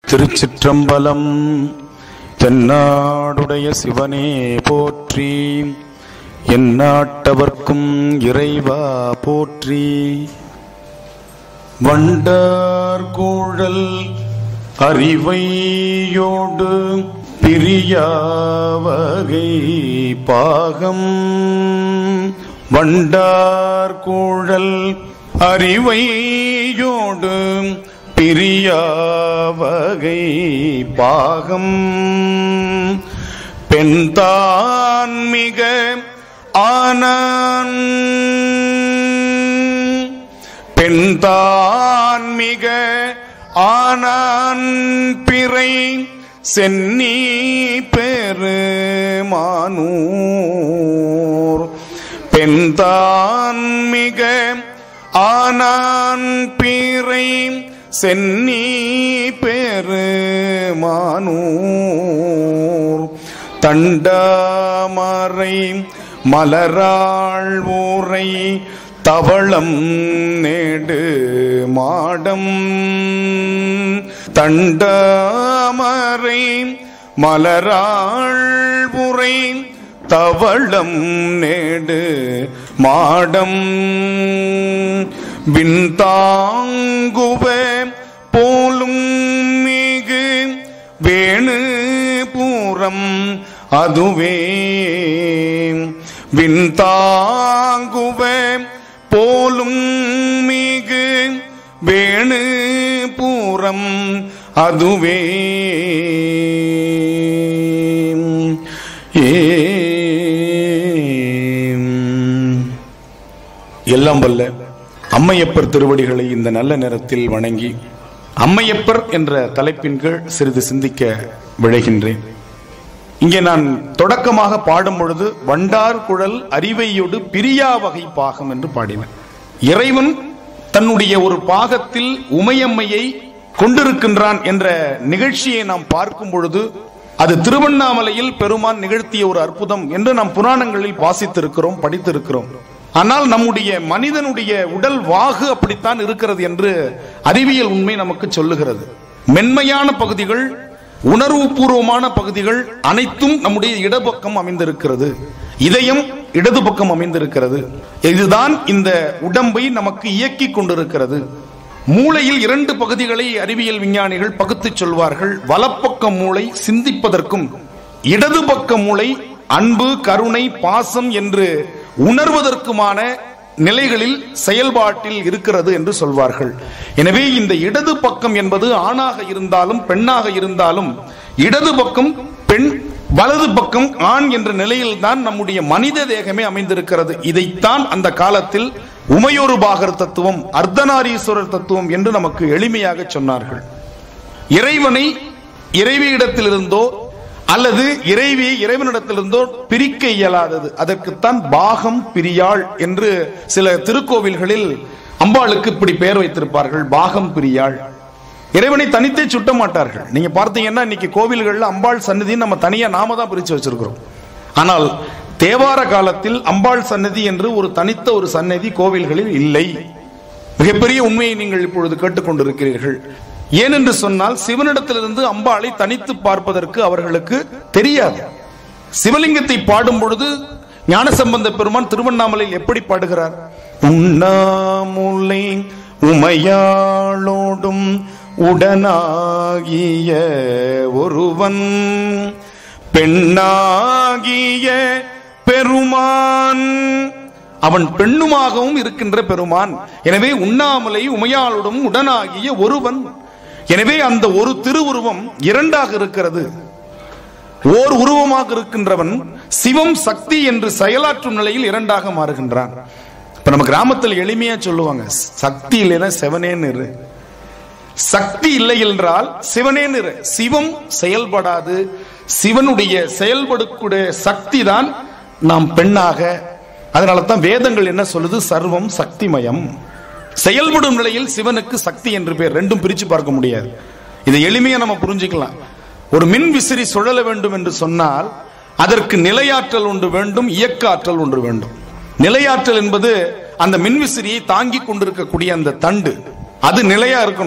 திருச்சிற்றம்பலம் தென்னாடுடைய சிவனே போற்றி எந்நாட்டவர்க்கும் இறைவா போற்றி வண்டார் கூழல் அறிவையோடு பிரியாவகை பாகம் வண்டார் கூழல் அறிவையோடு பிரியாவகை பாகம் பெண்தான் மிக ஆனான் பெண்தான் மிக ஆனான் பிறை சென்னி பெருமானூர் பெண்தான் மிக ஆனான் பிறை சென்னி பெருமானூர் தண்டமறை மலராள் ஊரை தவளம் நேடு மாடம் தண்டமறை மலராள் உரை தவளம் நேடு மாடம் விண்தாங்குவ போலும் மிகு வேணு பூரம் அதுவே விண்தாங்குவ போலும் மிகு வேணு பூரம் அதுவே எல்லாம் வல்ல அம்மையப்பர் திருவடிகளை இந்த நல்ல நேரத்தில் வணங்கி அம்மையப்பர் என்ற தலைப்பின் கீழ் சிறிது சிந்திக்க விழைகின்றேன் இங்கே நான் தொடக்கமாக பாடும் பொழுது வண்டார் குழல் அறிவையொடு பிரியா வகை பாகம் என்று பாடினேன் இறைவன் தன்னுடைய ஒரு பாகத்தில் உமையம்மையை கொண்டிருக்கின்றான் என்ற நிகழ்ச்சியை நாம் பார்க்கும் பொழுது அது திருவண்ணாமலையில் பெருமான் நிகழ்த்திய ஒரு அற்புதம் என்று நாம் புராணங்களில் வாசித்திருக்கிறோம் படித்திருக்கிறோம் ஆனால் நம்முடைய மனிதனுடைய உடல் வாகு அப்படித்தான் இருக்கிறது என்று அறிவியல் உண்மை நமக்கு சொல்லுகிறது மென்மையான பகுதிகள் உணர்வுபூர்வமான பகுதிகள் அனைத்தும் நம்முடைய இடப்பக்கம் அமைந்திருக்கிறது இதயம் இடது பக்கம் அமைந்திருக்கிறது இதுதான் இந்த உடம்பை நமக்கு இயக்கி கொண்டிருக்கிறது மூளையில் இரண்டு பகுதிகளை அறிவியல் விஞ்ஞானிகள் பகுத்து சொல்வார்கள் வலப்பக்க மூளை சிந்திப்பதற்கும் இடது பக்க மூளை அன்பு கருணை பாசம் என்று உணர்வதற்குமான நிலைகளில் செயல்பாட்டில் இருக்கிறது என்று சொல்வார்கள் எனவே இந்த இடது பக்கம் என்பது ஆணாக இருந்தாலும் பெண்ணாக இருந்தாலும் இடது பக்கம் பெண் வலது பக்கம் ஆண் என்ற நிலையில் தான் நம்முடைய மனித தேகமே அமைந்திருக்கிறது இதைத்தான் அந்த காலத்தில் உமையொரு பாகர் தத்துவம் அர்த்தநாரீஸ்வரர் தத்துவம் என்று நமக்கு எளிமையாக சொன்னார்கள் இறைவனை இறைவியிடத்திலிருந்தோ அல்லது இறைவியை இறைவனிடத்திலிருந்தோ பிரிக்க இயலாதது அதற்குத்தான் பாகம் பிரியாள் என்று சில திருக்கோவில்களில் அம்பாளுக்கு இப்படி பெயர் வைத்திருப்பார்கள் பாகம் பிரியாள் இறைவனை தனித்தே சுட்ட மாட்டார்கள் நீங்க பார்த்தீங்கன்னா இன்னைக்கு கோவில்கள்ல அம்பாள் சன்னதி நம்ம தனியா நாம தான் பிரிச்சு வச்சிருக்கிறோம் ஆனால் தேவார காலத்தில் அம்பாள் சன்னதி என்று ஒரு தனித்த ஒரு சன்னதி கோவில்களில் இல்லை மிகப்பெரிய உண்மையை நீங்கள் இப்பொழுது கேட்டுக்கொண்டிருக்கிறீர்கள் ஏனென்று சொன்னால் சிவனிடத்திலிருந்து அம்பாளை தனித்து பார்ப்பதற்கு அவர்களுக்கு தெரியாது சிவலிங்கத்தை பாடும் பொழுது ஞானசம்பந்த பெருமான் திருவண்ணாமலையில் எப்படி பாடுகிறார் உண்ணாமுலை உமையாளோடும் உடனாகிய ஒருவன் பெண்ணாகிய பெருமான் அவன் பெண்ணுமாகவும் இருக்கின்ற பெருமான் எனவே உண்ணாமலை உமையாளுடன் உடனாகிய ஒருவன் எனவே அந்த ஒரு திருவுருவம் இரண்டாக இருக்கிறது ஓர் உருவமாக இருக்கின்றவன் சிவம் சக்தி என்று செயலாற்றும் நிலையில் இரண்டாக மாறுகின்றான் இப்ப நம்ம கிராமத்தில் எளிமையா சொல்லுவாங்க சக்தி இல்லைன்னா செவனேன்னு இரு சக்தி இல்லை என்றால் சிவனேன்னு இரு சிவம் செயல்படாது சிவனுடைய செயல்படக்கூடிய சக்தி தான் நாம் பெண்ணாக அதனால தான் வேதங்கள் என்ன சொல்லுது சர்வம் சக்திமயம் செயல்படும் நிலையில் சிவனுக்கு சக்தி என்று பேர் ரெண்டும் பிரிச்சு பார்க்க முடியாது இதை எளிமையா நம்ம புரிஞ்சுக்கலாம் ஒரு மின் விசிறி சுழல வேண்டும் என்று சொன்னால் அதற்கு நிலையாற்றல் ஒன்று வேண்டும் இயக்க ஆற்றல் ஒன்று வேண்டும் நிலையாற்றல் என்பது அந்த மின்விசிறியை தாங்கி கொண்டிருக்கக்கூடிய அந்த தண்டு அது நிலையா இருக்கணும்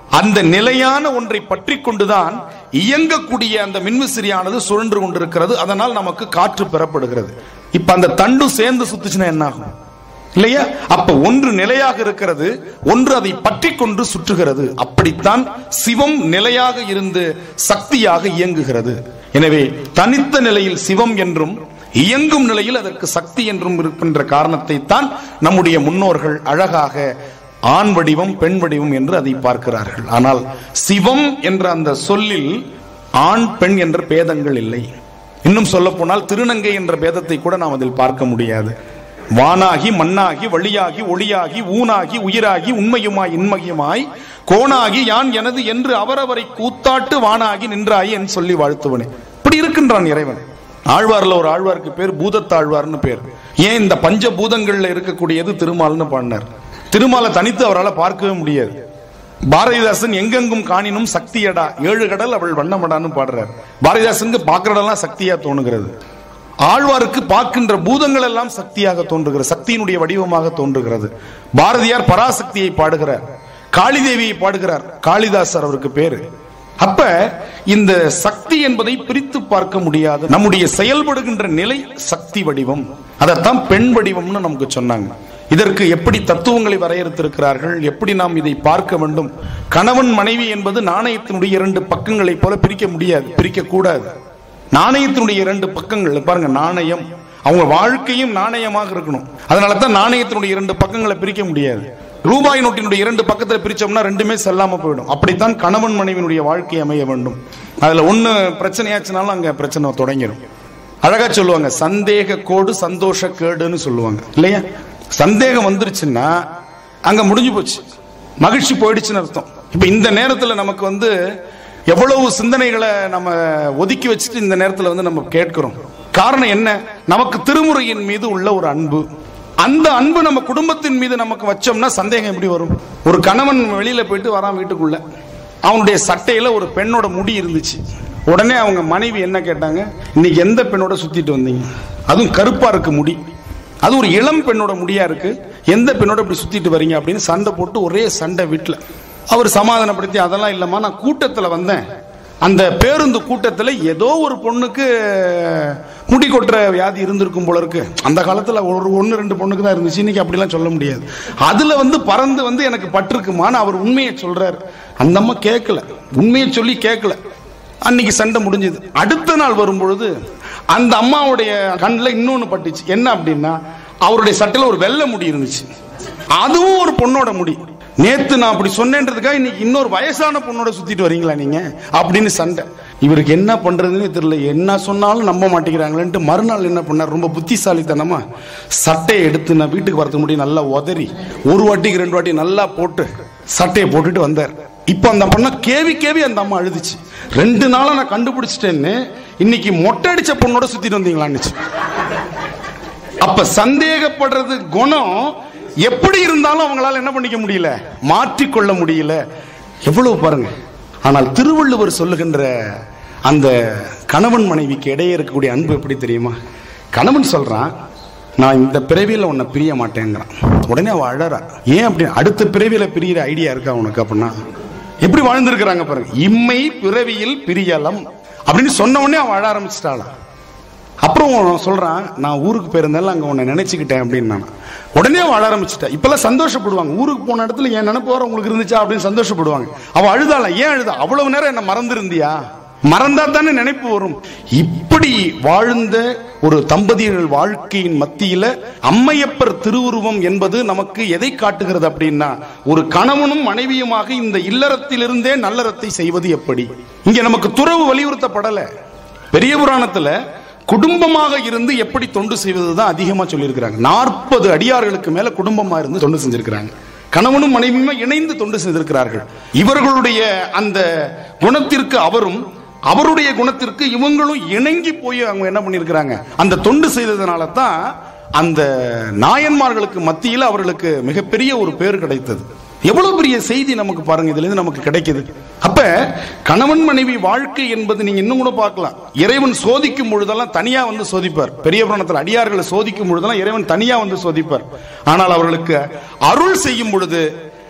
அந்த நிலையான ஒன்றை பற்றி கொண்டுதான் இயங்கக்கூடிய அந்த மின்விசிறியானது சுழன்று கொண்டிருக்கிறது அதனால் நமக்கு காற்று பெறப்படுகிறது இப்ப அந்த தண்டும் சேர்ந்து சுத்துச்சுன்னா என்ன ஆகும் இல்லையா அப்ப ஒன்று நிலையாக இருக்கிறது ஒன்று அதை பற்றி கொண்டு சுற்றுகிறது அப்படித்தான் சிவம் நிலையாக இருந்து சக்தியாக இயங்குகிறது எனவே தனித்த நிலையில் சிவம் என்றும் இயங்கும் நிலையில் அதற்கு சக்தி என்றும் இருக்கின்ற காரணத்தை தான் நம்முடைய முன்னோர்கள் அழகாக ஆண் வடிவம் பெண் வடிவம் என்று அதை பார்க்கிறார்கள் ஆனால் சிவம் என்ற அந்த சொல்லில் ஆண் பெண் என்ற பேதங்கள் இல்லை இன்னும் சொல்ல போனால் திருநங்கை என்ற பேதத்தை கூட நாம் அதில் பார்க்க முடியாது வானாகி மண்ணாகி வழியாகி ஒளியாகி ஊனாகி உயிராகி உண்மையுமாய் இன்மையுமாய் கோணாகி யான் எனது என்று அவரவரை கூத்தாட்டு வானாகி நின்றாய் என்று சொல்லி வாழ்த்துவனே இப்படி இருக்கின்றான் இறைவன் ஆழ்வார்ல ஒரு ஆழ்வாருக்கு பேர் பூதத்தாழ்வார்னு பேர் ஏன் இந்த பஞ்ச பூதங்கள்ல இருக்கக்கூடியது திருமால்னு பாடினார் திருமாலை தனித்து அவரால் பார்க்கவே முடியாது பாரதிதாசன் எங்கெங்கும் காணினும் சக்தியடா ஏழு கடல் அவள் வண்ணமடான்னு பாடுறார் பாரதிதாசனுக்கு பார்க்கறதெல்லாம் சக்தியா தோணுகிறது ஆழ்வாருக்கு பார்க்கின்ற பூதங்கள் எல்லாம் சக்தியாக தோன்றுகிறது சக்தியினுடைய வடிவமாக தோன்றுகிறது பாரதியார் பராசக்தியை பாடுகிறார் காளி தேவியை பாடுகிறார் காளிதாசர் அவருக்கு பேரு அப்ப இந்த சக்தி என்பதை பிரித்து பார்க்க முடியாது நம்முடைய செயல்படுகின்ற நிலை சக்தி வடிவம் அதைத்தான் பெண் வடிவம்னு நமக்கு சொன்னாங்க இதற்கு எப்படி தத்துவங்களை வரையறுத்திருக்கிறார்கள் எப்படி நாம் இதை பார்க்க வேண்டும் கணவன் மனைவி என்பது நாணயத்தினுடைய இரண்டு பக்கங்களைப் போல பிரிக்க முடியாது பிரிக்க கூடாது நாணயத்தினுடைய இரண்டு பக்கங்கள் பாருங்க நாணயம் அவங்க வாழ்க்கையும் நாணயமாக இருக்கணும் அதனால தான் நாணயத்தினுடைய இரண்டு பக்கங்களை பிரிக்க முடியாது ரூபாய் நோட்டினுடைய இரண்டு பக்கத்தில் பிரிச்சோம்னா ரெண்டுமே செல்லாம போயிடும் அப்படித்தான் கணவன் மனைவியினுடைய வாழ்க்கை அமைய வேண்டும் அதுல ஒண்ணு பிரச்சனையாச்சுனாலும் அங்க பிரச்சனை தொடங்கிடும் அழகா சொல்லுவாங்க சந்தேக கோடு சந்தோஷ கேடுன்னு சொல்லுவாங்க இல்லையா சந்தேகம் வந்துருச்சுன்னா அங்க முடிஞ்சு போச்சு மகிழ்ச்சி போயிடுச்சுன்னு அர்த்தம் இப்ப இந்த நேரத்துல நமக்கு வந்து எவ்வளவு சிந்தனைகளை நம்ம ஒதுக்கி வச்சுட்டு இந்த நேரத்துல வந்து நம்ம கேட்கிறோம் காரணம் என்ன நமக்கு திருமுறையின் மீது உள்ள ஒரு அன்பு அந்த அன்பு நம்ம குடும்பத்தின் மீது நமக்கு வச்சோம்னா சந்தேகம் எப்படி வரும் ஒரு கணவன் வெளியில போயிட்டு வரான் வீட்டுக்குள்ள அவனுடைய சட்டையில ஒரு பெண்ணோட முடி இருந்துச்சு உடனே அவங்க மனைவி என்ன கேட்டாங்க இன்னைக்கு எந்த பெண்ணோட சுத்திட்டு வந்தீங்க அதுவும் கருப்பா இருக்கு முடி அது ஒரு இளம் பெண்ணோட முடியா இருக்கு எந்த பெண்ணோட இப்படி சுத்திட்டு வரீங்க அப்படின்னு சண்டை போட்டு ஒரே சண்டை வீட்டுல அவர் சமாதானப்படுத்தி அதெல்லாம் இல்லம்மா நான் கூட்டத்துல வந்தேன் அந்த பேருந்து கூட்டத்துல ஏதோ ஒரு பொண்ணுக்கு முடி கொட்டுற வியாதி இருந்திருக்கும் போல இருக்கு அந்த காலத்துல ஒரு ஒன்னு ரெண்டு பொண்ணுக்கு தான் இருந்துச்சு இன்னைக்கு அப்படிலாம் சொல்ல முடியாது அதுல வந்து பறந்து வந்து எனக்கு பட்டிருக்குமான்னு அவர் உண்மையை சொல்றாரு அந்த அம்மா கேட்கல உண்மையை சொல்லி கேட்கல அன்னைக்கு சண்டை முடிஞ்சது அடுத்த நாள் வரும்பொழுது அந்த அம்மாவுடைய கண்ணில் இன்னொன்னு பட்டுச்சு என்ன அப்படின்னா அவருடைய சட்டையில ஒரு வெள்ளை முடி இருந்துச்சு அதுவும் ஒரு பொண்ணோட முடி நேத்து நான் அப்படி சொன்னேன்றதுக்காக இன்னைக்கு இன்னொரு வயசான பொண்ணோட சுத்திட்டு வரீங்களா நீங்க அப்படின்னு சண்டை இவருக்கு என்ன பண்றதுன்னு தெரியல என்ன சொன்னாலும் நம்ப மாட்டேங்கிறாங்களேன்ட்டு மறுநாள் என்ன பண்ணார் ரொம்ப புத்திசாலித்தனமா சட்டையை எடுத்து நான் வீட்டுக்கு வரதுக்கு முடியும் நல்லா உதறி ஒரு வாட்டிக்கு ரெண்டு வாட்டி நல்லா போட்டு சட்டையை போட்டுட்டு வந்தார் இப்போ அந்த பொண்ணை கேவி கேவி அந்த அம்மா அழுதுச்சு ரெண்டு நாளா நான் கண்டுபிடிச்சிட்டேன்னு இன்னைக்கு மொட்டை அடிச்ச பொண்ணோட சுத்திட்டு வந்தீங்களான்னுச்சு அப்ப சந்தேகப்படுறது குணம் எப்படி இருந்தாலும் அவங்களால என்ன பண்ணிக்க முடியல மாற்றிக்கொள்ள முடியல எவ்வளவு பாருங்க ஆனால் திருவள்ளுவர் சொல்லுகின்ற அந்த கணவன் மனைவிக்கு இடையே இருக்கக்கூடிய அன்பு எப்படி தெரியுமா கணவன் சொல்றான் நான் இந்த பிறவியில உன்னை பிரிய மாட்டேங்கிறான் உடனே அவ அழறா ஏன் அப்படி அடுத்த பிறவியில பிரியிற ஐடியா இருக்கா உனக்கு அப்படின்னா எப்படி வாழ்ந்திருக்கிறாங்க பாருங்க இம்மை பிறவியில் பிரியலம் அப்படின்னு சொன்ன உடனே அவன் அழ ஆரம்பிச்சிட்டாளாம் அப்புறம் அவன் சொல்றான் நான் ஊருக்கு போயிருந்தாலும் அங்க உன்னை நினைச்சுக்கிட்டேன் அப்படின்னு நான் உடனே அவன் அழ ஆரம்பிச்சிட்டா இப்பெல்லாம் சந்தோஷப்படுவாங்க ஊருக்கு போன இடத்துல என் நினைப்பு வர உங்களுக்கு இருந்துச்சா அப்படின்னு சந்தோஷப்படுவாங்க அவ அழுதாள ஏன் அழுதா அவ்வளவு நேரம் என்ன மறந்திருந்தியா மறந்தா தானே நினைப்பு வரும் இப்படி வாழ்ந்த ஒரு தம்பதியர்கள் வாழ்க்கையின் மத்தியில அம்மையப்பர் திருவுருவம் என்பது நமக்கு எதை காட்டுகிறது அப்படின்னா ஒரு கணவனும் மனைவியுமாக இந்த இல்லறத்திலிருந்தே நல்லறத்தை செய்வது எப்படி இங்க நமக்கு துறவு வலியுறுத்தப்படல பெரிய புராணத்துல குடும்பமாக இருந்து எப்படி தொண்டு செய்வது தான் அதிகமா சொல்லியிருக்கிறாங்க நாற்பது அடியார்களுக்கு மேல குடும்பமா இருந்து தொண்டு செஞ்சிருக்கிறாங்க கணவனும் மனைவியுமே இணைந்து தொண்டு செய்திருக்கிறார்கள் இவர்களுடைய அந்த குணத்திற்கு அவரும் அவருடைய குணத்திற்கு இவங்களும் இணங்கி போய் அவங்க என்ன பண்ணியிருக்கிறாங்க அந்த தொண்டு செய்ததுனால தான் அந்த நாயன்மார்களுக்கு மத்தியில் அவர்களுக்கு மிகப்பெரிய ஒரு பேர் கிடைத்தது எவ்வளவு பெரிய செய்தி நமக்கு பாருங்க இதுல இருந்து நமக்கு கிடைக்குது அப்ப கணவன் மனைவி வாழ்க்கை என்பது நீங்க இன்னும் கூட பார்க்கலாம் இறைவன் சோதிக்கும் பொழுதெல்லாம் தனியா வந்து சோதிப்பார் பெரிய புராணத்தில் அடியார்களை சோதிக்கும் பொழுதெல்லாம் இறைவன் தனியா வந்து சோதிப்பார் ஆனால் அவர்களுக்கு அருள் செய்யும் பொழுது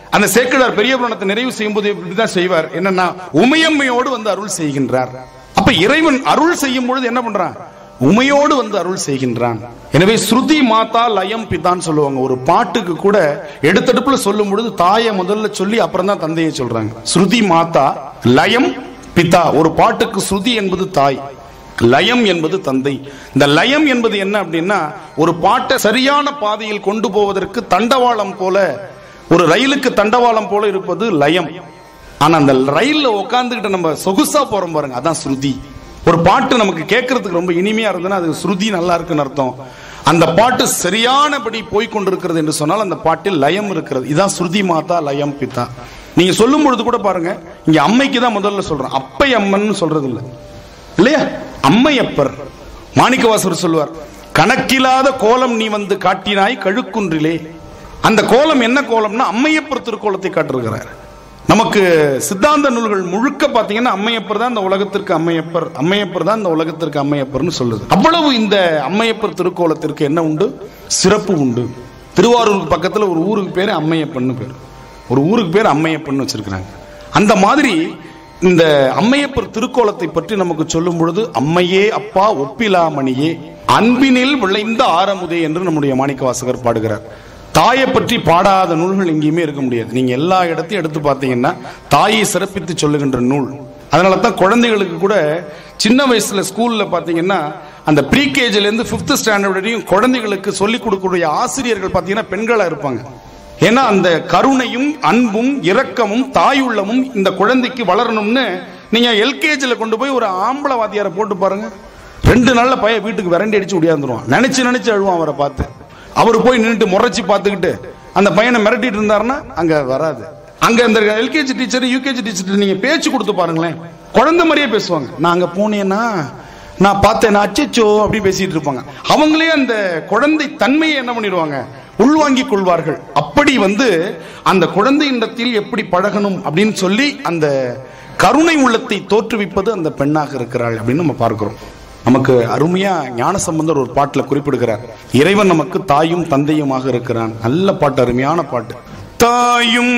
அந்த சேக்கிழார் பெரிய புராணத்தை நிறைவு செய்யும் போது இப்படிதான் செய்வார் என்னன்னா உமையம்மையோடு வந்து அருள் செய்கின்றார் அப்ப இறைவன் அருள் செய்யும் பொழுது என்ன பண்றான் உமையோடு வந்து அருள் செய்கின்றான் எனவே ஸ்ருதி மாதா லயம் பிதான்னு சொல்லுவாங்க ஒரு பாட்டுக்கு கூட எடுத்தடுப்புல சொல்லும் பொழுது தாயை முதல்ல சொல்லி அப்புறம் தான் தந்தையை சொல்றாங்க ஸ்ருதி மாதா லயம் பிதா ஒரு பாட்டுக்கு ஸ்ருதி என்பது தாய் லயம் என்பது தந்தை இந்த லயம் என்பது என்ன அப்படின்னா ஒரு பாட்டை சரியான பாதையில் கொண்டு போவதற்கு தண்டவாளம் போல ஒரு ரயிலுக்கு தண்டவாளம் போல இருப்பது லயம் ஆனா அந்த ரயில்ல உட்காந்துக்கிட்டு நம்ம சொகுசா போறோம் பாருங்க அதான் ஸ்ருதி ஒரு பாட்டு நமக்கு கேட்கறதுக்கு ரொம்ப இனிமையா இருந்ததுன்னா அது ஸ்ருதி நல்லா இருக்குன்னு அர்த்தம் அந்த பாட்டு சரியானபடி போய் கொண்டிருக்கிறது என்று சொன்னால் அந்த பாட்டில் லயம் இருக்கிறது இதான் ஸ்ருதி மாதா லயம் பிதா நீங்க சொல்லும் பொழுது கூட பாருங்க இங்க அம்மைக்கு தான் முதல்ல சொல்றேன் அப்பை அம்மன் சொல்றது இல்லை இல்லையா அம்மையப்பர் மாணிக்கவாசர் சொல்லுவார் கணக்கில்லாத கோலம் நீ வந்து காட்டினாய் கழுக்குன்றிலே அந்த கோலம் என்ன கோலம்னா அம்மையப்பர் திருக்கோலத்தை காட்டிருக்கிறார் நமக்கு சித்தாந்த நூல்கள் முழுக்க பாத்தீங்கன்னா அம்மையப்பர் தான் இந்த உலகத்திற்கு அம்மையப்பர் அம்மையப்பர் தான் இந்த உலகத்திற்கு அம்மையப்பர்னு சொல்லுது அவ்வளவு இந்த அம்மையப்பர் திருக்கோலத்திற்கு என்ன உண்டு சிறப்பு உண்டு திருவாரூருக்கு பக்கத்துல ஒரு ஊருக்கு பேரு அம்மையப்பன்னு பேர் ஒரு ஊருக்கு பேர் அம்மையப்பன்னு வச்சிருக்கிறாங்க அந்த மாதிரி இந்த அம்மையப்பர் திருக்கோலத்தை பற்றி நமக்கு சொல்லும் பொழுது அம்மையே அப்பா ஒப்பிலாமணியே அன்பினில் விளைந்த ஆரமுதே என்று நம்முடைய மாணிக்க வாசகர் பாடுகிறார் தாயை பற்றி பாடாத நூல்கள் எங்கேயுமே இருக்க முடியாது நீங்க எல்லா இடத்தையும் எடுத்து பார்த்தீங்கன்னா தாயை சிறப்பித்து சொல்லுகின்ற நூல் அதனால தான் குழந்தைகளுக்கு கூட சின்ன வயசுல ஸ்கூல்ல பாத்தீங்கன்னா அந்த ப்ரீ கேஜில இருந்து பிப்த் ஸ்டாண்டர்ட் வரையும் குழந்தைகளுக்கு சொல்லிக் கொடுக்கக்கூடிய ஆசிரியர்கள் பாத்தீங்கன்னா பெண்களா இருப்பாங்க ஏன்னா அந்த கருணையும் அன்பும் இரக்கமும் தாயுள்ளமும் இந்த குழந்தைக்கு வளரணும்னு நீங்க எல்கேஜில கொண்டு போய் ஒரு ஆம்பளை வாத்தியாரை போட்டு பாருங்க ரெண்டு நாள்ல பையன் வீட்டுக்கு விரண்டி அடிச்சு ஒடியாந்துருவான் நினைச்சு நினைச்சு அழுவான் அவரை பார்த்து அவர் போய் நின்னுட்டு முறைச்சு பார்த்துக்கிட்டு அந்த பையனை மிரட்டிட்டு இருந்தாருன்னா அங்க வராது அங்க இந்த எல்கேஜி டீச்சர் யூகேஜி டீச்சர் நீங்க பேச்சு கொடுத்து பாருங்களேன் குழந்தை மாதிரியே பேசுவாங்க நான் அங்க போனேன்னா நான் பார்த்தேன் அச்சச்சோ அப்படி பேசிட்டு இருப்பாங்க அவங்களே அந்த குழந்தை தன்மையை என்ன பண்ணிடுவாங்க உள்வாங்கிக் கொள்வார்கள் அப்படி வந்து அந்த குழந்தையிடத்தில் எப்படி பழகணும் அப்படின்னு சொல்லி அந்த கருணை உள்ளத்தை தோற்றுவிப்பது அந்த பெண்ணாக இருக்கிறாள் அப்படின்னு நம்ம பார்க்கிறோம் நமக்கு அருமையா ஞானசம்பந்தர் ஒரு பாட்டுல குறிப்பிடுகிறார் இறைவன் நமக்கு தாயும் தந்தையுமாக இருக்கிறான் நல்ல பாட்டு அருமையான பாட்டு தாயும்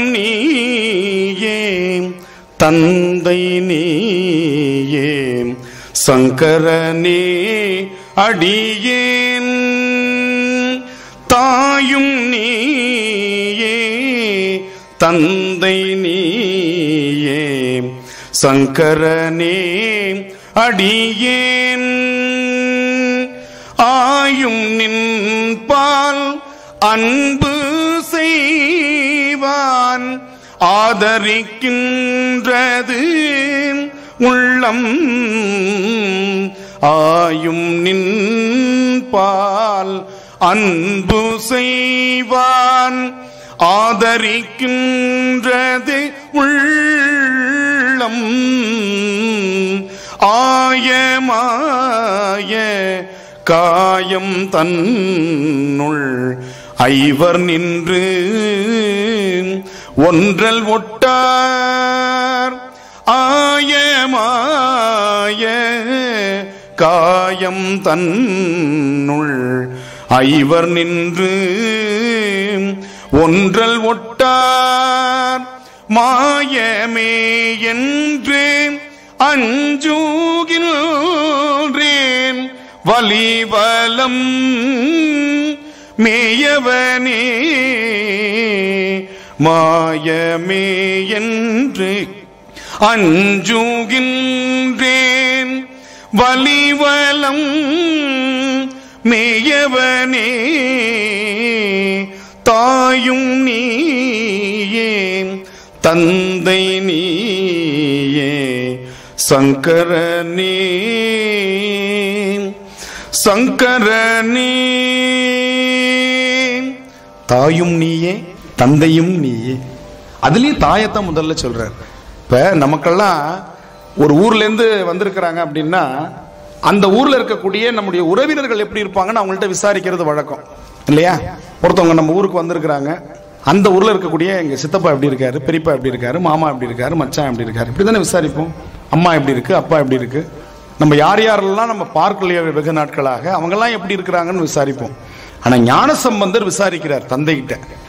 நீயே தந்தை நீயே சங்கரனே அடியேன் தாயும் நீயே தந்தை நீயே சங்கரனே அடியேன் ஆயும் நின்பால் அன்பு செய்வான் ஆதரிக்கின்றது உள்ளம் ஆயும் நின்பால் அன்பு செய்வான் ஆதரிக்கின்றது உள்ளம் ஆயமாய காயம் தன்னுள் ஐவர் நின்று ஒன்றல் ஒட்டார் ஆயமாய காயம் தன்னுள் ஐவர் நின்று ஒன்றல் ஒட்டார் மாயமே என்று அஞ்சூகின்றேன் வலிவலம் மேயவனே மாயமே என்று அஞ்சுகின்றேன் வலிவலம் மேயவனே தாயும் நீயே தந்தை நீயே சங்கரனே சங்கரனே தாயும் நீயே தந்தையும் நீயே அதுலயும் தாயத்தான் முதல்ல சொல்றார் இப்ப நமக்கெல்லாம் ஒரு ஊர்ல இருந்து வந்திருக்கிறாங்க அப்படின்னா அந்த ஊர்ல இருக்கக்கூடிய நம்முடைய உறவினர்கள் எப்படி இருப்பாங்கன்னு அவங்கள்ட்ட விசாரிக்கிறது வழக்கம் இல்லையா ஒருத்தவங்க நம்ம ஊருக்கு வந்திருக்கிறாங்க அந்த ஊர்ல இருக்கக்கூடிய எங்க சித்தப்பா எப்படி இருக்காரு பெரியப்பா எப்படி இருக்காரு மாமா எப்படி இருக்காரு மச்சான் எப்படி இருக்காரு இப்படி தானே விசாரிப்போம் அம்மா எப்படி இருக்கு அப்பா எப்படி இருக்கு நம்ம யார் யாரெல்லாம் நம்ம பார்க்கலையோ வெகு நாட்களாக அவங்கெல்லாம் எப்படி இருக்கிறாங்கன்னு விசாரிப்போம் ஆனா ஞான சம்பந்தர் விசாரிக்கிறார் தந்தைகிட்ட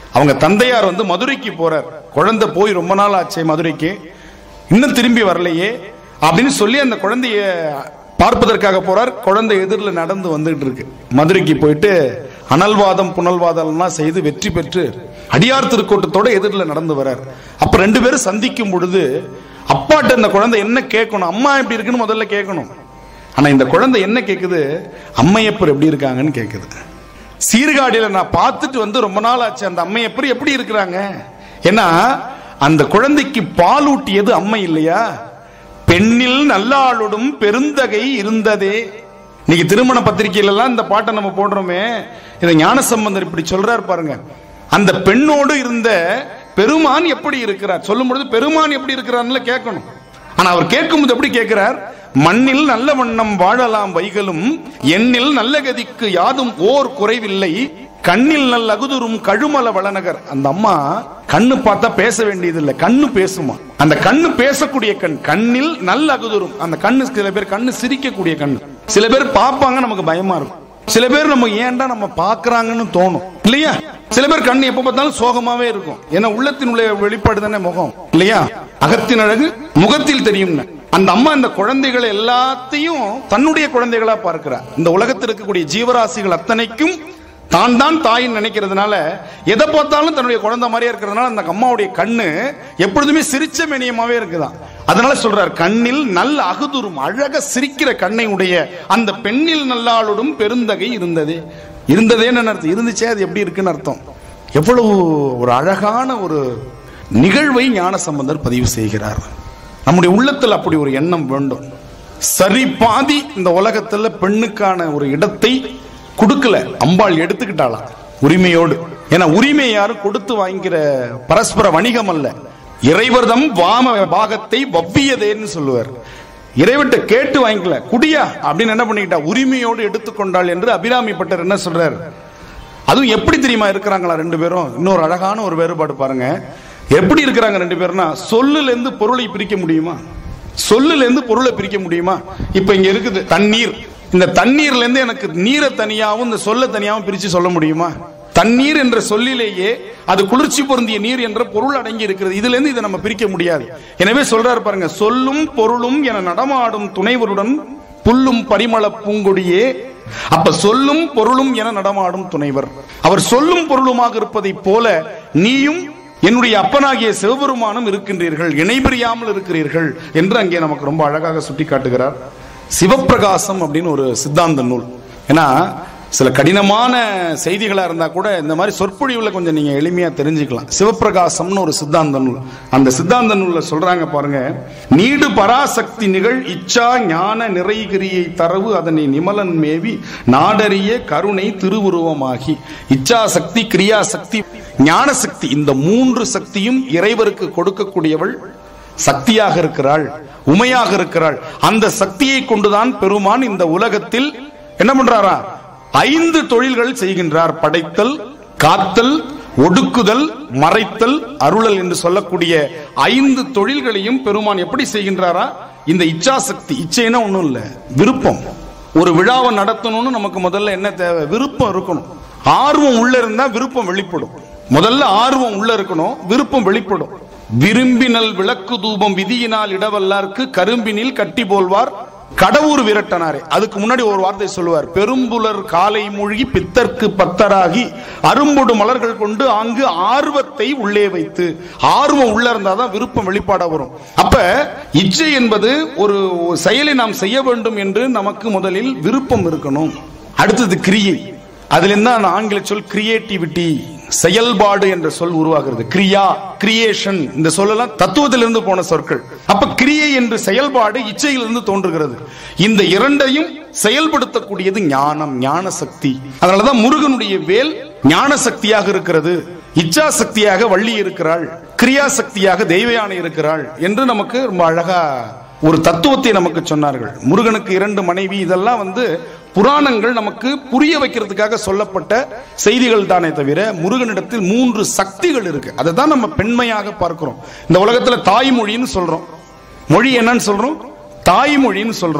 அவங்க தந்தையார் வந்து மதுரைக்கு போறார் குழந்தை போய் ரொம்ப நாள் ஆச்சு மதுரைக்கு இன்னும் திரும்பி வரலையே அப்படின்னு சொல்லி அந்த குழந்தைய பார்ப்பதற்காக போறார் குழந்தை எதிரில் நடந்து வந்துகிட்டு இருக்கு மதுரைக்கு போயிட்டு அனல்வாதம் புனல்வாதம்லாம் செய்து வெற்றி பெற்று அடியார் திருக்கூட்டத்தோட எதிரில் நடந்து வரார் அப்ப ரெண்டு பேரும் சந்திக்கும் பொழுது அப்பாட்ட இந்த குழந்தை என்ன கேட்கணும் அம்மா எப்படி இருக்குன்னு முதல்ல கேட்கணும் ஆனா இந்த குழந்தை என்ன கேக்குது அம்மையப்பர் எப்படி இருக்காங்கன்னு கேக்குது சீர்காழியில நான் பார்த்துட்டு வந்து ரொம்ப நாள் ஆச்சு அந்த அம்மையப்பர் எப்படி இருக்கிறாங்க ஏன்னா அந்த குழந்தைக்கு பால் ஊட்டியது அம்மை இல்லையா பெண்ணில் நல்லாளுடும் பெருந்தகை இருந்ததே இன்னைக்கு திருமண பத்திரிகையில எல்லாம் இந்த பாட்டை நம்ம போடுறோமே இதை ஞானசம்பந்தர் இப்படி சொல்றாரு பாருங்க அந்த பெண்ணோடு இருந்த பெருமான் எப்படி இருக்கிறார் சொல்லும் பொழுது பெருமான் எப்படி இருக்கிறார்னு கேட்கணும் ஆனா அவர் கேட்கும்போது எப்படி கேட்கிறார் மண்ணில் நல்ல வண்ணம் வாழலாம் வைகளும் எண்ணில் நல்ல கதிக்கு யாதும் ஓர் குறைவில்லை கண்ணில் நல்ல அகுதுரும் கழுமல வளநகர் அந்த அம்மா கண்ணு பார்த்தா பேச வேண்டியதில்லை கண்ணு பேசுமா அந்த கண்ணு பேசக்கூடிய கண் கண்ணில் நல்ல அகுதுரும் அந்த கண்ணு சில பேர் கண்ணு சிரிக்கக்கூடிய கண்ணு சில பேர் பார்ப்பாங்க நமக்கு பயமா இருக்கும் சில பேர் நம்ம ஏன்டா நம்ம பாக்குறாங்கன்னு தோணும் இல்லையா சில பேர் கண் எப்ப பார்த்தாலும் சோகமாவே இருக்கும் ஏன்னா உள்ளத்தினுடைய வெளிப்பாடு தானே முகம் இல்லையா அகத்தின் அழகு முகத்தில் தெரியும் அந்த அம்மா இந்த குழந்தைகளை எல்லாத்தையும் தன்னுடைய குழந்தைகளா பார்க்கிறார் இந்த உலகத்தில் இருக்கக்கூடிய ஜீவராசிகள் அத்தனைக்கும் தான் தான் தாயின்னு நினைக்கிறதுனால எதை பார்த்தாலும் தன்னுடைய குழந்தை மாதிரியே இருக்கிறதுனால அந்த அம்மாவுடைய கண்ணு எப்பொழுதுமே சிரிச்ச மேனியமாவே இருக்குதான் அதனால சொல்றார் கண்ணில் நல்ல அகுதுரும் அழக சிரிக்கிற கண்ணை உடைய அந்த பெண்ணில் நல்லாளுடும் பெருந்தகை இருந்தது இருந்ததேன்னு அர்த்தம் இருந்துச்சே அது எப்படி இருக்குன்னு அர்த்தம் எவ்வளவு ஒரு அழகான ஒரு நிகழ்வை ஞான சம்பந்தர் பதிவு செய்கிறார் நம்முடைய உள்ளத்தில் அப்படி ஒரு எண்ணம் வேண்டும் சரி பாதி இந்த உலகத்துல பெண்ணுக்கான ஒரு இடத்தை கொடுக்கல அம்பாள் எடுத்துக்கிட்டாளாம் உரிமையோடு ஏன்னா உரிமை யாரும் கொடுத்து வாங்கிக்கிற பரஸ்பர வணிகம் அல்ல இறைவர்தம் வாம பாகத்தை வவ்வியதேன்னு சொல்லுவார் இறைவட்ட கேட்டு வாங்கிக்கல குடியா அப்படின்னு என்ன பண்ணிக்கிட்டா உரிமையோடு எடுத்துக்கொண்டாள் என்று அபிராமி பட்டர் என்ன சொல்றார் அதுவும் எப்படி தெரியுமா இருக்கிறாங்களா ரெண்டு பேரும் இன்னொரு அழகான ஒரு வேறுபாடு பாருங்க எப்படி இருக்கிறாங்க ரெண்டு பேர்னா சொல்லுல இருந்து பொருளை பிரிக்க முடியுமா சொல்லுல இருந்து பொருளை பிரிக்க முடியுமா இப்ப இங்க இருக்குது தண்ணீர் இந்த தண்ணீர்ல இருந்து எனக்கு நீரை தனியாவும் இந்த சொல்ல தனியாவும் பிரிச்சு சொல்ல முடியுமா தண்ணீர் என்ற சொல்லிலேயே அது குளிர்ச்சி பொருந்திய நீர் என்ற பொருள் அடங்கி இருக்கிறது இதுல இருந்து இதை நம்ம பிரிக்க முடியாது எனவே சொல்றாரு பாருங்க சொல்லும் பொருளும் என நடமாடும் துணைவருடன் புல்லும் பரிமள பூங்கொடியே அப்ப சொல்லும் பொருளும் என நடமாடும் துணைவர் அவர் சொல்லும் பொருளுமாக இருப்பதை போல நீயும் என்னுடைய அப்பனாகிய சிவபெருமானும் இருக்கின்றீர்கள் இணைபிரியாமல் இருக்கிறீர்கள் என்று அங்கே நமக்கு ரொம்ப அழகாக சுட்டி காட்டுகிறார் சிவப்பிரகாசம் அப்படின்னு ஒரு சித்தாந்த நூல் ஏன்னா சில கடினமான செய்திகளா இருந்தா கூட இந்த மாதிரி சொற்பொழிவுல கொஞ்சம் நீங்க எளிமையா தெரிஞ்சுக்கலாம் சிவப்பிரகாசம்னு ஒரு சித்தாந்த நூல் அந்த சித்தாந்த நூல்ல சொல்றாங்க பாருங்க நீடு பராசக்தி நிகழ் இச்சா ஞான நிறைகிரியை தரவு அதனை நிமலன் மேவி நாடறிய கருணை திருவுருவமாகி இச்சா சக்தி கிரியா சக்தி ஞான சக்தி இந்த மூன்று சக்தியும் இறைவருக்கு கொடுக்கக்கூடியவள் சக்தியாக இருக்கிறாள் உமையாக இருக்கிறாள் அந்த சக்தியை கொண்டுதான் பெருமான் இந்த உலகத்தில் என்ன பண்றாரா ஐந்து தொழில்கள் செய்கின்றார் படைத்தல் காத்தல் ஒடுக்குதல் மறைத்தல் அருளல் என்று சொல்லக்கூடிய ஐந்து தொழில்களையும் பெருமான் எப்படி செய்கின்றாரா இந்த இச்சா சக்தி இச்சைனா ஒண்ணும் இல்ல விருப்பம் ஒரு விழாவை நடத்தணும்னு நமக்கு முதல்ல என்ன தேவை விருப்பம் இருக்கணும் ஆர்வம் உள்ள இருந்தா விருப்பம் வெளிப்படும் முதல்ல ஆர்வம் உள்ள இருக்கணும் விருப்பம் வெளிப்படும் விரும்பினல் விளக்கு தூபம் விதியினால் இடவல்லார்க்கு கரும்பினில் கட்டி போல்வார் கடவுர் விரட்டனாரே அதுக்கு முன்னாடி ஒரு வார்த்தை சொல்லுவார் பெரும்புலர் காலை மூழ்கி பித்தர்க்கு பத்தராகி அரும்பொடு மலர்கள் கொண்டு அங்கு ஆர்வத்தை உள்ளே வைத்து ஆர்வம் உள்ள இருந்தாதான் விருப்பம் வெளிப்பாட வரும் அப்ப இச்சை என்பது ஒரு செயலை நாம் செய்ய வேண்டும் என்று நமக்கு முதலில் விருப்பம் இருக்கணும் அடுத்தது கிரியை அதுல இருந்தா அந்த ஆங்கில சொல் கிரியேட்டிவிட்டி செயல்பாடு என்ற சொல் உருவாகிறது கிரியா கிரியேஷன் இந்த சொல்லலாம் தத்துவத்திலிருந்து போன சொற்கள் அப்ப கிரியை என்று செயல்பாடு இச்சையிலிருந்து தோன்றுகிறது இந்த இரண்டையும் செயல்படுத்தக்கூடியது ஞானம் ஞான சக்தி அதனாலதான் முருகனுடைய வேல் ஞான சக்தியாக இருக்கிறது இச்சா சக்தியாக வள்ளி இருக்கிறாள் கிரியா சக்தியாக தெய்வயானை இருக்கிறாள் என்று நமக்கு ரொம்ப அழகா ஒரு தத்துவத்தை நமக்கு சொன்னார்கள் முருகனுக்கு இரண்டு மனைவி இதெல்லாம் வந்து புராணங்கள் நமக்கு புரிய வைக்கிறதுக்காக சொல்லப்பட்ட செய்திகள் தானே தவிர முருகனிடத்தில் மூன்று சக்திகள் இருக்கு அதை தான் நம்ம பெண்மையாக பார்க்கிறோம் இந்த உலகத்துல தாய்மொழின்னு சொல்றோம் மொழி என்னன்னு சொல்றோம் தாய்மொழின்னு சொல்றோம்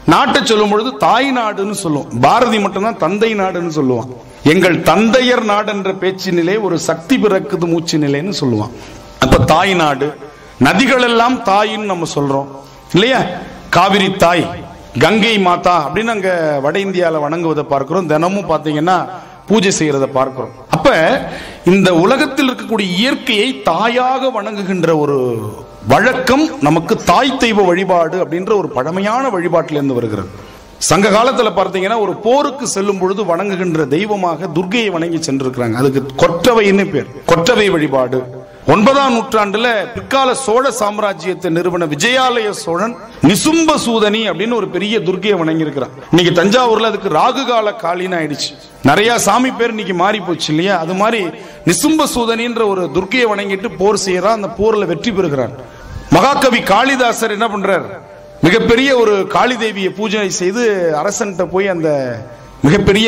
நாட்டை சொல்லும் பொழுது தாய் நாடுன்னு சொல்லுவோம் பாரதி மட்டும்தான் தந்தை நாடுன்னு சொல்லுவான் எங்கள் தந்தையர் நாடு என்ற பேச்சினிலே ஒரு சக்தி பிறக்குது மூச்சு நிலைன்னு சொல்லுவான் அப்ப தாய் நாடு நதிகள் எல்லாம் தாயின்னு நம்ம சொல்றோம் இல்லையா காவிரி தாய் கங்கை மாதா அப்படின்னு அங்க வட இந்தியால வணங்குவதை பார்க்கிறோம் தினமும் பாத்தீங்கன்னா பூஜை செய்யறத பார்க்கிறோம் அப்ப இந்த உலகத்தில் இருக்கக்கூடிய இயற்கையை தாயாக வணங்குகின்ற ஒரு வழக்கம் நமக்கு தாய் தெய்வ வழிபாடு அப்படின்ற ஒரு பழமையான வழிபாட்டிலிருந்து வருகிறது சங்க காலத்துல பார்த்தீங்கன்னா ஒரு போருக்கு செல்லும் பொழுது வணங்குகின்ற தெய்வமாக துர்க்கையை வணங்கி சென்றிருக்கிறாங்க அதுக்கு கொற்றவைன்னு பேர் கொற்றவை வழிபாடு ஒன்பதாம் நூற்றாண்டுல பிற்கால சோழ சாம்ராஜ்யத்தை நிறுவன விஜயாலய சோழன் நிசும்ப சூதனி அப்படின்னு ஒரு பெரிய துர்க்கையை வணங்கி இருக்கிறான் இன்னைக்கு தஞ்சாவூர்ல அதுக்கு ராகுகால காலின்னு ஆயிடுச்சு நிறைய சாமி பேர் இன்னைக்கு மாறி போச்சு இல்லையா அது மாதிரி நிசும்ப சூதனின்ற ஒரு துர்க்கையை வணங்கிட்டு போர் செய்யறான் அந்த போர்ல வெற்றி பெறுகிறான் மகாகவி காளிதாசர் என்ன பண்றார் மிகப்பெரிய ஒரு காளி தேவியை பூஜை செய்து அரசன்கிட்ட போய் அந்த மிகப்பெரிய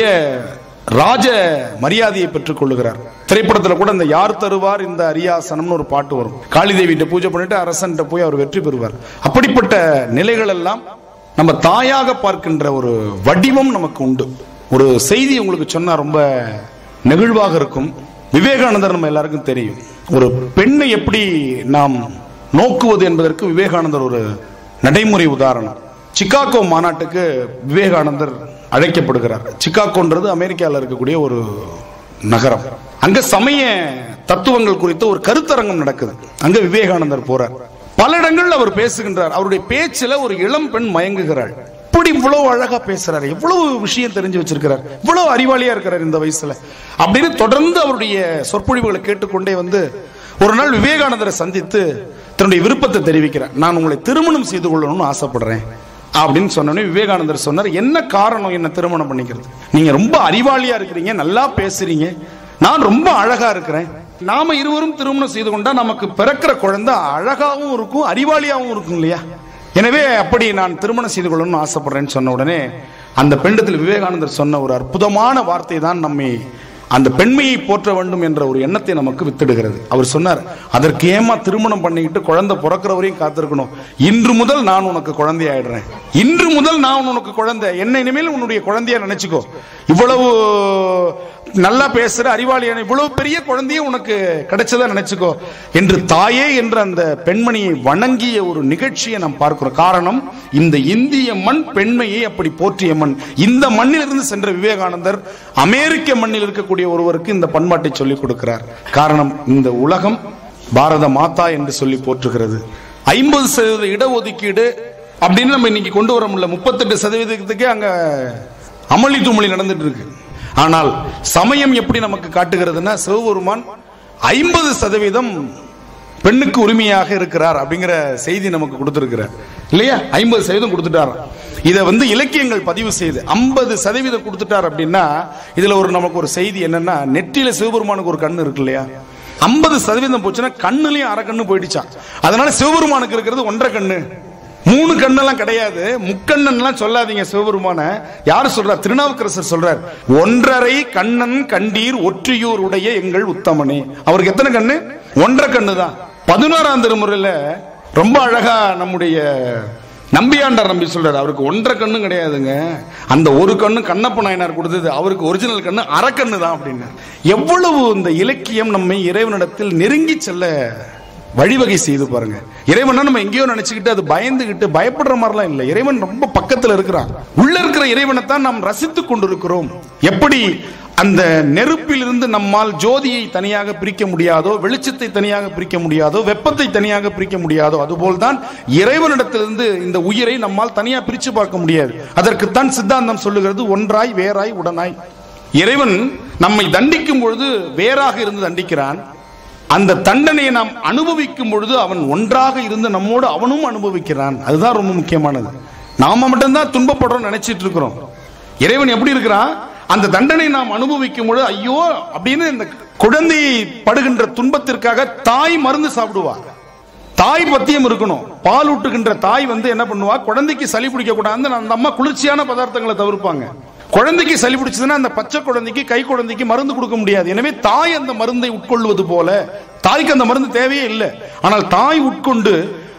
ராஜ மரியாதையை பெற்றுக் கொள்ளுகிறார் திரைப்படத்துல கூட இந்த யார் தருவார் இந்த அரியாசனம்னு ஒரு பாட்டு வரும் காளி தேவிட்ட பூஜை பண்ணிட்டு அரசன்கிட்ட போய் அவர் வெற்றி பெறுவார் அப்படிப்பட்ட நிலைகள் எல்லாம் நம்ம தாயாக பார்க்கின்ற ஒரு வடிவம் நமக்கு உண்டு ஒரு செய்தி உங்களுக்கு சொன்னா ரொம்ப நெகிழ்வாக இருக்கும் விவேகானந்தர் நம்ம எல்லாருக்கும் தெரியும் ஒரு பெண்ணை எப்படி நாம் நோக்குவது என்பதற்கு விவேகானந்தர் ஒரு நடைமுறை உதாரணம் சிகாகோ மாநாட்டுக்கு விவேகானந்தர் அழைக்கப்படுகிறார் சிகாகோன்றது அமெரிக்காவில் இருக்கக்கூடிய ஒரு நகரம் அங்க சமய தத்துவங்கள் குறித்த ஒரு கருத்தரங்கம் நடக்குது அங்க விவேகானந்தர் போறார் பல இடங்கள்ல அவர் பேசுகின்றார் அவருடைய பேச்சுல ஒரு இளம் பெண் மயங்குகிறாள் இப்படி இவ்வளவு அழகா பேசுறாரு எவ்வளவு விஷயம் தெரிஞ்சு வச்சிருக்கிறார் இவ்வளவு அறிவாளியா இருக்கிறார் இந்த வயசுல அப்படின்னு தொடர்ந்து அவருடைய சொற்பொழிவுகளை கேட்டுக்கொண்டே வந்து ஒரு நாள் விவேகானந்தரை சந்தித்து தன்னுடைய விருப்பத்தை தெரிவிக்கிறார் நான் உங்களை திருமணம் செய்து கொள்ளணும்னு ஆசைப்படுறேன் அப்படின்னு சொன்னோடனே விவேகானந்தர் சொன்னார் என்ன காரணம் என்ன திருமணம் பண்ணிக்கிறது நீங்க ரொம்ப அறிவாளியா இருக்கிறீங்க நல்லா பேசுறீங்க நான் ரொம்ப அழகா இருக்கிறேன் நாம இருவரும் திருமணம் செய்து கொண்டா நமக்கு பிறக்கிற குழந்தை அழகாவும் இருக்கும் அறிவாளியாவும் இருக்கும் இல்லையா எனவே அப்படி நான் திருமணம் செய்து கொள்ளணும்னு ஆசைப்படுறேன்னு சொன்ன உடனே அந்த பெண்டத்தில் விவேகானந்தர் சொன்ன ஒரு அற்புதமான வார்த்தை தான் நம்மை அந்த பெண்மையை போற்ற வேண்டும் என்ற ஒரு எண்ணத்தை நமக்கு வித்திடுகிறது அவர் சொன்னார் அதற்கு ஏமா திருமணம் பண்ணிக்கிட்டு குழந்தை பிறக்கிற வரையும் காத்திருக்கணும் இன்று முதல் நான் உனக்கு குழந்தை ஆயிடுறேன் இன்று முதல் நான் உனக்கு குழந்தை என்ன இனிமேல் உன்னுடைய குழந்தையா நினைச்சுக்கோ இவ்வளவு நல்லா பேசுற அறிவாளியான இவ்வளவு பெரிய குழந்தைய உனக்கு கிடைச்சதா நினைச்சுக்கோ என்று தாயே என்ற அந்த பெண்மணியை வணங்கிய ஒரு நிகழ்ச்சியை நாம் பார்க்கிறோம் காரணம் இந்த இந்திய மண் பெண்மையை அப்படி போற்றிய மண் இந்த மண்ணிலிருந்து சென்ற விவேகானந்தர் அமெரிக்க மண்ணில் இருக்கக்கூடிய ஒருவருக்கு இந்த பண்பாட்டை சொல்லிக் கொடுக்கிறார் காரணம் இந்த உலகம் பாரத மாதா என்று சொல்லி போற்றுகிறது ஐம்பது சதவீத இடஒதுக்கீடு அப்படின்னு நம்ம இன்னைக்கு கொண்டு வர முடியல முப்பத்தெட்டு சதவீதத்துக்கே அங்க அமளி துமளி நடந்துட்டு இருக்கு ஆனால் சமயம் எப்படி நமக்கு காட்டுகிறதுனா சிவபெருமான் ஐம்பது சதவீதம் பெண்ணுக்கு உரிமையாக இருக்கிறார் அப்படிங்கிற செய்தி நமக்கு கொடுத்திருக்கிறார் இல்லையா ஐம்பது சதவீதம் கொடுத்துட்டார் இதை வந்து இலக்கியங்கள் பதிவு செய்து ஐம்பது சதவீதம் கொடுத்துட்டார் அப்படின்னா இதுல ஒரு நமக்கு ஒரு செய்தி என்னன்னா நெற்றியில சிவபெருமானுக்கு ஒரு கண்ணு இருக்கு இல்லையா ஐம்பது சதவீதம் போச்சுன்னா கண்ணுலயும் அரை கண்ணு போயிடுச்சான் அதனால சிவபெருமானுக்கு இருக்கிறது ஒன்றரை கண்ணு மூணு கண்ணெல்லாம் கிடையாது முக்கண்ணன்லாம் சொல்லாதீங்க சிவபெருமான யாரு சொல்றார் திருநாவுக்கரசர் சொல்றார் ஒன்றரை கண்ணன் கண்டீர் ஒற்றியூர் உடைய எங்கள் உத்தமனே அவருக்கு எத்தனை கண்ணு ஒன்றரை கண்ணு தான் பதினோராம் திருமுறையில ரொம்ப அழகா நம்முடைய நம்பியாண்டார் நம்பி சொல்றாரு அவருக்கு ஒன்றரை கண்ணும் கிடையாதுங்க அந்த ஒரு கண்ணு கண்ணப்ப நாயனார் கொடுத்தது அவருக்கு ஒரிஜினல் கண்ணு அரைக்கண்ணு தான் அப்படின்னு எவ்வளவு இந்த இலக்கியம் நம்மை இறைவனிடத்தில் நெருங்கி செல்ல வழிவகை செய்து பாருங்க இறைவனை நம்ம எங்கேயோ நினைச்சுக்கிட்டு அது பயந்துகிட்டு பயப்படுற மாதிரிலாம் இல்லை இறைவன் ரொம்ப பக்கத்துல இருக்கிறான் உள்ள இருக்கிற இறைவனை தான் நாம் ரசித்துக் கொண்டிருக்கிறோம் எப்படி அந்த நெருப்பிலிருந்து நம்மால் ஜோதியை தனியாக பிரிக்க முடியாதோ வெளிச்சத்தை தனியாக பிரிக்க முடியாதோ வெப்பத்தை தனியாக பிரிக்க முடியாதோ அதுபோல்தான் இறைவனிடத்திலிருந்து இந்த உயிரை நம்மால் தனியா பிரிச்சு பார்க்க முடியாது அதற்குத்தான் சித்தாந்தம் சொல்லுகிறது ஒன்றாய் வேறாய் உடனாய் இறைவன் நம்மை தண்டிக்கும் பொழுது வேறாக இருந்து தண்டிக்கிறான் அந்த தண்டனையை நாம் அனுபவிக்கும் பொழுது அவன் ஒன்றாக இருந்து நம்மோடு அவனும் அனுபவிக்கிறான் அதுதான் ரொம்ப முக்கியமானது நாம மட்டும்தான் துன்பப்படுறோம் நினைச்சிட்டு இருக்கிறோம் இறைவன் எப்படி இருக்கிறான் அந்த தண்டனை நாம் அனுபவிக்கும் பொழுது ஐயோ அப்படின்னு இந்த குழந்தையை படுகின்ற துன்பத்திற்காக தாய் மருந்து சாப்பிடுவா தாய் பத்தியம் இருக்கணும் பால் ஊட்டுகின்ற தாய் வந்து என்ன பண்ணுவா குழந்தைக்கு சளி பிடிக்க கூடாது அந்த அம்மா குளிர்ச்சியான பதார்த்தங்களை தவிர்ப்பாங்க குழந்தைக்கு சளி பிடிச்சதுன்னா அந்த பச்சை குழந்தைக்கு கை குழந்தைக்கு மருந்து கொடுக்க முடியாது எனவே தாய் அந்த மருந்தை உட்கொள்வது போல தாய்க்கு அந்த மருந்து தேவையே இல்லை ஆனால் தாய் உட்கொண்டு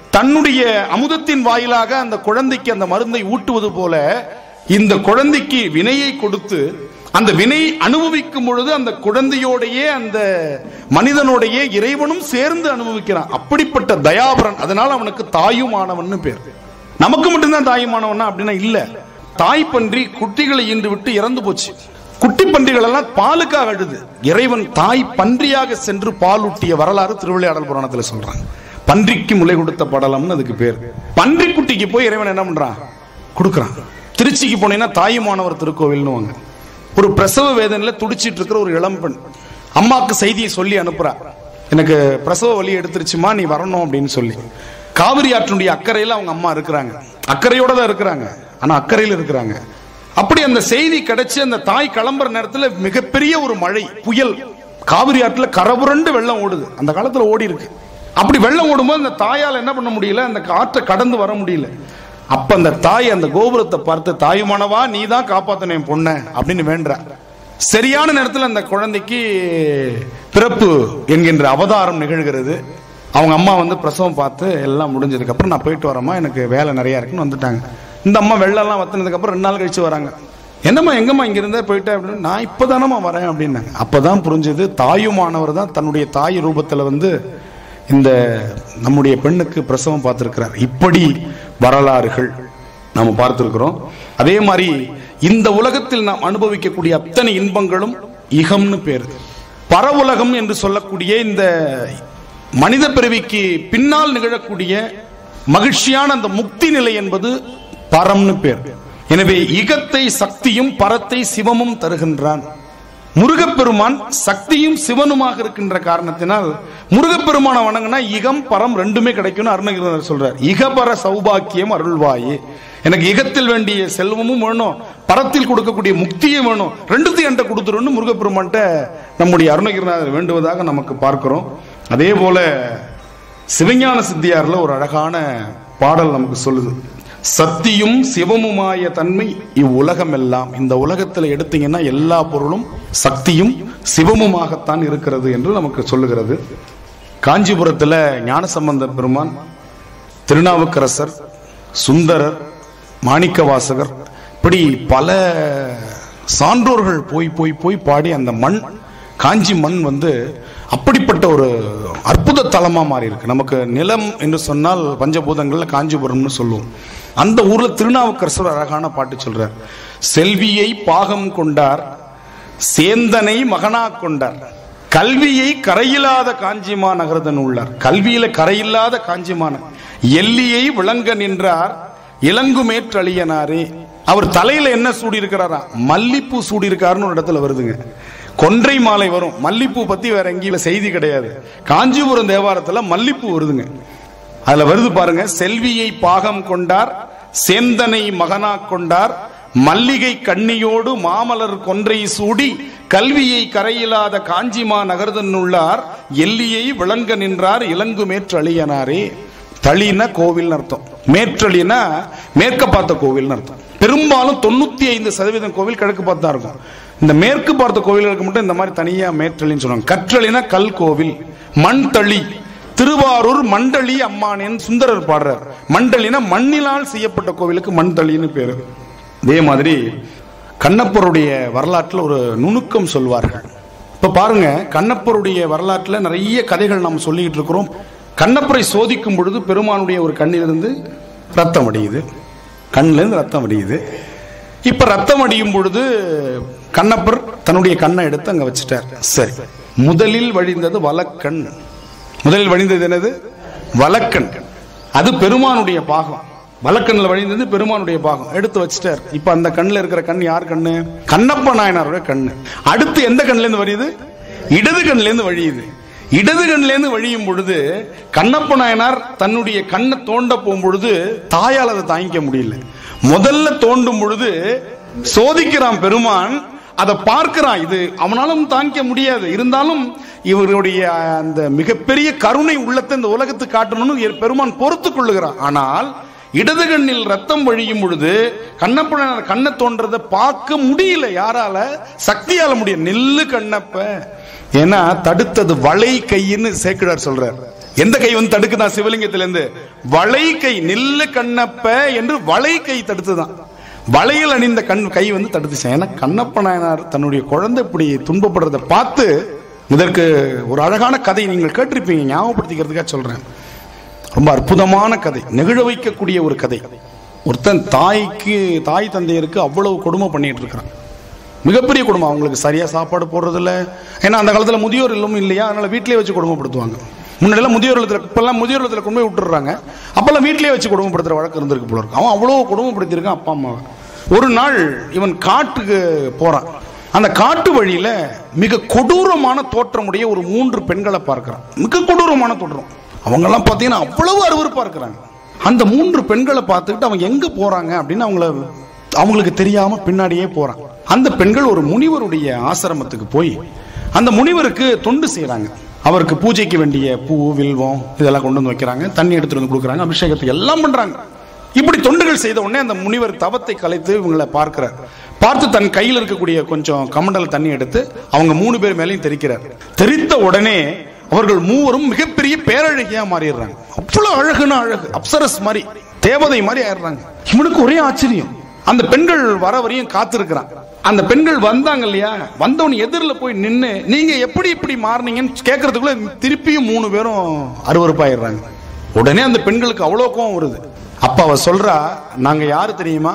தன்னுடைய அமுதத்தின் வாயிலாக அந்த குழந்தைக்கு அந்த மருந்தை ஊட்டுவது போல இந்த குழந்தைக்கு வினையை கொடுத்து அந்த வினை அனுபவிக்கும் பொழுது அந்த குழந்தையோடையே அந்த மனிதனோடையே இறைவனும் சேர்ந்து அனுபவிக்கிறான் அப்படிப்பட்ட தயாபரன் அதனால அவனுக்கு தாயுமானவன் பேர் நமக்கு மட்டும்தான் தாயுமானவனா அப்படின்னா இல்ல தாய் பன்றி குட்டிகளை ஈன்று விட்டு இறந்து போச்சு குட்டி பன்றிகள் எல்லாம் பாலுக்காக அழுது இறைவன் தாய் பன்றியாக சென்று பாலூட்டிய வரலாறு திருவிளையாடல் புராணத்துல சொல்றாங்க பன்றிக்கு முளை கொடுத்த படலம்னு அதுக்கு பேர் பன்றி குட்டிக்கு போய் இறைவன் என்ன பண்றான் கொடுக்கறான் திருச்சிக்கு போனீங்கன்னா தாயுமானவர் திருக்கோவில்னு வாங்க ஒரு பிரசவ வேதனையில துடிச்சிட்டு இருக்கிற ஒரு இளம் பெண் அம்மாக்கு செய்தியை சொல்லி அனுப்புறா எனக்கு பிரசவ வலி எடுத்துருச்சுமா நீ வரணும் அப்படின்னு சொல்லி காவிரி ஆற்றினுடைய அக்கறையில அவங்க அம்மா இருக்கிறாங்க அக்கறையோட தான் இருக்கிறாங்க ஆனா அக்கறையில் இருக்கிறாங்க அப்படி அந்த செய்தி கிடைச்சு அந்த தாய் கிளம்புற நேரத்துல மிகப்பெரிய ஒரு மழை புயல் காவிரி ஆற்றுல கரபுரண்டு வெள்ளம் ஓடுது அந்த காலத்துல ஓடி இருக்கு அப்படி வெள்ளம் ஓடும்போது அந்த தாயால் என்ன பண்ண முடியல அந்த ஆற்றை கடந்து வர முடியல அப்ப அந்த தாய் அந்த கோபுரத்தை பார்த்து தாயுமானவா நீ தான் காப்பாத்தன என் பொண்ண அப்படின்னு வேண்டா சரியான நேரத்தில் அந்த குழந்தைக்கு பிறப்பு என்கின்ற அவதாரம் நிகழ்கிறது அவங்க அம்மா வந்து பிரசவம் பார்த்து எல்லாம் முடிஞ்சதுக்கு அப்புறம் நான் போயிட்டு வரேம்மா எனக்கு வேலை நிறைய இருக்குன்னு வந்துட்டாங்க இந்த அம்மா வெள்ளம்லாம் வத்தினதுக்கு அப்புறம் ரெண்டு நாள் கழிச்சு வராங்க என்னம்மா எங்கம்மா இங்க இருந்தே போயிட்டேன் அப்படின்னு நான் இப்பதானம்மா வரேன் அப்படின்னாங்க அப்பதான் புரிஞ்சது தாயுமானவர் தான் தன்னுடைய தாய் ரூபத்துல வந்து இந்த நம்முடைய பெண்ணுக்கு பிரசவம் பார்த்திருக்கிறார் இப்படி வரலாறுகள் நாம பார்த்திருக்கிறோம் அதே மாதிரி இந்த உலகத்தில் நாம் அனுபவிக்கக்கூடிய அத்தனை இன்பங்களும் இகம்னு பேரு பரவுலகம் என்று சொல்லக்கூடிய இந்த மனித பிறவிக்கு பின்னால் நிகழக்கூடிய மகிழ்ச்சியான அந்த முக்தி நிலை என்பது பரம்னு பேர் எனவே இகத்தை சக்தியும் பரத்தை சிவமும் தருகின்றான் முருகப்பெருமான் சக்தியும் சிவனுமாக இருக்கின்ற காரணத்தினால் முருகப்பெருமான வணங்கினா இகம் பரம் ரெண்டுமே கிடைக்கும்னு அருணகிரிநாதர் சொல்றார் இகபர சௌபாக்கியம் அருள்வாயே எனக்கு இகத்தில் வேண்டிய செல்வமும் வேணும் பரத்தில் கொடுக்கக்கூடிய முக்தியும் வேணும் ரெண்டுத்தையும் என்கிட்ட கொடுத்துருன்னு முருகப்பெருமான்ட்ட நம்முடைய அருணகிரிநாதர் வேண்டுவதாக நமக்கு பார்க்கிறோம் அதே போல சிவஞான சித்தியார்ல ஒரு அழகான பாடல் நமக்கு சொல்லுது சத்தியும் சிவமுமாய தன்மை இவ்வுலகம் எல்லாம் இந்த உலகத்தில் எடுத்தீங்கன்னா எல்லா பொருளும் சக்தியும் சிவமுமாகத்தான் இருக்கிறது என்று நமக்கு சொல்லுகிறது காஞ்சிபுரத்துல ஞானசம்பந்த பெருமான் திருநாவுக்கரசர் சுந்தரர் மாணிக்கவாசகர் இப்படி பல சான்றோர்கள் போய் போய் போய் பாடி அந்த மண் காஞ்சி மண் வந்து அப்படிப்பட்ட ஒரு அற்புத தலமா மாறி இருக்கு நமக்கு நிலம் என்று சொன்னால் பஞ்சபூதங்கள்ல காஞ்சிபுரம்னு சொல்லுவோம் அந்த ஊர்ல திருநாவுக்கரசர் அழகான பாட்டு சொல்றார் செல்வியை பாகம் கொண்டார் சேந்தனை மகனா கொண்டார் கல்வியை கரையில்லாத காஞ்சிமா நகரதன் உள்ளார் கல்வியில கரையில்லாத காஞ்சிமான எல்லியை விளங்க நின்றார் இளங்குமேற்றழியனாரே அவர் தலையில என்ன சூடி இருக்கிறாரா மல்லிப்பூ சூடி இருக்காருன்னு ஒரு இடத்துல வருதுங்க கொன்றை மாலை வரும் மல்லிப்பூ பத்தி வேற எங்கேயும் செய்தி கிடையாது காஞ்சிபுரம் தேவாரத்துல மல்லிப்பூ வருதுங்க அதுல வருது பாருங்க செல்வியை பாகம் கொண்டார் சேந்தனை மகனா கொண்டார் மல்லிகை கண்ணியோடு மாமலர் கொன்றை சூடி கல்வியை கரையில்லாத காஞ்சிமா நகர்தன்னுள்ளார் எல்லியை விளங்க நின்றார் இளங்கு மேற்றழியனாரே தளினா கோவில் அர்த்தம் மேற்றளினா மேற்க பார்த்த கோவில் அர்த்தம் பெரும்பாலும் தொண்ணூத்தி ஐந்து சதவீதம் கோவில் கிழக்கு பார்த்தா இருக்கும் இந்த மேற்கு பார்த்த கோவில்களுக்கு மட்டும் இந்த மாதிரி தனியா மேற்றளின்னு சொல்லுவாங்க கற்றளினா கல் கோவில் மண் தளி திருவாரூர் மண்டலி அம்மானேன்னு சுந்தரர் பாடுறார் மண்டலினா மண்ணினால் செய்யப்பட்ட கோவிலுக்கு மண்தளின்னு பேரு அதே மாதிரி கண்ணப்பருடைய வரலாற்றில் ஒரு நுணுக்கம் சொல்வார்கள் இப்ப பாருங்க கண்ணப்பருடைய வரலாற்றில் நிறைய கதைகள் நாம் சொல்லிக்கிட்டு இருக்கிறோம் கண்ணப்பரை சோதிக்கும் பொழுது பெருமானுடைய ஒரு கண்ணிலிருந்து ரத்தம் அடியுது கண்ணிலிருந்து ரத்தம் அடியுது இப்ப ரத்தம் அடியும் பொழுது கண்ணப்பர் தன்னுடைய கண்ணை எடுத்து அங்க வச்சுட்டார் சரி முதலில் வழிந்தது வலக்கண் முதலில் வழிந்தது என்னது வலக்கண் அது பெருமானுடைய பாகம் வலக்கண்ணில் வழிந்தது பெருமானுடைய பாகம் எடுத்து வச்சுட்டார் இப்ப அந்த கண்ணில் இருக்கிற கண் யார் கண்ணு கண்ணப்ப நாயனாருடைய கண்ணு அடுத்து எந்த கண்ணுல இருந்து வழியுது இடது கண்ணுல இருந்து வழியுது இடது கண்ணுல இருந்து வழியும் பொழுது கண்ணப்ப நாயனார் தன்னுடைய கண்ணை தோண்ட போகும் பொழுது தாயால் அதை தாங்கிக்க முடியல முதல்ல தோண்டும் பொழுது சோதிக்கிறான் பெருமான் அதை பார்க்கிறான் இது அவனாலும் தாங்கிக்க முடியாது இருந்தாலும் இவருடைய அந்த மிகப்பெரிய கருணை உள்ளத்தை இந்த உலகத்துக்கு காட்டணும்னு பெருமான் பொறுத்து கொள்ளுகிறான் ஆனால் இடது கண்ணில் ரத்தம் வழியும் பொழுது கண்ணப்ப கண்ணை தோன்றதை பார்க்க முடியல யாரால சக்தியால முடியும் நெல்லு கண்ணப்ப ஏன்னா தடுத்தது வளை கையின்னு சேக்கிடார் சொல்றார் எந்த கை வந்து தடுக்குதான் சிவலிங்கத்திலிருந்து வளை கை நில்ல கண்ணப்ப என்று வளை கை தடுத்துதான் வளையல் அணிந்த கண் கை வந்து தடுத்துச்சு ஏன்னா கண்ணப்ப நாயனார் தன்னுடைய குழந்தை இப்படி துன்பப்படுறதை பார்த்து இதற்கு ஒரு அழகான கதை நீங்கள் கேட்டிருப்பீங்க ஞாபகப்படுத்திக்கிறதுக்காக சொல்றேன் ரொம்ப அற்புதமான கதை நெகிழ வைக்கக்கூடிய ஒரு கதை ஒருத்தன் தாய்க்கு தாய் தந்தையருக்கு அவ்வளவு கொடுமை பண்ணிட்டு இருக்கிறான் மிகப்பெரிய குடும்பம் அவங்களுக்கு சரியா சாப்பாடு போடுறதில்ல ஏன்னா அந்த காலத்துல முதியோர் இல்லமும் இல்லையா அதனால வீட்டிலேயே வச்சு கொடுமைப்படுத்துவாங்க முன்னாடிலாம் முதியோர் இல்லத்துல இப்பெல்லாம் முதியோர் இல்லத்துல கொண்டு போய் விட்டுறாங்க அப்பெல்லாம் வீட்டிலேயே வச்சு கொடுமைப்படுத்துற வழக்கம் இருந்திருக்கு போல இருக்கு அவன் அவ்வளோ கொடுமைப்படுத்தியிருக்கான் அப்பா அம்மாவை ஒரு நாள் இவன் காட்டுக்கு போறான் அந்த காட்டு வழியில மிக கொடூரமான தோற்றமுடைய ஒரு மூன்று பெண்களை பார்க்கிறான் மிக கொடூரமான தோற்றம் அவங்கெல்லாம் பார்த்தீங்கன்னா அவ்வளவு அருவருப்பா இருக்கிறாங்க அந்த மூன்று பெண்களை பார்த்துக்கிட்டு அவங்க எங்க போறாங்க அப்படின்னு அவங்கள அவங்களுக்கு தெரியாம பின்னாடியே போறான் அந்த பெண்கள் ஒரு முனிவருடைய ஆசிரமத்துக்கு போய் அந்த முனிவருக்கு தொண்டு செய்யறாங்க அவருக்கு பூஜைக்கு வேண்டிய பூ வில்வம் இதெல்லாம் கொண்டு வந்து வைக்கிறாங்க தண்ணி எடுத்துட்டு வந்து கொடுக்குறாங்க அபிஷேகத்துக்கு எல்லாம் பண்றாங்க இப்படி தொண்டுகள் செய்த உடனே அந்த முனிவர் தவத்தை கலைத்து இவங்களை பார்க்கிறார் பார்த்து தன் கையில் இருக்கக்கூடிய கொஞ்சம் கமண்டல தண்ணி எடுத்து அவங்க மூணு பேர் மேலேயும் தெரிக்கிறார் தெரித்த உடனே அவர்கள் மூவரும் மிகப்பெரிய பேரழகியா மாறிடுறாங்க அவ்வளவு அழகுனா அழகு அப்சரஸ் மாதிரி தேவதை மாதிரி ஆயிடுறாங்க இவனுக்கு ஒரே ஆச்சரியம் அந்த பெண்கள் வர வரையும் காத்திருக்கிறான் அந்த பெண்கள் வந்தாங்க இல்லையா வந்தவன் எதிரில் போய் நின்னு நீங்க எப்படி இப்படி மாறினீங்கன்னு கேட்கறதுக்குள்ள திருப்பியும் மூணு பேரும் அருவருப்பாயிடுறாங்க உடனே அந்த பெண்களுக்கு அவ்வளோ கோவம் வருது அப்ப அவ சொல்றா நாங்க யாரு தெரியுமா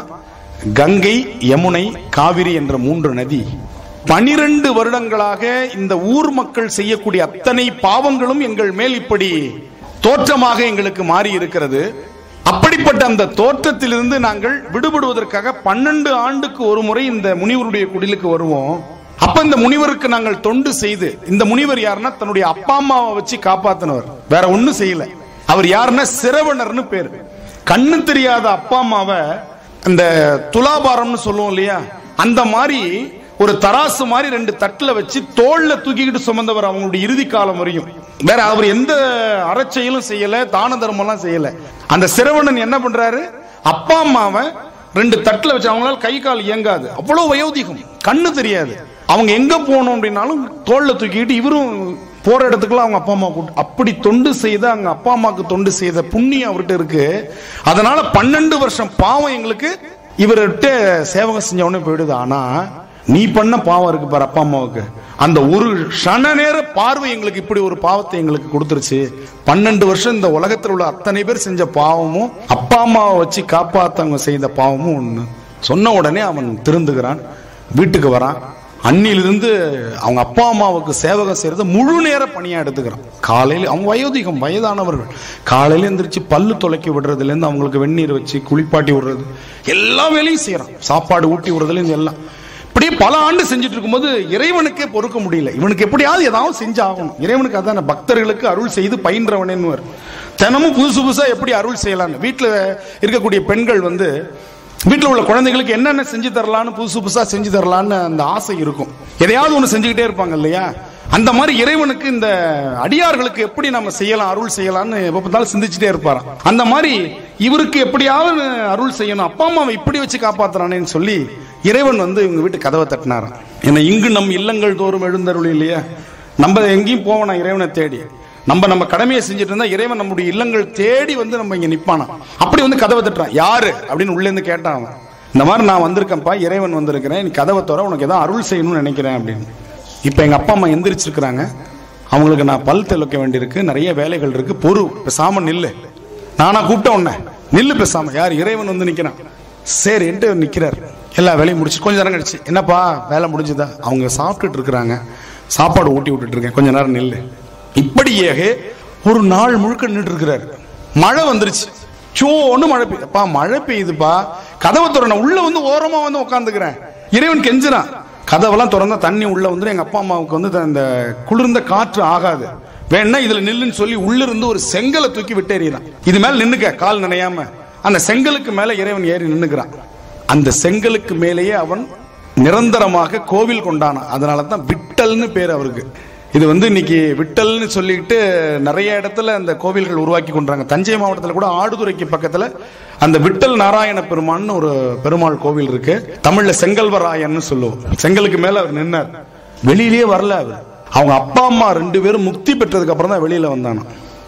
கங்கை யமுனை காவிரி என்ற மூன்று நதி பனிரெண்டு வருடங்களாக இந்த ஊர் மக்கள் செய்யக்கூடிய அத்தனை பாவங்களும் எங்கள் மேல் இப்படி தோற்றமாக எங்களுக்கு மாறி இருக்கிறது அப்படிப்பட்ட அந்த தோற்றத்திலிருந்து நாங்கள் விடுபடுவதற்காக பன்னெண்டு ஆண்டுக்கு ஒரு முறை இந்த முனிவருடைய குடிலுக்கு வருவோம் அப்ப இந்த முனிவருக்கு நாங்கள் தொண்டு செய்து இந்த முனிவர் யாருன்னா தன்னுடைய அப்பா அம்மாவை வச்சு காப்பாத்தினவர் வேற ஒண்ணும் செய்யல அவர் யாருன்னா சிரவணர்னு பேர் கண்ணு தெரியாத அப்பா அம்மாவை அந்த துலாபாரம்னு சொல்லுவோம் இல்லையா அந்த மாதிரி ஒரு தராசு மாதிரி ரெண்டு தட்டுல வச்சு தோல்ல தூக்கிக்கிட்டு சுமந்தவர் அவங்களுடைய இறுதி காலம் வரையும் வேற அவர் எந்த அறச்செயலும் செய்யல தான தர்மம்லாம் செய்யல அந்த சிரவணன் என்ன பண்றாரு அப்பா அம்மாவை ரெண்டு தட்டுல வச்சு அவங்களால கை கால் இயங்காது அவ்வளவு வயோதிகம் கண்ணு தெரியாது அவங்க எங்க போகணும் அப்படின்னாலும் தோல்ல தூக்கிக்கிட்டு இவரும் போற இடத்துக்குலாம் அவங்க அப்பா அம்மா கூட்டு அப்படி தொண்டு செய்த அவங்க அப்பா அம்மாவுக்கு தொண்டு செய்த புண்ணியம் அவர்கிட்ட இருக்கு அதனால பன்னெண்டு வருஷம் பாவம் எங்களுக்கு இவர்கிட்ட சேவகம் செஞ்ச உடனே போயிடுது ஆனா நீ பண்ண பாவம் இருக்கு பாரு அப்பா அம்மாவுக்கு அந்த ஒரு க்ஷண நேர பார்வை எங்களுக்கு இப்படி ஒரு பாவத்தை எங்களுக்கு கொடுத்துருச்சு பன்னெண்டு வருஷம் இந்த உலகத்தில் உள்ள அத்தனை பேர் செஞ்ச பாவமும் அப்பா அம்மாவை வச்சு காப்பாத்தவங்க செய்த பாவமும் ஒண்ணு சொன்ன உடனே அவன் திருந்துகிறான் வீட்டுக்கு வரான் அன்னிலிருந்து அவங்க அப்பா அம்மாவுக்கு சேவகம் செய்யறது முழு நேர பணியா எடுத்துக்கிறான் காலையில அவங்க வயோதிகம் வயதானவர்கள் காலையில எந்திரிச்சு பல்லு துளைக்கி விடுறதுல இருந்து அவங்களுக்கு வெந்நீர் வச்சு குளிப்பாட்டி விடுறது எல்லா வேலையும் செய்யறான் சாப்பாடு ஊட்டி விடுறதுல இருந்து எல்லாம் இப்படியே பல ஆண்டு செஞ்சுட்டு இருக்கும்போது இறைவனுக்கே பொறுக்க முடியல இவனுக்கு எப்படியாவது ஏதாவது செஞ்சு ஆகணும் இறைவனுக்கு அதான பக்தர்களுக்கு அருள் செய்து பயின்றவனேன்னு தினமும் புதுசு புதுசா எப்படி அருள் செய்யலாம்னு வீட்டுல இருக்கக்கூடிய பெண்கள் வந்து வீட்டில் உள்ள குழந்தைகளுக்கு என்னென்ன செஞ்சு தரலான்னு புதுசு புதுசா செஞ்சு தரலான்னு அந்த ஆசை இருக்கும் எதையாவது ஒன்று செஞ்சுக்கிட்டே இருப்பாங்க இல்லையா அந்த மாதிரி இறைவனுக்கு இந்த அடியார்களுக்கு எப்படி நம்ம செய்யலாம் அருள் செய்யலாம்னு எப்ப பார்த்தாலும் சிந்திச்சுட்டே இருப்பாராம் அந்த மாதிரி இவருக்கு எப்படியாவது அருள் செய்யணும் அப்பா அம்மாவை இப்படி வச்சு காப்பாத்துறானேன்னு சொல்லி இறைவன் வந்து இவங்க வீட்டு கதவை தட்டினாராம் என்ன இங்கு நம் இல்லங்கள் தோறும் எழுந்தருள் இல்லையா நம்ம எங்கேயும் போவோம் இறைவனை தேடி நம்ம நம்ம கடமையை செஞ்சுட்டு இருந்தா இறைவன் நம்முடைய இல்லங்கள் தேடி வந்து நம்ம இங்க நிப்பானா அப்படி வந்து கதவை தட்டுறான் யாரு அப்படின்னு உள்ள இருந்து கேட்டான் அவன் இந்த மாதிரி நான் வந்திருக்கேன்ப்பா இறைவன் வந்திருக்கிறேன் நீ கதவை தர உனக்கு ஏதாவது அருள் செய்யணும்னு நினைக்கிறேன் அப்படின்னு இப்ப எங்க அப்பா அம்மா எந்திரிச்சிருக்கிறாங்க அவங்களுக்கு நான் பல் தெளிக்க வேண்டியிருக்கு நிறைய வேலைகள் இருக்கு பொறு பேசாம நில்லு நானா கூப்பிட்ட உடனே நில்லு பேசாம யார் இறைவன் வந்து நிக்கிறான் சரின்ட்டு நிக்கிறார் எல்லா வேலையும் முடிச்சு கொஞ்ச நேரம் கழிச்சு என்னப்பா வேலை முடிஞ்சுதா அவங்க சாப்பிட்டுட்டு இருக்கிறாங்க சாப்பாடு ஊட்டி விட்டுட்டு இருக்கேன் கொஞ்ச நேரம் நில்லு இப்படியே ஒரு நாள் முழுக்க நின்று இருக்கிறாரு மழை வந்துருச்சு சோன்னு மழை பெய்யுதுப்பா மழை பெய்யுதுப்பா கதவை திறன உள்ள வந்து ஓரமா வந்து உட்காந்துக்கிறேன் இறைவன் கெஞ்சுறான் கதவெல்லாம் திறந்தா தண்ணி உள்ள வந்துடும் எங்க அப்பா அம்மாவுக்கு வந்து அந்த குளிர்ந்த காற்று ஆகாது வேணா இதுல நில்லுன்னு சொல்லி உள்ள இருந்து ஒரு செங்கலை தூக்கி விட்டேறிறான் இது மேல நின்னுக்க கால் நினையாம அந்த செங்கலுக்கு மேல இறைவன் ஏறி நின்னுக்கிறான் அந்த செங்கலுக்கு மேலேயே அவன் நிரந்தரமாக கோவில் கொண்டானான் அதனால தான் விட்டல்னு பேர் அவருக்கு இது வந்து இன்னைக்கு விட்டல்னு சொல்லிட்டு நிறைய இடத்துல அந்த கோவில்கள் உருவாக்கி கொண்டாங்க தஞ்சை மாவட்டத்தில் கூட ஆடுதுறைக்கு பக்கத்துல அந்த விட்டல் நாராயண பெருமான்னு ஒரு பெருமாள் கோவில் இருக்கு தமிழ்ல செங்கல்வராயன்னு சொல்லுவோம் செங்கலுக்கு மேல அவர் நின்னார் வெளியிலேயே வரல அவர் அவங்க அப்பா அம்மா ரெண்டு பேரும் முக்தி பெற்றதுக்கு அப்புறம் தான் வெளியில வந்தானோ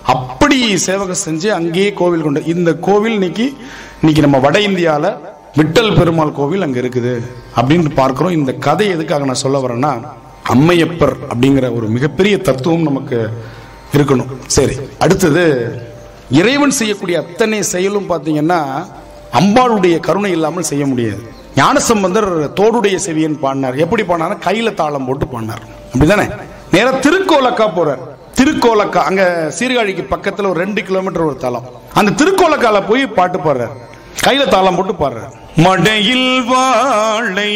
அப்படி சேவகம் செஞ்சு அங்கேயே கோவில் கொண்டு இந்த கோவில் இன்னைக்கு இன்னைக்கு நம்ம வட இந்தியால விட்டல் பெருமாள் கோவில் அங்க இருக்குது அப்படின்னு பார்க்கிறோம் இந்த கதை எதுக்காக நான் சொல்ல வரேன்னா அம்மையப்பர் அப்படிங்கிற ஒரு மிகப்பெரிய தத்துவம் நமக்கு இருக்கணும் சரி அடுத்தது இறைவன் செய்யக்கூடிய அத்தனை செயலும் பார்த்தீங்கன்னா அம்பாளுடைய கருணை இல்லாமல் செய்ய முடியாது ஞானசம்பந்தர் தோடுடைய செவியன் பாடினார் எப்படி பாடினார் கையில தாளம் போட்டு பாடினார் அப்படிதானே நேரா திருக்கோலக்கா போறார் திருக்கோலக்கா அங்க சீர்காழிக்கு பக்கத்துல ஒரு ரெண்டு கிலோமீட்டர் ஒரு தலம் அந்த திருக்கோலக்கால போய் பாட்டு பாடுறார் கையில தாளம் போட்டு பாடுறார் மடையில் வாழை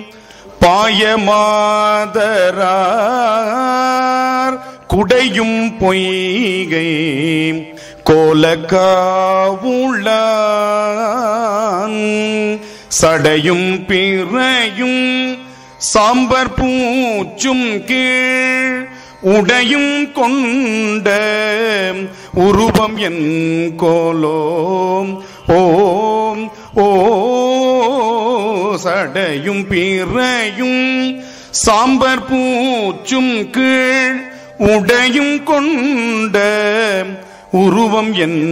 பாயமாதரார் குடையும் பொய்கை கோலக்காவுளான் சடையும் பிறையும் சாம்பர் பூச்சும் கீழ் உடையும் கொண்ட உருவம் என் கோலோம் ஓம் ஓ சடையும் பிறையும் சாம்பர் பூச்சும் கீழ் உடையும் கொண்ட உருவம் என்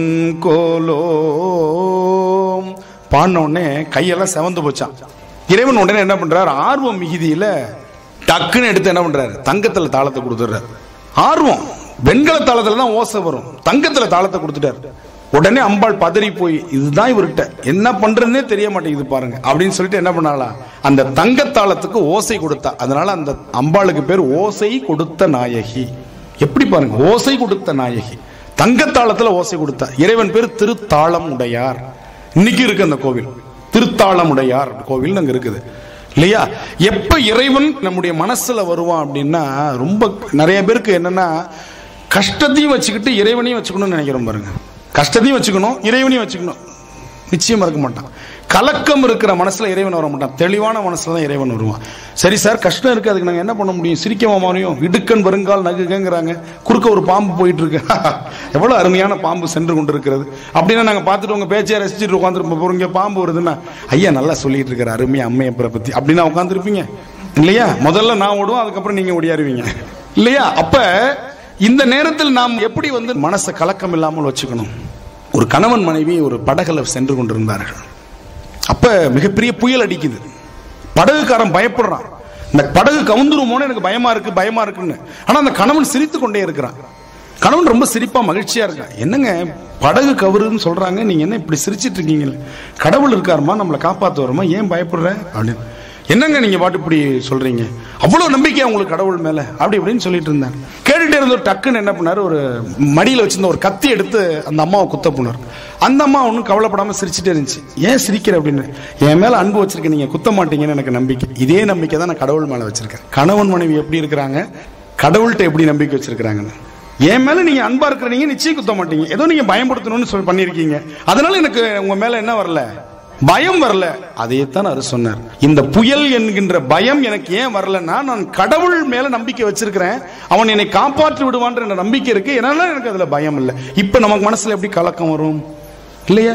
கோலோம் பாடின உடனே கையெல்லாம் செவந்து போச்சான் இறைவன் உடனே என்ன பண்றாரு ஆர்வம் மிகுதியில டக்குன்னு எடுத்து என்ன பண்றாரு தங்கத்துல தாளத்தை கொடுத்துடுறாரு ஆர்வம் வெண்கல தாளத்துல தான் ஓசை வரும் தங்கத்துல தாளத்தை கொடுத்துட்டாரு உடனே அம்பாள் பதறி போய் இதுதான் இவர்கிட்ட என்ன பண்றதுன்னே தெரிய மாட்டேங்குது பாருங்க அப்படின்னு சொல்லிட்டு என்ன பண்ணாலாம் அந்த தங்கத்தாளத்துக்கு ஓசை கொடுத்தா அதனால அந்த அம்பாளுக்கு பேர் ஓசை கொடுத்த நாயகி எப்படி பாருங்க ஓசை கொடுத்த நாயகி தங்கத்தாளத்துல ஓசை கொடுத்தா இறைவன் பேர் திருத்தாளம் உடையார் இன்னைக்கு இருக்கு அந்த கோவில் திருத்தாளம் உடையார் கோவில் அங்க இருக்குது இல்லையா எப்ப இறைவன் நம்முடைய மனசுல வருவான் அப்படின்னா ரொம்ப நிறைய பேருக்கு என்னன்னா கஷ்டத்தையும் வச்சுக்கிட்டு இறைவனையும் வச்சுக்கணும்னு நினைக்கிறோம் பாருங்க கஷ்டத்தையும் வச்சுக்கணும் இறைவனையும் வச்சுக்கணும் நிச்சயமா இருக்க மாட்டான் கலக்கம் இருக்கிற மனசுல இறைவன் வர மாட்டான் தெளிவான மனசுல தான் இறைவன் வருவான் சரி சார் கஷ்டம் இருக்கு அதுக்கு நாங்க என்ன பண்ண முடியும் சிரிக்கவா முடியும் இடுக்கன் வருங்கால் நகுங்கிறாங்க குறுக்க ஒரு பாம்பு போயிட்டு இருக்கு எவ்வளவு அருமையான பாம்பு சென்று கொண்டு இருக்கிறது அப்படின்னா நாங்க பார்த்துட்டு உங்க பேச்சையை ரசிச்சுட்டு உட்காந்துருப்போம் இங்க பாம்பு வருதுன்னா ஐயா நல்லா சொல்லிட்டு இருக்கிற அருமையா அம்மையப்பரை பத்தி அப்படின்னா உட்காந்துருப்பீங்க இல்லையா முதல்ல நான் ஓடுவோம் அதுக்கப்புறம் நீங்க ஓடியாருவீங்க இல்லையா அப்ப இந்த நேரத்தில் நாம் எப்படி வந்து மனசை கலக்கம் இல்லாமல் வச்சுக்கணும் ஒரு கணவன் மனைவி ஒரு படகுல சென்று கொண்டிருந்தார்கள் அப்ப மிகப்பெரிய புயல் அடிக்குது படகுக்காரன் பயப்படுறான் இந்த படகு கவுந்துருமோன்னு எனக்கு பயமா இருக்கு பயமா இருக்குன்னு ஆனா அந்த கணவன் சிரித்து கொண்டே இருக்கிறான் கணவன் ரொம்ப சிரிப்பா மகிழ்ச்சியா இருக்கான் என்னங்க படகு கவுருன்னு சொல்றாங்க நீங்க என்ன இப்படி சிரிச்சிட்டு இருக்கீங்க கடவுள் இருக்காருமா நம்மளை காப்பாத்து வருமா ஏன் பயப்படுற அப்படின்னு என்னங்க நீங்க பாட்டு இப்படி சொல்றீங்க அவ்வளவு நம்பிக்கை உங்களுக்கு கடவுள் மேல அப்படி இப்படின்னு சொல்லிட்டு இருந்தாங்க கேட்டுட்டே இருந்த ஒரு டக்குன்னு என்ன பண்ணாரு ஒரு மடியில வச்சிருந்த ஒரு கத்தி எடுத்து அந்த அம்மாவை குத்த போனார் அந்த அம்மா ஒன்றும் கவலைப்படாம சிரிச்சுட்டே இருந்துச்சு ஏன் சிரிக்கிற அப்படின்னு என் மேல அன்பு வச்சிருக்க நீங்க குத்த மாட்டீங்கன்னு எனக்கு நம்பிக்கை இதே நம்பிக்கை தான் நான் கடவுள் மேல வச்சிருக்கேன் கணவன் மனைவி எப்படி இருக்கிறாங்க கடவுள்கிட்ட எப்படி நம்பிக்கை வச்சிருக்கிறாங்கன்னு என் மேல நீங்க அன்பா இருக்கிறீங்க நிச்சயம் குத்த மாட்டீங்க ஏதோ நீங்க பயன்படுத்தணும்னு சொல்லி பண்ணிருக்கீங்க அதனால எனக்கு உங்க மேல என்ன வரல பயம் வரல அதைத்தான் அவர் சொன்னார் இந்த புயல் என்கின்ற பயம் எனக்கு ஏன் வரலன்னா நான் கடவுள் மேல நம்பிக்கை வச்சிருக்கிறேன் அவன் என்னை காப்பாற்றி விடுவான்ற என்ற நம்பிக்கை இருக்கு என்னால எனக்கு அதுல பயம் இல்லை இப்ப நமக்கு மனசுல எப்படி கலக்கம் வரும் இல்லையா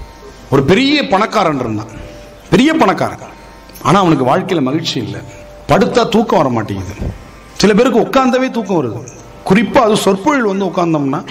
ஒரு பெரிய பணக்காரன் இருந்தான் பெரிய பணக்காரன் ஆனா அவனுக்கு வாழ்க்கையில மகிழ்ச்சி இல்லை படுத்தா தூக்கம் வர மாட்டேங்குது சில பேருக்கு உட்கார்ந்தவே தூக்கம் வருது குறிப்பா அது சொற்பொழில் வந்து உட்கார்ந்தோம்னா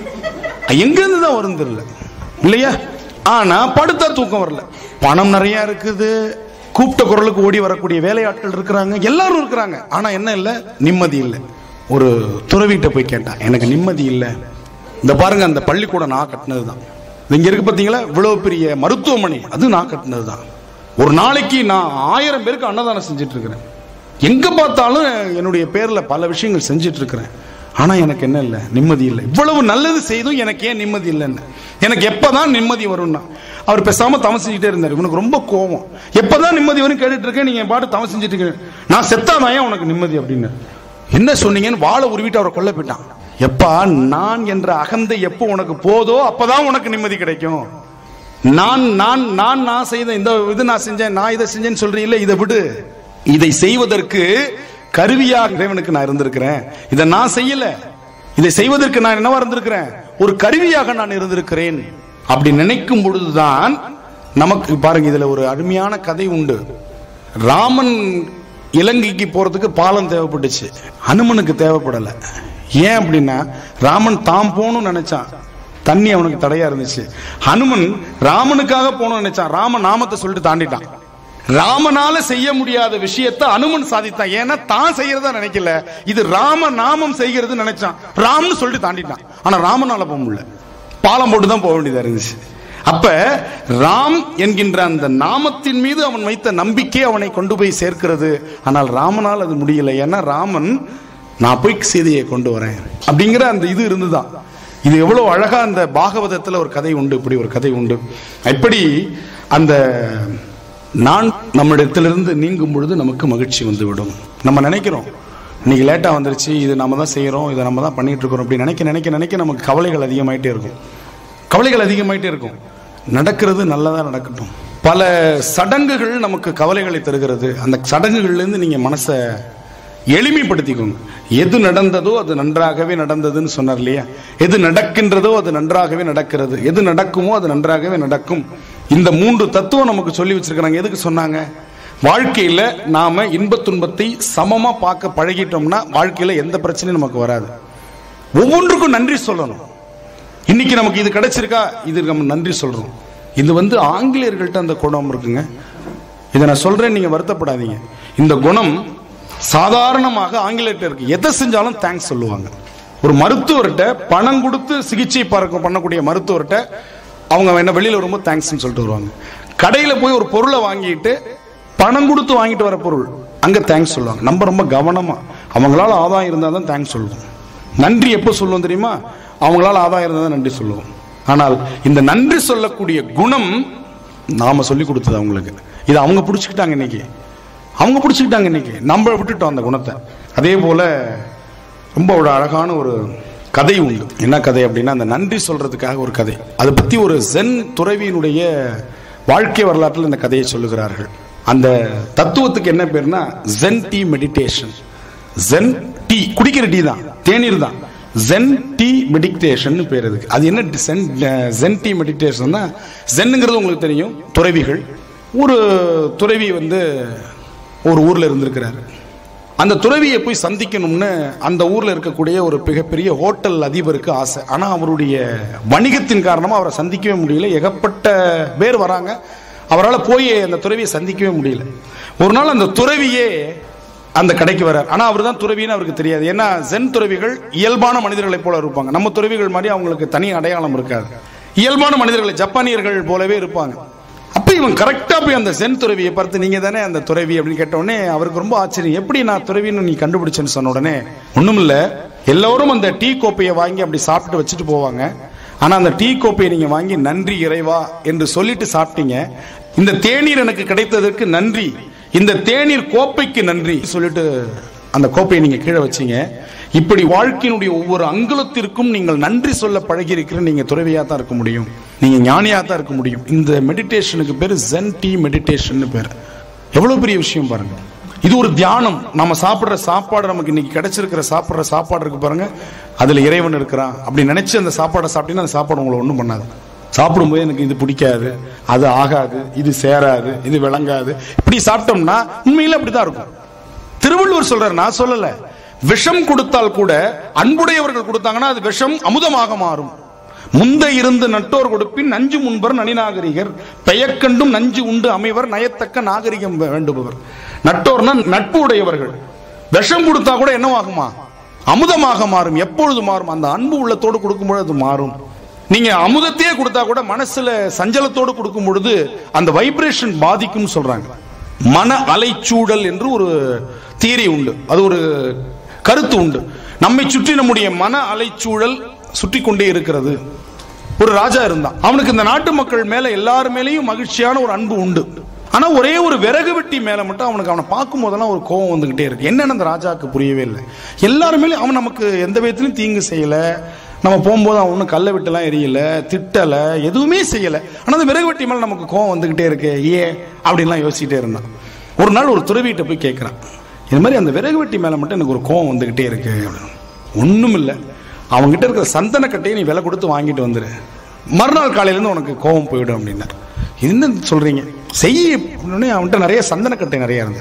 எங்க இருந்து தான் வரும் தெரியல இல்லையா ஆனா படுத்தா தூக்கம் வரல பணம் நிறைய இருக்குது கூப்பிட்ட குரலுக்கு ஓடி வரக்கூடிய வேலையாட்கள் இருக்கிறாங்க எல்லாரும் இருக்கிறாங்க ஆனா என்ன இல்ல நிம்மதி இல்லை ஒரு துறவிட்ட போய் கேட்டான் எனக்கு நிம்மதி இல்லை இந்த பாருங்க அந்த பள்ளிக்கூடம் நான் கட்டினது தான் இங்க இருக்கு பாத்தீங்களா இவ்வளவு பெரிய மருத்துவமனை அது நான் கட்டினது தான் ஒரு நாளைக்கு நான் ஆயிரம் பேருக்கு அன்னதானம் செஞ்சுட்டு இருக்கிறேன் எங்க பார்த்தாலும் என்னுடைய பேர்ல பல விஷயங்கள் செஞ்சுட்டு இருக்கிறேன் ஆனா எனக்கு என்ன இல்லை நிம்மதி இல்லை இவ்வளவு நல்லது செய்தும் எனக்கு ஏன் நிம்மதி இல்லைன்னு எனக்கு எப்பதான் நிம்மதி வரும்னா அவர் பேசாம தவம் செஞ்சுட்டே இருந்தார் இவனுக்கு ரொம்ப கோவம் எப்பதான் நிம்மதி வரும் கேட்டுட்டு இருக்கேன் நீங்க பாட்டு தவம் செஞ்சுட்டு இருக்கீங்க நான் செத்தாதான் ஏன் உனக்கு நிம்மதி அப்படின்னு என்ன சொன்னீங்கன்னு வாழை உருவிட்டு அவரை கொல்ல போயிட்டான் எப்பா நான் என்ற அகந்தை எப்போ உனக்கு போதோ அப்பதான் உனக்கு நிம்மதி கிடைக்கும் நான் நான் நான் நான் செய்த இந்த இது நான் செஞ்சேன் நான் இதை செஞ்சேன்னு சொல்றீங்களே இதை விடு இதை செய்வதற்கு கருவியாக இறைவனுக்கு நான் இருந்திருக்கிறேன் இதை நான் செய்யல இதை செய்வதற்கு நான் என்னவா இருந்திருக்கிறேன் ஒரு கருவியாக நான் இருந்திருக்கிறேன் அப்படி நினைக்கும் பொழுதுதான் நமக்கு பாருங்க இதுல ஒரு அருமையான கதை உண்டு ராமன் இலங்கைக்கு போறதுக்கு பாலம் தேவைப்பட்டுச்சு அனுமனுக்கு தேவைப்படல ஏன் அப்படின்னா ராமன் தாம் போகணும்னு நினைச்சான் தண்ணி அவனுக்கு தடையா இருந்துச்சு ஹனுமன் ராமனுக்காக போகணும்னு நினைச்சான் ராம நாமத்தை சொல்லிட்டு தாண்டிட்டான் ராமனால செய்ய முடியாத விஷயத்தை அனுமன் சாதித்தான் ஏன்னா தான் செய்யறதா நினைக்கல இது ராம நாமம் செய்கிறது நினைச்சான் ராம்னு சொல்லிட்டு தாண்டிட்டான் ஆனா ராமனால போக முடியல பாலம் போட்டு தான் போக வேண்டியதா இருந்துச்சு அப்ப ராம் என்கின்ற அந்த நாமத்தின் மீது அவன் வைத்த நம்பிக்கை அவனை கொண்டு போய் சேர்க்கிறது ஆனால் ராமனால் அது முடியல ஏன்னா ராமன் நான் போய் சீதையை கொண்டு வரேன் அப்படிங்கிற அந்த இது இருந்துதான் இது எவ்வளவு அழகா அந்த பாகவதத்துல ஒரு கதை உண்டு இப்படி ஒரு கதை உண்டு எப்படி அந்த நான் நம்மிடத்திலிருந்து நீங்கும் பொழுது நமக்கு மகிழ்ச்சி வந்துவிடும் நம்ம நினைக்கிறோம் இன்னைக்கு லேட்டா வந்துருச்சு இது நம்ம தான் செய்யறோம் இதை நம்ம தான் பண்ணிட்டு இருக்கிறோம் அப்படி நினைக்க நினைக்க நினைக்க நமக்கு கவலைகள் அதிகமாயிட்டே இருக்கும் கவலைகள் அதிகமாயிட்டே இருக்கும் நடக்கிறது நல்லதா நடக்கட்டும் பல சடங்குகள் நமக்கு கவலைகளை தருகிறது அந்த சடங்குகள்ல இருந்து நீங்க மனசை எளிமைப்படுத்திக்கோங்க எது நடந்ததோ அது நன்றாகவே நடந்ததுன்னு சொன்னார் இல்லையா எது நடக்கின்றதோ அது நன்றாகவே நடக்கிறது எது நடக்குமோ அது நன்றாகவே நடக்கும் இந்த மூன்று தத்துவம் நமக்கு சொல்லி வச்சிருக்கிறாங்க எதுக்கு சொன்னாங்க வாழ்க்கையில நாம இன்பத் துன்பத்தை சமமா பார்க்க பழகிட்டோம்னா வாழ்க்கையில எந்த பிரச்சனையும் நமக்கு வராது ஒவ்வொன்றுக்கும் நன்றி சொல்லணும் இன்னைக்கு நமக்கு இது கிடைச்சிருக்கா இது நம்ம நன்றி சொல்றோம் இது வந்து ஆங்கிலேயர்கள்ட்ட அந்த குணம் இருக்குங்க இதை நான் சொல்றேன் நீங்க வருத்தப்படாதீங்க இந்த குணம் சாதாரணமாக ஆங்கிலேயர்கிட்ட இருக்கு எதை செஞ்சாலும் தேங்க்ஸ் சொல்லுவாங்க ஒரு மருத்துவர்கிட்ட பணம் கொடுத்து சிகிச்சை பார்க்க பண்ணக்கூடிய மருத்துவர்கிட்ட அவங்க என்ன வெளியில வரும்போது தேங்க்ஸ்னு சொல்லிட்டு வருவாங்க கடையில போய் ஒரு பொருளை வாங்கிட்டு பணம் கொடுத்து வாங்கிட்டு வர பொருள் அங்க தேங்க்ஸ் சொல்லுவாங்க நம்ம ரொம்ப கவனமா அவங்களால ஆதாயம் இருந்தால் தான் தேங்க்ஸ் சொல்லுவோம் நன்றி எப்போ சொல்லுவோம் தெரியுமா அவங்களால ஆதாயம் இருந்தால் தான் நன்றி சொல்லுவோம் ஆனால் இந்த நன்றி சொல்லக்கூடிய குணம் நாம சொல்லி கொடுத்தது அவங்களுக்கு இது அவங்க பிடிச்சிக்கிட்டாங்க இன்னைக்கு அவங்க பிடிச்சிக்கிட்டாங்க இன்னைக்கு நம்ம விட்டுட்டோம் அந்த குணத்தை அதே போல ரொம்ப ஒரு அழகான ஒரு கதை உண்டு என்ன கதை அப்படின்னா அந்த நன்றி சொல்றதுக்காக ஒரு கதை அதை பத்தி ஒரு ஜென் துறவியினுடைய வாழ்க்கை வரலாற்றில் இந்த கதையை சொல்லுகிறார்கள் அந்த தத்துவத்துக்கு என்ன பேர்னா Zen tea meditation Zen tea குடிக்கிற டீ தான் தேநீர் தான் ஜென் டீ மெடிடேஷன் பேர் அதுக்கு அது என்ன ஜென் ஜென் டீ மெடிடேஷன் ஜென்னுங்கிறது உங்களுக்கு தெரியும் துறவிகள் ஒரு துறவி வந்து ஒரு ஊர்ல இருந்திருக்கிறார் அந்த துறவியை போய் சந்திக்கணும்னு அந்த ஊர்ல இருக்கக்கூடிய ஒரு மிகப்பெரிய ஹோட்டல் அதிபருக்கு ஆசை ஆனா அவருடைய வணிகத்தின் காரணமா அவரை சந்திக்கவே முடியல ஏகப்பட்ட பேர் வராங்க அவரால் போய் அந்த துறவியை சந்திக்கவே முடியல ஒரு நாள் அந்த துறவியே அந்த கடைக்கு வரார் ஆனா அவர் தான் துறவின்னு அவருக்கு தெரியாது ஏன்னா ஜென் துறவிகள் இயல்பான மனிதர்களைப் போல இருப்பாங்க நம்ம துறவிகள் மாதிரி அவங்களுக்கு தனி அடையாளம் இருக்காது இயல்பான மனிதர்கள் ஜப்பானியர்கள் போலவே இருப்பாங்க அப்ப இவன் கரெக்டா போய் அந்த சென் துறவியை பார்த்து நீங்க தானே அந்த துறவி அப்படின்னு கேட்ட உடனே அவருக்கு ரொம்ப ஆச்சரியம் எப்படி நான் துறவின்னு நீ கண்டுபிடிச்சேன்னு சொன்ன உடனே ஒண்ணும் இல்ல எல்லாரும் அந்த டீ கோப்பையை வாங்கி அப்படி சாப்பிட்டு வச்சுட்டு போவாங்க ஆனா அந்த டீ கோப்பையை நீங்க வாங்கி நன்றி இறைவா என்று சொல்லிட்டு சாப்பிட்டீங்க இந்த தேநீர் எனக்கு கிடைத்ததற்கு நன்றி இந்த தேநீர் கோப்பைக்கு நன்றி சொல்லிட்டு அந்த கோப்பையை நீங்க கீழே வச்சீங்க இப்படி வாழ்க்கையினுடைய ஒவ்வொரு அங்குலத்திற்கும் நீங்கள் நன்றி சொல்ல பழகி இருக்கிற நீங்க துறவியா தான் இருக்க முடியும் நீங்க ஞானியா தான் இருக்க முடியும் இந்த மெடிடேஷனுக்கு பேரு ஜென் டீ மெடிடேஷன் பேர் எவ்வளவு பெரிய விஷயம் பாருங்க இது ஒரு தியானம் நம்ம சாப்பிடுற சாப்பாடு நமக்கு இன்னைக்கு கிடைச்சிருக்கிற சாப்பிடுற சாப்பாடு இருக்கு பாருங்க அதுல இறைவன் இருக்கிறான் அப்படி நினைச்சு அந்த சாப்பாடை சாப்பிட்டீங்கன்னா அந்த சாப்பாடு உங்களை ஒன்றும் பண்ணாது சாப்பிடும்போது எனக்கு இது பிடிக்காது அது ஆகாது இது சேராது இது விளங்காது இப்படி சாப்பிட்டோம்னா உண்மையில அப்படிதான் இருக்கும் திருவள்ளுவர் சொல்றாரு நான் சொல்லல விஷம் கொடுத்தால் கூட அன்புடையவர்கள் கொடுத்தாங்கன்னா அது விஷம் அமுதமாக மாறும் முந்த இருந்து நட்டோர் கொடுப்பின் நஞ்சு முன்பர் நனிநாகரிகர் பெயக்கண்டும் நஞ்சு உண்டு அமைவர் நயத்தக்க நாகரிகம் வேண்டுபவர் நட்டோர்னா நட்பு உடையவர்கள் விஷம் கொடுத்தா கூட என்னவாகுமா அமுதமாக மாறும் எப்பொழுது மாறும் அந்த அன்பு உள்ளத்தோடு கொடுக்கும்போது அது மாறும் நீங்க அமுதத்தையே கொடுத்தா கூட மனசுல சஞ்சலத்தோடு கொடுக்கும் பொழுது அந்த வைப்ரேஷன் பாதிக்கும் சொல்றாங்க மன அலைச்சூழல் என்று ஒரு தியரி உண்டு அது ஒரு கருத்து உண்டு நம்மை சுற்றி நம்முடைய மன அலைச்சூழல் சுற்றி கொண்டே இருக்கிறது ஒரு ராஜா இருந்தான் அவனுக்கு இந்த நாட்டு மக்கள் மேல எல்லார் மேலேயும் மகிழ்ச்சியான ஒரு அன்பு உண்டு ஆனா ஒரே ஒரு விறகு வெட்டி மேல மட்டும் அவனுக்கு அவனை பார்க்கும் போதெல்லாம் ஒரு கோபம் வந்துகிட்டே இருக்கு என்னன்னு அந்த ராஜாவுக்கு புரியவே இல்லை எல்லாருமே அவன் நமக்கு எந்த விதத்திலும் தீங்கு செய்யல நம்ம போகும்போது அவன் ஒன்றும் கல்லை விட்டுலாம் எரியல திட்டல எதுவுமே செய்யல ஆனா அந்த விறகு வெட்டி மேல நமக்கு கோவம் வந்துகிட்டே இருக்கு ஏன் அப்படின்லாம் யோசிச்சுட்டே இருந்தான் ஒரு நாள் ஒரு துறவிகிட்ட போய் கேட்கிறான் இது மாதிரி அந்த விறகு வெட்டி மேல மட்டும் எனக்கு ஒரு கோவம் வந்துகிட்டே இருக்கு அப்படின்னு ஒண்ணும் இல்லை அவங்ககிட்ட இருக்கிற சந்தன கட்டையை நீ விலை கொடுத்து வாங்கிட்டு வந்துரு மறுநாள் காலையில இருந்து உனக்கு கோவம் போயிடும் அப்படின்னாரு என்ன சொல்றீங்க செய்ய அப்படின்னே அவன்கிட்ட நிறைய சந்தன கட்டை நிறைய இருந்தது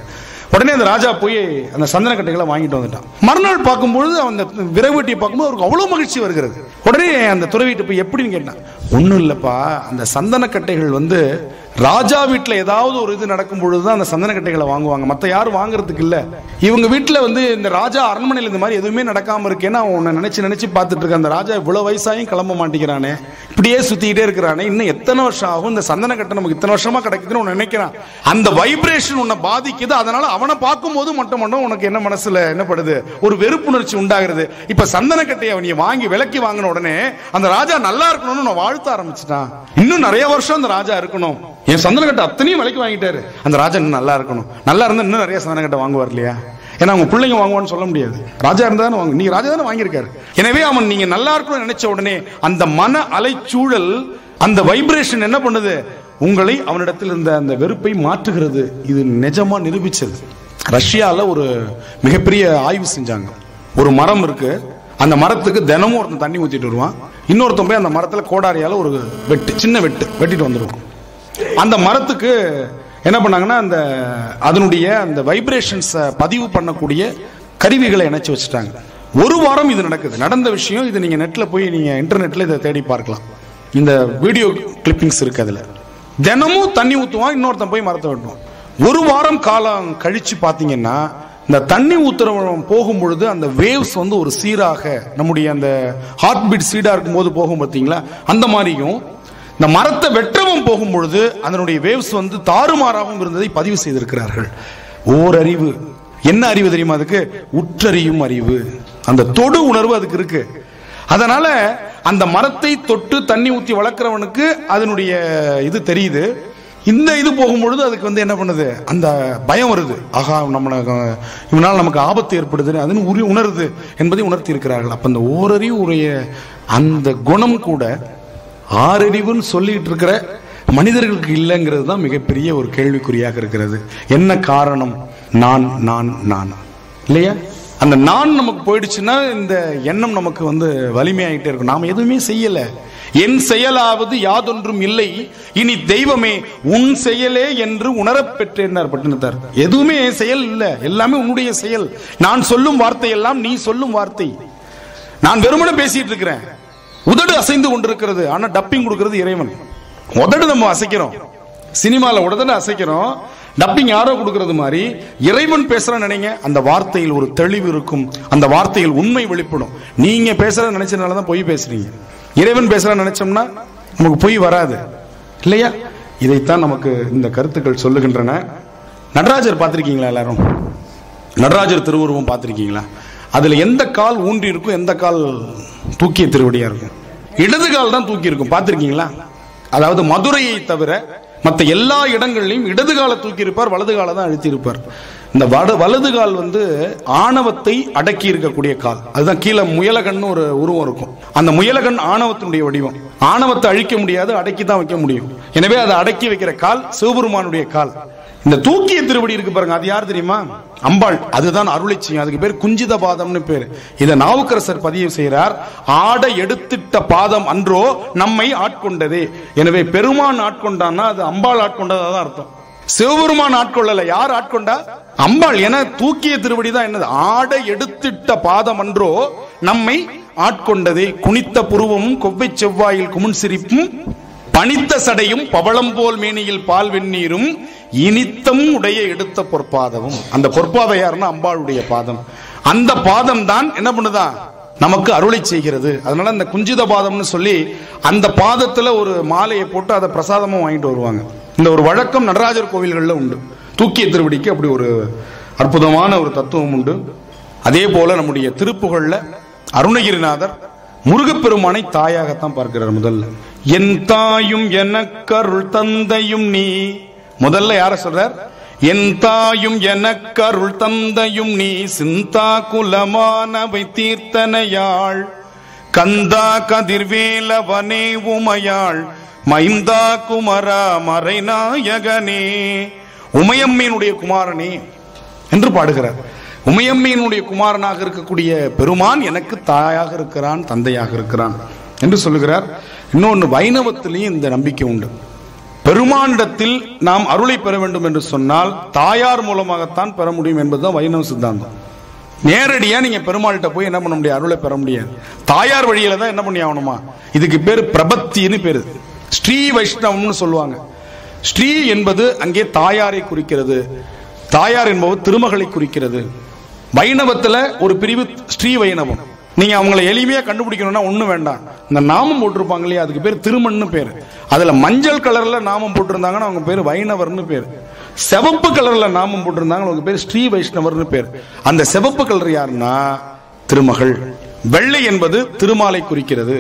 உடனே அந்த ராஜா போய் அந்த சந்தன கட்டைகளை வாங்கிட்டு வந்துட்டான் மறுநாள் பார்க்கும்பொழுது அந்த விறகுவெட்டியை பார்க்கும்போது அவருக்கு அவ்வளவு மகிழ்ச்சி வருகிறது உடனே அந்த துறவிட்டு போய் எப்படின்னு கேட்டான் ஒன்றும் இல்லப்பா அந்த சந்தன கட்டைகள் வந்து ராஜா வீட்டில் ஏதாவது ஒரு இது நடக்கும் பொழுது தான் அந்த சந்தன கட்டைகளை வாங்குவாங்க மற்ற யாரும் வாங்குறதுக்கு இல்ல இவங்க வீட்டில் வந்து இந்த ராஜா அரண்மனையில் இந்த மாதிரி எதுவுமே நடக்காம இருக்கேன்னு அவன் உன்னை நினைச்சு நினைச்சு பார்த்துட்டு இருக்க அந்த ராஜா இவ்வளவு வயசாயும் கிளம்ப மாட்டேங்கிறானே இப்படியே சுத்திக்கிட்டே இருக்கிறானே இன்னும் எத்தனை வருஷம் ஆகும் இந்த சந்தன கட்டை நமக்கு இத்தனை வருஷமா கிடைக்குதுன்னு உன்னை நினைக்கிறான் அந்த வைப்ரேஷன் உன்னை பாதிக்குது அதனால அவனை பார்க்கும்போது மட்டும் மட்டும் உனக்கு என்ன மனசுல என்ன படுது ஒரு வெறுப்புணர்ச்சி உண்டாகிறது இப்ப சந்தன கட்டையை நீ வாங்கி விலக்கி வாங்கின உடனே அந்த ராஜா நல்லா இருக்கணும்னு நான் வாழ்த்த ஆரம்பிச்சிட்டான் இன்னும் நிறைய வருஷம் அந்த ராஜா இருக்கணும் என் சந்தன கட்டை அத்தனையும் விலைக்கு வாங்கிட்டாரு அந்த ராஜா இன்னும் நல்லா இருக்கணும் நல்லா இருந்தா இன்னும் நிறைய சந்தன கட்டை வாங்குவார் இல்லையா ஏன்னா அவங்க பிள்ளைங்க வாங்குவான்னு சொல்ல முடியாது ராஜா இருந்தா தானே வாங்க நீங்க ராஜா தானே வாங்கியிருக்காரு எனவே அவன் நீங்க நல்லா இருக்கணும்னு நினைச்ச உடனே அந்த மன அலைச்சூழல் அந்த வைப்ரேஷன் என்ன பண்ணுது உங்களை அவனிடத்தில் இருந்த அந்த வெறுப்பை மாற்றுகிறது இது நிஜமா நிரூபிச்சது ரஷ்யால ஒரு மிகப்பெரிய ஆய்வு செஞ்சாங்க ஒரு மரம் இருக்கு அந்த மரத்துக்கு தினமும் ஒருத்தன் தண்ணி ஊத்திட்டு வருவான் இன்னொருத்தன் போய் அந்த மரத்துல கோடாரியால ஒரு வெட்டு சின்ன வெட்டு வெட்டிட்டு வந்துருவான் அந்த மரத்துக்கு என்ன பண்ணாங்கன்னா அந்த அதனுடைய அந்த வைப்ரேஷன்ஸை பதிவு பண்ணக்கூடிய கருவிகளை இணைச்சு வச்சுட்டாங்க ஒரு வாரம் இது நடக்குது நடந்த விஷயம் இது நீங்க நெட்ல போய் நீங்க இன்டர்நெட்ல இதை தேடி பார்க்கலாம் இந்த வீடியோ கிளிப்பிங்ஸ் இருக்கு அதுல தினமும் தண்ணி ஊத்துவான் இன்னொருத்தன் போய் மரத்தை வெட்டுவான் ஒரு வாரம் காலம் கழிச்சு பாத்தீங்கன்னா இந்த தண்ணி ஊத்துறவன் போகும் பொழுது அந்த வேவ்ஸ் வந்து ஒரு சீராக நம்முடைய அந்த ஹார்ட் பீட் சீடா இருக்கும் போது போகும் பார்த்தீங்களா அந்த மாதிரியும் இந்த மரத்தை வெற்றவும் போகும் பொழுது அதனுடைய வேவ்ஸ் வந்து தாறுமாறாகவும் இருந்ததை பதிவு செய்திருக்கிறார்கள் ஓரறிவு என்ன அறிவு தெரியுமா அதுக்கு உற்றறியும் அறிவு அந்த தொடு உணர்வு அதுக்கு இருக்கு அதனால அந்த மரத்தை தொட்டு தண்ணி ஊத்தி வளர்க்கிறவனுக்கு அதனுடைய இது தெரியுது இந்த இது போகும்பொழுது அதுக்கு வந்து என்ன பண்ணுது அந்த பயம் வருது ஆகா நம்மள இவனால் நமக்கு ஆபத்து ஏற்படுது அதுன்னு உரி உணருது என்பதை உணர்த்தி இருக்கிறார்கள் அப்ப அந்த ஓரறிவு உடைய அந்த குணம் கூட ஆறறிவுன்னு சொல்லிட்டு இருக்கிற மனிதர்களுக்கு இல்லைங்கிறது தான் மிகப்பெரிய ஒரு கேள்விக்குறியாக இருக்கிறது என்ன காரணம் நான் நான் நான் இல்லையா அந்த நான் நமக்கு போயிடுச்சுன்னா இந்த எண்ணம் நமக்கு வந்து வலிமையாயிட்டே இருக்கும் நாம எதுவுமே செய்யல என் செயலாவது யாதொன்றும் இல்லை இனி தெய்வமே உன் செயலே என்று உணரப் பெற்றேன்னார் பட்டினத்தார் எதுவுமே செயல் இல்ல எல்லாமே உன்னுடைய செயல் நான் சொல்லும் வார்த்தை எல்லாம் நீ சொல்லும் வார்த்தை நான் வெறுமனே பேசிட்டு இருக்கிறேன் உதடு அசைந்து கொண்டிருக்கிறது ஆனா டப்பிங் கொடுக்கிறது இறைவன் உதடு நம்ம அசைக்கிறோம் சினிமால உடனே அசைக்கிறோம் டப்பிங் யாரோ கொடுக்கிறது மாதிரி இறைவன் பேசுற நினைங்க அந்த வார்த்தையில் ஒரு தெளிவு இருக்கும் அந்த வார்த்தையில் உண்மை வெளிப்படும் நீங்க பேசுற நினைச்சதுனால தான் பொய் பேசுறீங்க இறைவன் பேசுற நினைச்சோம்னா நமக்கு பொய் வராது இல்லையா இதைத்தான் நமக்கு இந்த கருத்துக்கள் சொல்லுகின்றன நடராஜர் பார்த்திருக்கீங்களா எல்லாரும் நடராஜர் திருவுருவம் பார்த்திருக்கீங்களா அதுல எந்த கால் ஊன்றி இருக்கும் எந்த கால் தூக்கிய திருவடியா இருக்கும் இடது கால் தான் தூக்கி இருக்கும் பார்த்திருக்கீங்களா அதாவது மதுரையை தவிர மற்ற எல்லா இடங்கள்லையும் இடது காலை தூக்கி இருப்பார் வலது காலை தான் அழுத்தி இருப்பார் இந்த வட வலது கால் வந்து ஆணவத்தை அடக்கி இருக்கக்கூடிய கால் அதுதான் கீழே முயலகன் ஒரு உருவம் இருக்கும் அந்த முயலகன் ஆணவத்தினுடைய வடிவம் ஆணவத்தை அழிக்க முடியாது அடக்கி தான் வைக்க முடியும் எனவே அதை அடக்கி வைக்கிற கால் சிவபெருமானுடைய கால் இந்த தூக்கிய திருவடி இருக்கு பாருங்க அது யார் தெரியுமா அம்பாள் அதுதான் அருளை செய்யும் அதுக்கு பேர் குஞ்சித பாதம்னு பேர் இதை நாவுக்கரசர் பதிவு செய்கிறார் ஆட எடுத்திட்ட பாதம் அன்றோ நம்மை ஆட்கொண்டதே எனவே பெருமான் ஆட்கொண்டான்னா அது அம்பாள் ஆட்கொண்டதா தான் அர்த்தம் சிவபெருமான் ஆட்கொள்ளல யார் ஆட்கொண்டா அம்பாள் என தூக்கிய திருவடி தான் என்னது ஆட எடுத்திட்ட பாதம் அன்றோ நம்மை ஆட்கொண்டதே குனித்த புருவமும் கொவ்வை செவ்வாயில் குமுன் சிரிப்பும் பனித்த சடையும் பவளம் போல் மேனியில் பால் வெந்நீரும் இனித்தம் உடைய எடுத்த பொற்பாதமும் அந்த பொற்பாதம் யாருன்னா அம்பாளுடைய பாதம் அந்த பாதம் தான் என்ன பண்ணுதா நமக்கு அருளை செய்கிறது அதனால அந்த குஞ்சித பாதம்னு சொல்லி அந்த பாதத்துல ஒரு மாலையை போட்டு அதை பிரசாதமும் வாங்கிட்டு வருவாங்க இந்த ஒரு வழக்கம் நடராஜர் கோவில்கள்ல உண்டு தூக்கிய திருவடிக்கு அப்படி ஒரு அற்புதமான ஒரு தத்துவம் உண்டு அதே போல நம்முடைய திருப்புகள்ல அருணகிரிநாதர் முருகப்பெருமானை தாயாகத்தான் பார்க்கிறார் முதல்ல என் தாயும் எனக்கருள் தந்தையும் நீ முதல்ல யார சொல்றார் என் தாயும் எனக்கருள் தந்தையும் நீ சிந்தா குலமானவை தீர்த்தனையாள் கந்தா கதிர்வேலவனே உமையாள் மைந்தா குமரா மறைநாயகனே உமையம்மையினுடைய குமாரனே என்று பாடுகிறார் உமையம்மையினுடைய குமாரனாக இருக்கக்கூடிய பெருமான் எனக்கு தாயாக இருக்கிறான் தந்தையாக இருக்கிறான் என்று சொல்லுகிறார் இன்னொன்று வைணவத்திலையும் இந்த நம்பிக்கை உண்டு பெருமானிடத்தில் நாம் அருளை பெற வேண்டும் என்று சொன்னால் தாயார் மூலமாகத்தான் பெற முடியும் என்பதுதான் வைணவ சித்தாந்தம் நேரடியா நீங்க பெருமாள்கிட்ட போய் என்ன பண்ண முடியாது அருளை பெற முடியாது தாயார் வழியில தான் என்ன பண்ணி ஆகணுமா இதுக்கு பேர் பிரபத்தின்னு பேரு ஸ்ரீ வைஷ்ணவம்னு சொல்லுவாங்க ஸ்ரீ என்பது அங்கே தாயாரை குறிக்கிறது தாயார் என்பவர் திருமகளை குறிக்கிறது வைணவத்துல ஒரு பிரிவு ஸ்ரீ வைணவம் நீங்க அவங்களை எளிமையா கண்டுபிடிக்கணும்னா ஒண்ணும் வேண்டாம் இந்த நாமம் போட்டிருப்பாங்க இல்லையா அதுக்கு பேர் திருமண்னு பேர் அதுல மஞ்சள் கலர்ல நாமம் போட்டிருந்தாங்கன்னா அவங்க பேர் வைணவர்னு பேர் சிவப்பு கலர்ல நாமம் போட்டிருந்தாங்க அவங்க பேர் ஸ்ரீ வைஷ்ணவர்னு பேர் அந்த சிவப்பு கலர் யாருன்னா திருமகள் வெள்ளை என்பது திருமாலை குறிக்கிறது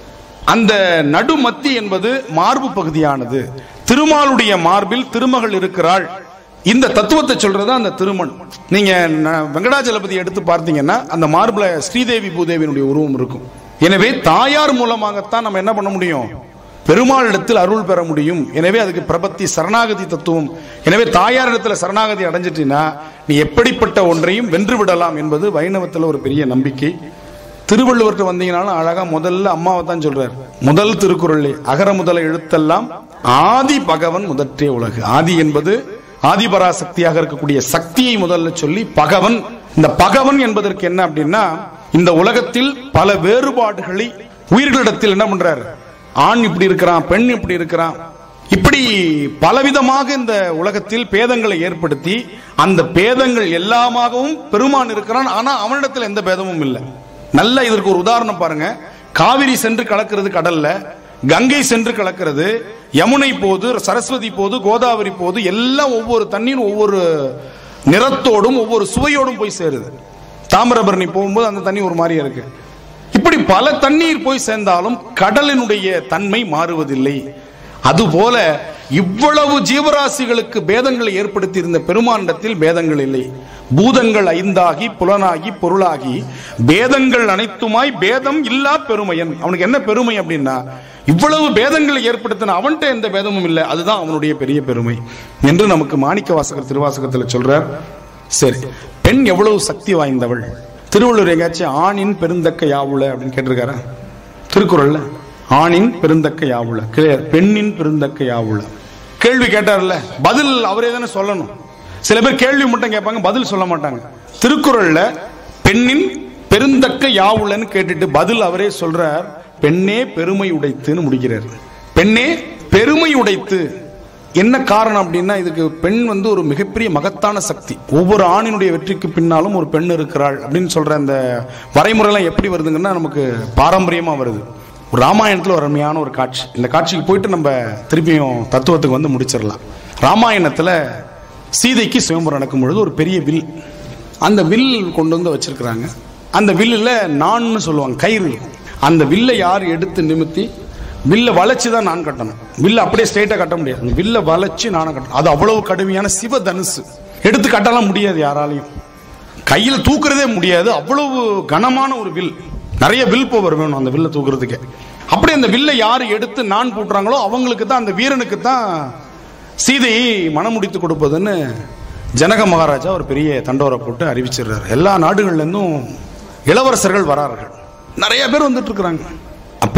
அந்த நடுமத்தி என்பது மார்பு பகுதியானது திருமாலுடைய மார்பில் திருமகள் இருக்கிறாள் இந்த தத்துவத்தை சொல்றது அந்த திருமண் நீங்க ந- வெங்கடாச்சலபதி எடுத்து பார்த்தீங்கன்னா அந்த மார்பில் ஸ்ரீதேவி பூதேவியினுடைய உருவம் இருக்கும் எனவே தாயார் மூலமாகத்தான் நம்ம என்ன பண்ண முடியும் பெருமாளிடத்தில் அருள் பெற முடியும் எனவே அதுக்கு பிரபத்தி சரணாகதி தத்துவம் எனவே தாயாரிடத்தில் சரணாகதி அடைஞ்சிட்டீங்கன்னா நீ எப்படிப்பட்ட ஒன்றையும் வென்று விடலாம் என்பது வைணவத்தில் ஒரு பெரிய நம்பிக்கை திருவள்ளுவர்கிட்ட வந்தீங்கனாலும் அழகா முதல்ல அம்மாவை தான் சொல்றாரு முதல் திருக்குறள் அகர முதல எழுத்தெல்லாம் ஆதி பகவன் முதற்றே உலகு ஆதி என்பது ஆதிபராசக்தியாக இருக்கக்கூடிய சக்தியை முதல்ல சொல்லி பகவன் இந்த பகவன் என்பதற்கு என்ன அப்படின்னா இந்த உலகத்தில் பல வேறுபாடுகளை உயிர்களிடத்தில் என்ன பண்றாரு ஆண் இப்படி இருக்கிறான் பெண் இப்படி இருக்கிறான் இப்படி பலவிதமாக இந்த உலகத்தில் பேதங்களை ஏற்படுத்தி அந்த பேதங்கள் எல்லாமாகவும் பெருமான் இருக்கிறான் ஆனா அவனிடத்தில் எந்த பேதமும் இல்லை நல்ல இதற்கு ஒரு உதாரணம் பாருங்க காவிரி சென்று கலக்கிறது கடல்ல கங்கை சென்று கலக்கிறது யமுனை போது சரஸ்வதி போது கோதாவரி போது எல்லாம் ஒவ்வொரு தண்ணீர் ஒவ்வொரு நிறத்தோடும் ஒவ்வொரு சுவையோடும் போய் சேருது தாமிரபரணி போகும்போது அந்த தண்ணி ஒரு மாதிரியா இருக்கு இப்படி பல தண்ணீர் போய் சேர்ந்தாலும் கடலினுடைய தன்மை மாறுவதில்லை அதுபோல இவ்வளவு ஜீவராசிகளுக்கு பேதங்களை ஏற்படுத்தி இருந்த பெருமாண்டத்தில் பேதங்கள் இல்லை பூதங்கள் ஐந்தாகி புலனாகி பொருளாகி பேதங்கள் அனைத்துமாய் பேதம் இல்லா பெருமையன் அவனுக்கு என்ன பெருமை அப்படின்னா இவ்வளவு பேதங்களை ஏற்படுத்தின அவன்கிட்ட எந்த பேதமும் இல்லை அதுதான் அவனுடைய பெரிய பெருமை என்று நமக்கு மாணிக்க வாசகர் திருவாசகத்தில் சொல்றார் சரி பெண் எவ்வளவு சக்தி வாய்ந்தவள் திருவள்ளுவர் எங்காச்சும் ஆணின் பெருந்தக்க யாவுல அப்படின்னு கேட்டிருக்காரா திருக்குறள்ல ஆணின் பெருந்தக்க யாவுல கிளியர் பெண்ணின் பெருந்தக்க யாவுல கேள்வி கேட்டார்ல பதில் அவரே தானே சொல்லணும் சில பேர் கேள்வி மட்டும் கேட்பாங்க பதில் சொல்ல மாட்டாங்க திருக்குறள்ல பெண்ணின் பெருந்தக்க யாவுலன்னு கேட்டுட்டு பதில் அவரே சொல்றார் பெண்ணே பெருமை உடைத்துன்னு முடிக்கிறார் பெண்ணே பெருமை உடைத்து என்ன காரணம் அப்படின்னா இதுக்கு பெண் வந்து ஒரு மிகப்பெரிய மகத்தான சக்தி ஒவ்வொரு ஆணினுடைய வெற்றிக்கு பின்னாலும் ஒரு பெண் இருக்கிறாள் அப்படின்னு சொல்ற அந்த வரைமுறைலாம் எப்படி வருதுங்கன்னா நமக்கு பாரம்பரியமா வருது ஒரு ராமாயணத்துல ஒரு அருமையான ஒரு காட்சி இந்த காட்சிக்கு போயிட்டு நம்ம திருப்பியும் தத்துவத்துக்கு வந்து முடிச்சிடலாம் ராமாயணத்துல சீதைக்கு சுயம்பரம் நடக்கும் பொழுது ஒரு பெரிய வில் அந்த வில் கொண்டு வந்து வச்சிருக்கிறாங்க அந்த வில்லில் நான்னு சொல்லுவாங்க கயிறு இருக்கும் அந்த வில்லை யார் எடுத்து நிமித்தி வில்லை வளைச்சு தான் நான் கட்டணும் வில்லை அப்படியே ஸ்ட்ரைட்டாக கட்ட முடியாது அந்த வில்லை வளைச்சு நானே கட்டணும் அது அவ்வளவு கடுமையான சிவ தனுசு எடுத்து கட்டலாம் முடியாது யாராலையும் கையில் தூக்குறதே முடியாது அவ்வளவு கனமான ஒரு வில் நிறைய வில் பவர் வேணும் அந்த வில்லை தூக்குறதுக்கு அப்படி அந்த வில்லை யார் எடுத்து நான் போட்டுறாங்களோ அவங்களுக்கு தான் அந்த வீரனுக்கு தான் சீதையை மனமுடித்து கொடுப்பதுன்னு ஜனக மகாராஜா ஒரு பெரிய தண்டோரை போட்டு அறிவிச்சிடுறாரு எல்லா நாடுகள்ல இருந்தும் இளவரசர்கள் வரார்கள் நிறைய பேர் வந்துட்டு இருக்கிறாங்க அப்ப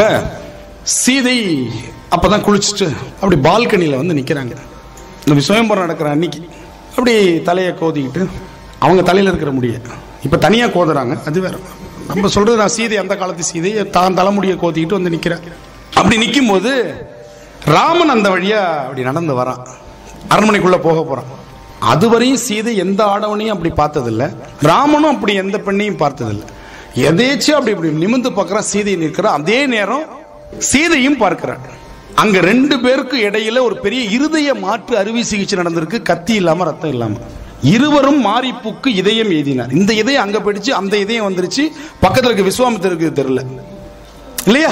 சீதை அப்பதான் குளிச்சுட்டு அப்படி பால்கனியில வந்து நிக்கிறாங்க இந்த சுயம்பரம் நடக்கிற அன்னைக்கு அப்படி தலையை கோதிக்கிட்டு அவங்க தலையில இருக்கிற முடிய இப்ப தனியா கோதுறாங்க அது வேற நம்ம சொல்றது நான் சீதை அந்த காலத்து சீதை தான் தலைமுடியை கோதிக்கிட்டு வந்து நிக்கிறேன் அப்படி நிற்கும் போது ராமன் அந்த வழியா அப்படி நடந்து வரான் அரண்மனைக்குள்ள போக போறான் அதுவரையும் சீதை எந்த ஆடவனையும் அப்படி பார்த்ததில்ல ராமனும் அப்படி எந்த பெண்ணையும் பார்த்ததில்ல எதேச்சும் அப்படி இப்படி நிமிந்து பார்க்கறான் சீதை நிற்கிறா அதே நேரம் சீதையும் பார்க்கிறான் அங்க ரெண்டு பேருக்கு இடையில ஒரு பெரிய இருதய மாற்று அறுவை சிகிச்சை நடந்திருக்கு கத்தி இல்லாம ரத்தம் இல்லாம இருவரும் மாரிப்புக்கு இதயம் எய்தினார் இந்த இதயம் அங்க போயிடுச்சு அந்த இதயம் வந்துருச்சு பக்கத்துல இருக்க விஸ்வாமித்திற்கு தெரியல இல்லையா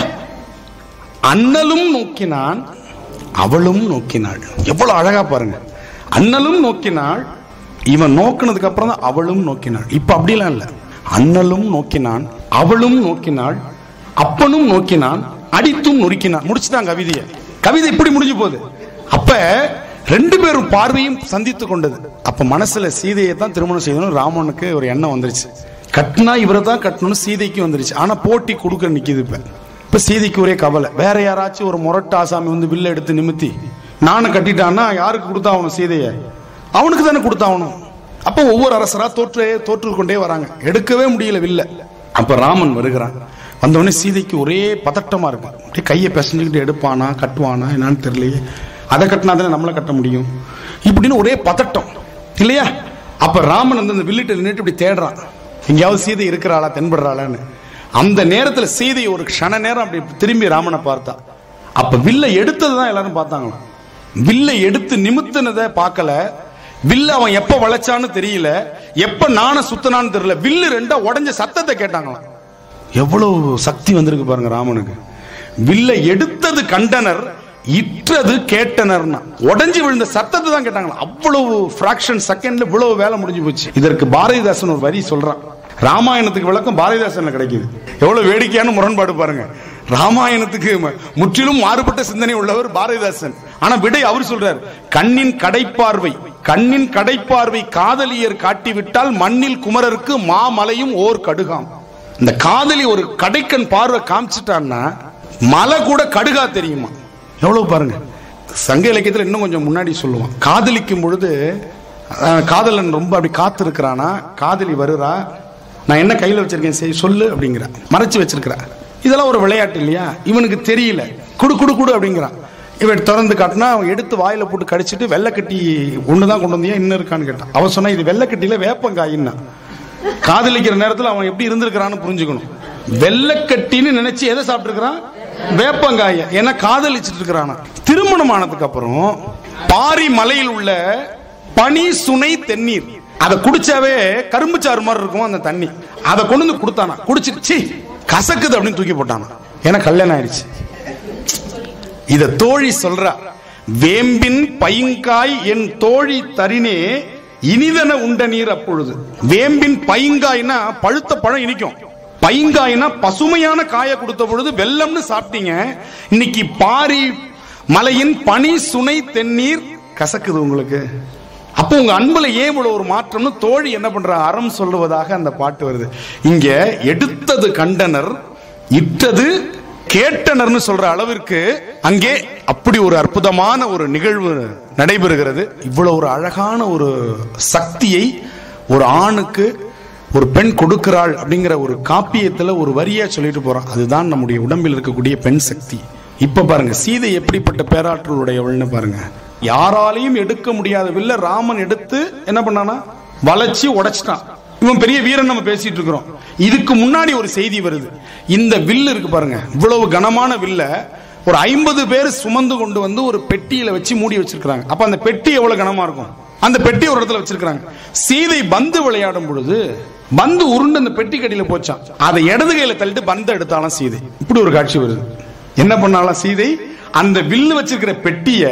அண்ணலும் நோக்கினான் அவளும் நோக்கினாள் எவ்வளவு அழகா பாருங்க அண்ணலும் நோக்கினாள் இவன் நோக்கினதுக்கு அப்புறம் தான் அவளும் நோக்கினாள் இப்ப அப்படிலாம் இல்ல அண்ணலும் நோக்கினான் அவளும் நோக்கினாள் அப்பனும் நோக்கினான் அடித்தும் நொறுக்கினான் முடிச்சுதான் கவிதையை கவிதை இப்படி முடிஞ்சு போகுது அப்ப ரெண்டு பேரும் பார்வையும் சந்தித்து கொண்டது அப்ப மனசுல சீதையை தான் திருமணம் செய்யணும் ராமனுக்கு ஒரு எண்ணம் வந்துருச்சு கட்டினா இவரை தான் கட்டணும்னு சீதைக்கு வந்துருச்சு ஆனா போட்டி கொடுக்க நிக்குது இப்ப இப்ப சீதைக்கு ஒரே கவலை வேற யாராச்சும் ஒரு முரட்டு ஆசாமி வந்து வில்ல எடுத்து நிமித்தி நானும் கட்டிட்டான்னா யாருக்கு கொடுத்தாகணும் சீதையை அவனுக்கு தானே கொடுத்தாகணும் அப்போ ஒவ்வொரு அரசரா தோற்று தோற்று கொண்டே வராங்க எடுக்கவே முடியல வில்ல அப்ப ராமன் வருகிறான் வந்தவொடனே சீதைக்கு ஒரே பதட்டமா இருக்கு அப்படியே கையை பிசைஞ்சுக்கிட்டு எடுப்பானா கட்டுவானா என்னன்னு தெரியலையே அதை கட்டினா தானே நம்மளை கட்ட முடியும் இப்படின்னு ஒரே பதட்டம் இல்லையா அப்ப ராமன் வந்து அந்த வில்லிட்டு நின்றுட்டு இப்படி தேடுறான் எங்கேயாவது சீதை இருக்கிறாளா தென்படுறாளான்னு அந்த நேரத்துல சீதை ஒரு க்ஷண நேரம் அப்படி திரும்பி ராமனை பார்த்தா அப்ப வில்லை எடுத்தது தான் எல்லாரும் பார்த்தாங்களாம் வில்லை எடுத்து நிமித்தினதை பார்க்கல வில்ல அவன் எப்ப வளைச்சான்னு தெரியல எப்ப நாண சுத்தனான்னு தெரியல வில்லு ரெண்டா உடஞ்ச சத்தத்தை கேட்டாங்களாம் எவ்வளவு சக்தி வந்திருக்கு பாருங்க ராமனுக்கு வில்லை எடுத்தது கண்டனர் இற்றது கேட்டனர்னா உடைஞ்சு விழுந்த சத்தத்தை தான் கேட்டாங்களா அவ்வளவு ஃபிராக்ஷன் செகண்ட்ல இவ்வளவு வேலை முடிஞ்சு போச்சு இதற்கு பாரதிதாசன் ஒரு வரி சொல்றான் ராமாயணத்துக்கு விளக்கம் பாரதிதாசன்ல கிடைக்குது எவ்வளவு வேடிக்கையான முரண்பாடு பாருங்க ராமாயணத்துக்கு ம- முற்றிலும் மாறுபட்ட சிந்தனை உள்ளவர் பாரதிதாசன் ஆனா விடை அவர் சொல்றார் கண்ணின் கடைப்பார்வை கண்ணின் கடைப்பார்வை காதலியர் காட்டிவிட்டால் மண்ணில் குமரருக்கு மாமலையும் ஓர் கடுகாம் இந்த காதலி ஒரு கடைக்கண் பார்வை காமிச்சிட்டான்னா மலை கூட கடுகா தெரியுமா எவ்வளவு பாருங்க சங்க இலக்கியத்துல இன்னும் கொஞ்சம் முன்னாடி சொல்லுவான் காதலிக்கும் பொழுது அஹ், காதலன் ரொம்ப அப்படி காத்து இருக்கிறானா காதலி வருறா நான் என்ன கையில வச்சிருக்கேன் சரி சொல்லு அப்படிங்கிறா மறைச்சு வச்சிருக்கிறா இதெல்லாம் ஒரு விளையாட்டு இல்லையா இவனுக்கு தெரியல குடு குடு குடு அப்படிங்கிறான் இவன் திறந்து காட்டினா அவன் எடுத்து வாயில போட்டு கடிச்சிட்டு வெள்ளைக்கட்டி ஒண்ணுதான் கொண்டு வந்தியா இன்னும் இருக்கான்னு கேட்டான் அவன் சொன்னா இது வெள்ளைக்கட்டியில வேப்பங்காயின்னா காதலிக்கிற நேரத்துல அவன் எப்படி இருந்திருக்கிறான்னு புரிஞ்சுக்கணும் வெள்ளைக்கட்டின்னு நினைச்சு எதை சாப்பிட்டுருக்கிறான் வேப்பங்காய ஏன்னா காதலிச்சிட்டு இருக்கிறானா திருமணம் ஆனதுக்கு அப்புறம் பாரி மலையில் உள்ள பனி சுனை தென்னீர் அதை குடிச்சாவே கரும்பு சாறு மாதிரி இருக்கும் அந்த தண்ணி அதை கொண்டு வந்து கொடுத்தானா குடிச்சிட்டு "சீ, கசக்குது அப்படின்னு தூக்கி போட்டானா ஏன்னா கல்யாணம் ஆயிடுச்சு இத தோழி சொல்றா வேம்பின் பைங்காய் என் தோழி தரினே இனிதன உண்ட நீர் அப்பொழுது வேம்பின் பைங்காய்னா பழுத்த பழம் இனிக்கும் பைங்காய்னா பசுமையான காயை கொடுத்த பொழுது வெள்ளம்னு சாப்பிட்டீங்க இன்னைக்கு பாரி மலையின் பனி சுனை தென்னீர் கசக்குது உங்களுக்கு அப்போ உங்க அன்புல ஏன் இவ்வளவு ஒரு மாற்றம்னு தோழி என்ன பண்றா அறம் சொல்லுவதாக அந்த பாட்டு வருது இங்க எடுத்தது கண்டனர் இட்டது கேட்டனர்னு சொல்ற அளவிற்கு அங்கே அப்படி ஒரு அற்புதமான ஒரு நிகழ்வு நடைபெறுகிறது இவ்வளவு ஒரு அழகான ஒரு சக்தியை ஒரு ஆணுக்கு ஒரு பெண் கொடுக்கிறாள் அப்படிங்கிற ஒரு காப்பியத்துல ஒரு வரியா சொல்லிட்டு போறான் அதுதான் நம்முடைய உடம்பில் இருக்கக்கூடிய பெண் சக்தி இப்ப பாருங்க சீதை எப்படிப்பட்ட பேராற்றல் உடையவள்னு பாருங்க யாராலையும் எடுக்க முடியாத வில்ல ராமன் எடுத்து என்ன பண்ணானா வளைச்சு உடைச்சிட்டான் இவன் பெரிய வீரன் நம்ம பேசிட்டு இருக்கிறோம் இதுக்கு முன்னாடி ஒரு செய்தி வருது இந்த வில்லு இருக்கு பாருங்க இவ்வளவு கனமான வில்ல ஒரு ஐம்பது பேர் சுமந்து கொண்டு வந்து ஒரு பெட்டியில வச்சு மூடி வச்சிருக்காங்க அப்ப அந்த பெட்டி எவ்வளவு கனமா இருக்கும் அந்த பெட்டி ஒரு இடத்துல வச்சிருக்காங்க சீதை பந்து விளையாடும் பொழுது பந்து உருண்டு அந்த பெட்டி கடியில போச்சான் அதை இடது கையில தள்ளிட்டு பந்து எடுத்தாலும் சீதை இப்படி ஒரு காட்சி வருது என்ன பண்ணாலும் சீதை அந்த வில்லு வச்சிருக்கிற பெட்டிய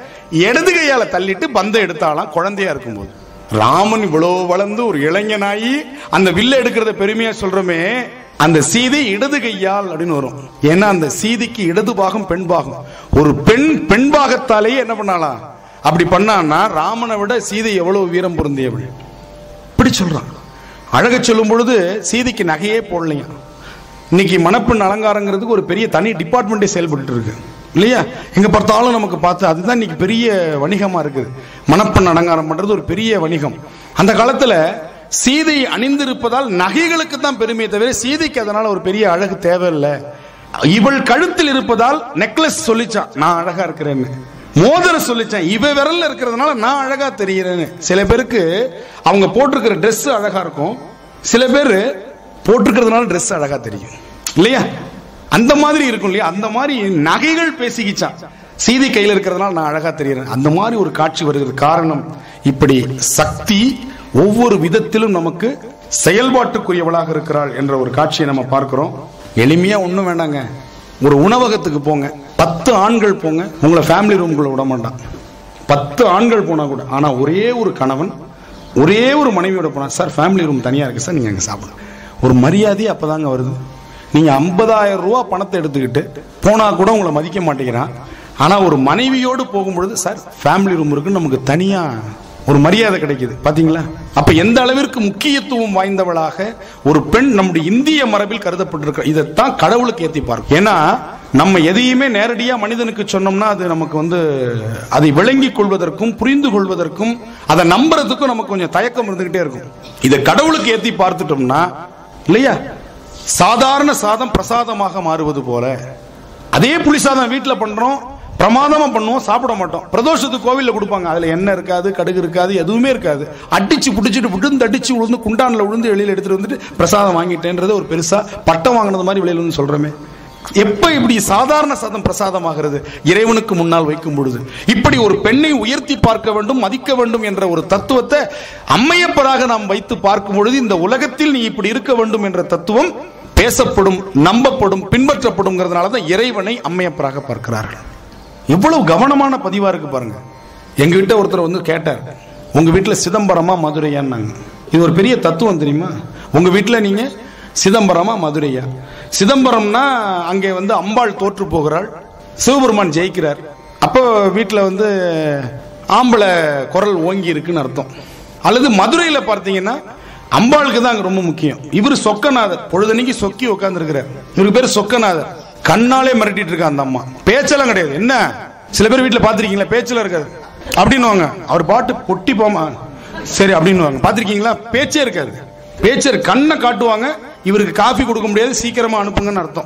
இடது கையால தள்ளிட்டு பந்தை எடுத்தாலாம் குழந்தையா இருக்கும்போது ராமன் இவ்வளவு வளர்ந்து ஒரு இளைஞனாயி அந்த வில்ல எடுக்கிறத பெருமையா சொல்றோமே அந்த சீதை இடது கையால் அப்படின்னு வரும் ஏன்னா அந்த சீதைக்கு இடது பாகம் பெண் பாகம் ஒரு பெண் பெண் பாகத்தாலேயே என்ன பண்ணாலாம் அப்படி பண்ணான்னா ராமனை விட சீதை எவ்வளவு வீரம் பொருந்தியவள் இப்படி சொல்றான் அழக சொல்லும் பொழுது சீதைக்கு நகையே போடலையா இன்னைக்கு மணப்பெண் அலங்காரங்கிறதுக்கு ஒரு பெரிய தனி டிபார்ட்மெண்ட்டே செயல்பட்டு இருக்கு இல்லையா எங்க பார்த்தாலும் நமக்கு பார்த்து அதுதான் இன்னைக்கு பெரிய வணிகமா இருக்குது மணப்பெண் அலங்காரம் பண்றது ஒரு பெரிய வணிகம் அந்த காலத்துல சீதை அணிந்திருப்பதால் நகைகளுக்கு தான் பெருமையை தவிர சீதைக்கு அதனால ஒரு பெரிய அழகு தேவையில்லை இவள் கழுத்தில் இருப்பதால் நெக்லஸ் சொல்லிச்சான் நான் அழகா இருக்கிறேன்னு மோதிரம் சொல்லிச்சான் இவ விரல்ல இருக்கிறதுனால நான் அழகா தெரிகிறேன்னு சில பேருக்கு அவங்க போட்டிருக்கிற Dress அழகா இருக்கும் சில பேர் போட்டிருக்கிறதுனால Dress அழகா தெரியும் இல்லையா அந்த மாதிரி இருக்கும் இல்லையா அந்த மாதிரி நகைகள் பேசிக்கிச்சான் சீதை கையில் இருக்கிறதுனால நான் அழகா தெரிகிறேன் அந்த மாதிரி ஒரு காட்சி வருகிறது காரணம் இப்படி சக்தி ஒவ்வொரு விதத்திலும் நமக்கு செயல்பாட்டுக்குரியவளாக இருக்கிறாள் என்ற ஒரு காட்சியை நம்ம பார்க்கிறோம் எளிமையா ஒண்ணும் வேண்டாங்க ஒரு உணவகத்துக்கு போங்க பத்து ஆண்கள் போங்க உங்களை ஃபேமிலி ரூம்குள்ள விட மாட்டான் பத்து ஆண்கள் போனா கூட ஆனா ஒரே ஒரு கணவன் ஒரே ஒரு மனைவியோட போனா சார் ஃபேமிலி ரூம் தனியா இருக்கு சார் நீங்க அங்க சாப்பிடுங்க ஒரு மரியாதை அப்பதாங்க வருது நீங்க ஐம்பதாயிரம் ரூபா பணத்தை எடுத்துக்கிட்டு போனா கூட உங்களை மதிக்க மாட்டேங்கிறான் ஆனா ஒரு மனைவியோடு போகும்பொழுது சார் ஃபேமிலி ரூம் இருக்கு நமக்கு தனியா ஒரு மரியாதை கிடைக்குது பாத்தீங்களா அப்ப எந்த அளவிற்கு முக்கியத்துவம் வாய்ந்தவளாக ஒரு பெண் நம்முடைய இந்திய மரபில் கருதப்பட்டிருக்க இதைத்தான் கடவுளுக்கு ஏத்தி பார்க்கும் ஏன்னா நம்ம எதையுமே நேரடியா மனிதனுக்கு சொன்னோம்னா அது நமக்கு வந்து அதை விளங்கிக் கொள்வதற்கும் புரிந்து கொள்வதற்கும் அதை நம்புறதுக்கும் நமக்கு கொஞ்சம் தயக்கம் இருந்துகிட்டே இருக்கும் இதை கடவுளுக்கு ஏத்தி பார்த்துட்டோம்னா இல்லையா சாதாரண சாதம் பிரசாதமாக மாறுவது போல அதே புளி சாதம் வீட்டுல பண்றோம் பிரமாதமா பண்ணுவோம் சாப்பிட மாட்டோம் பிரதோஷத்துக்கு கோவில்ல கொடுப்பாங்க அதுல எண்ணெய் இருக்காது கடுகு இருக்காது எதுவுமே இருக்காது அடிச்சு புடிச்சிட்டு விழுந்து அடிச்சு விழுந்து குண்டான்ல விழுந்து வெளியில எடுத்துட்டு வந்துட்டு பிரசாதம் வாங்கிட்டேன்றது ஒரு பெருசா பட்டம் வாங்கினது மாதிரி வெளியில வந்து சொல்றமே எப்ப இப்படி சாதாரண சாதம் பிரசாதமாகிறது இறைவனுக்கு முன்னால் வைக்கும் பொழுது இப்படி ஒரு பெண்ணை உயர்த்தி பார்க்க வேண்டும் மதிக்க வேண்டும் என்ற ஒரு தத்துவத்தை அம்மையப்பராக நாம் வைத்து பார்க்கும் பொழுது இந்த உலகத்தில் நீ இப்படி இருக்க வேண்டும் என்ற தத்துவம் பேசப்படும் நம்பப்படும் பின்பற்றப்படும்ங்கிறதுனால தான் இறைவனை அம்மையப்பராக பார்க்கிறார்கள் எவ்வளவு கவனமான பதிவா இருக்கு பாருங்க எங்க கிட்ட ஒருத்தர் வந்து கேட்டார் உங்க வீட்டுல சிதம்பரமா மதுரையான்னாங்க இது ஒரு பெரிய தத்துவம் தெரியுமா உங்க வீட்டுல நீங்க சிதம்பரமா மதுரையா சிதம்பரம்னா அங்கே வந்து அம்பாள் தோற்று போகிறாள் சிவபெருமான் ஜெயிக்கிறார் அப்போ வீட்டில் வந்து ஆம்பளை குரல் ஓங்கி இருக்குன்னு அர்த்தம் அல்லது மதுரையில் பார்த்தீங்கன்னா அம்பாளுக்கு தான் அங்க ரொம்ப முக்கியம் இவர் சொக்கநாதர் பொழுதனைக்கு சொக்கி உட்கார்ந்துருக்கிறார் இவருக்கு பேர் சொக்கநாதர் கண்ணாலே மிரட்டிட்டு இருக்கா அந்த அம்மா பேச்செல்லாம் கிடையாது என்ன சில பேர் வீட்டில் பார்த்துருக்கீங்களா பேச்செல்லாம் இருக்காது அப்படின்னுவாங்க அவர் பாட்டு பொட்டி போமா சரி அப்படின்னுவாங்க பார்த்துருக்கீங்களா பேச்சே இருக்காது பேச்சர் கண்ணை காட்டுவாங்க இவருக்கு காஃபி கொடுக்க முடியாது சீக்கிரமா அனுப்புங்கன்னு அர்த்தம்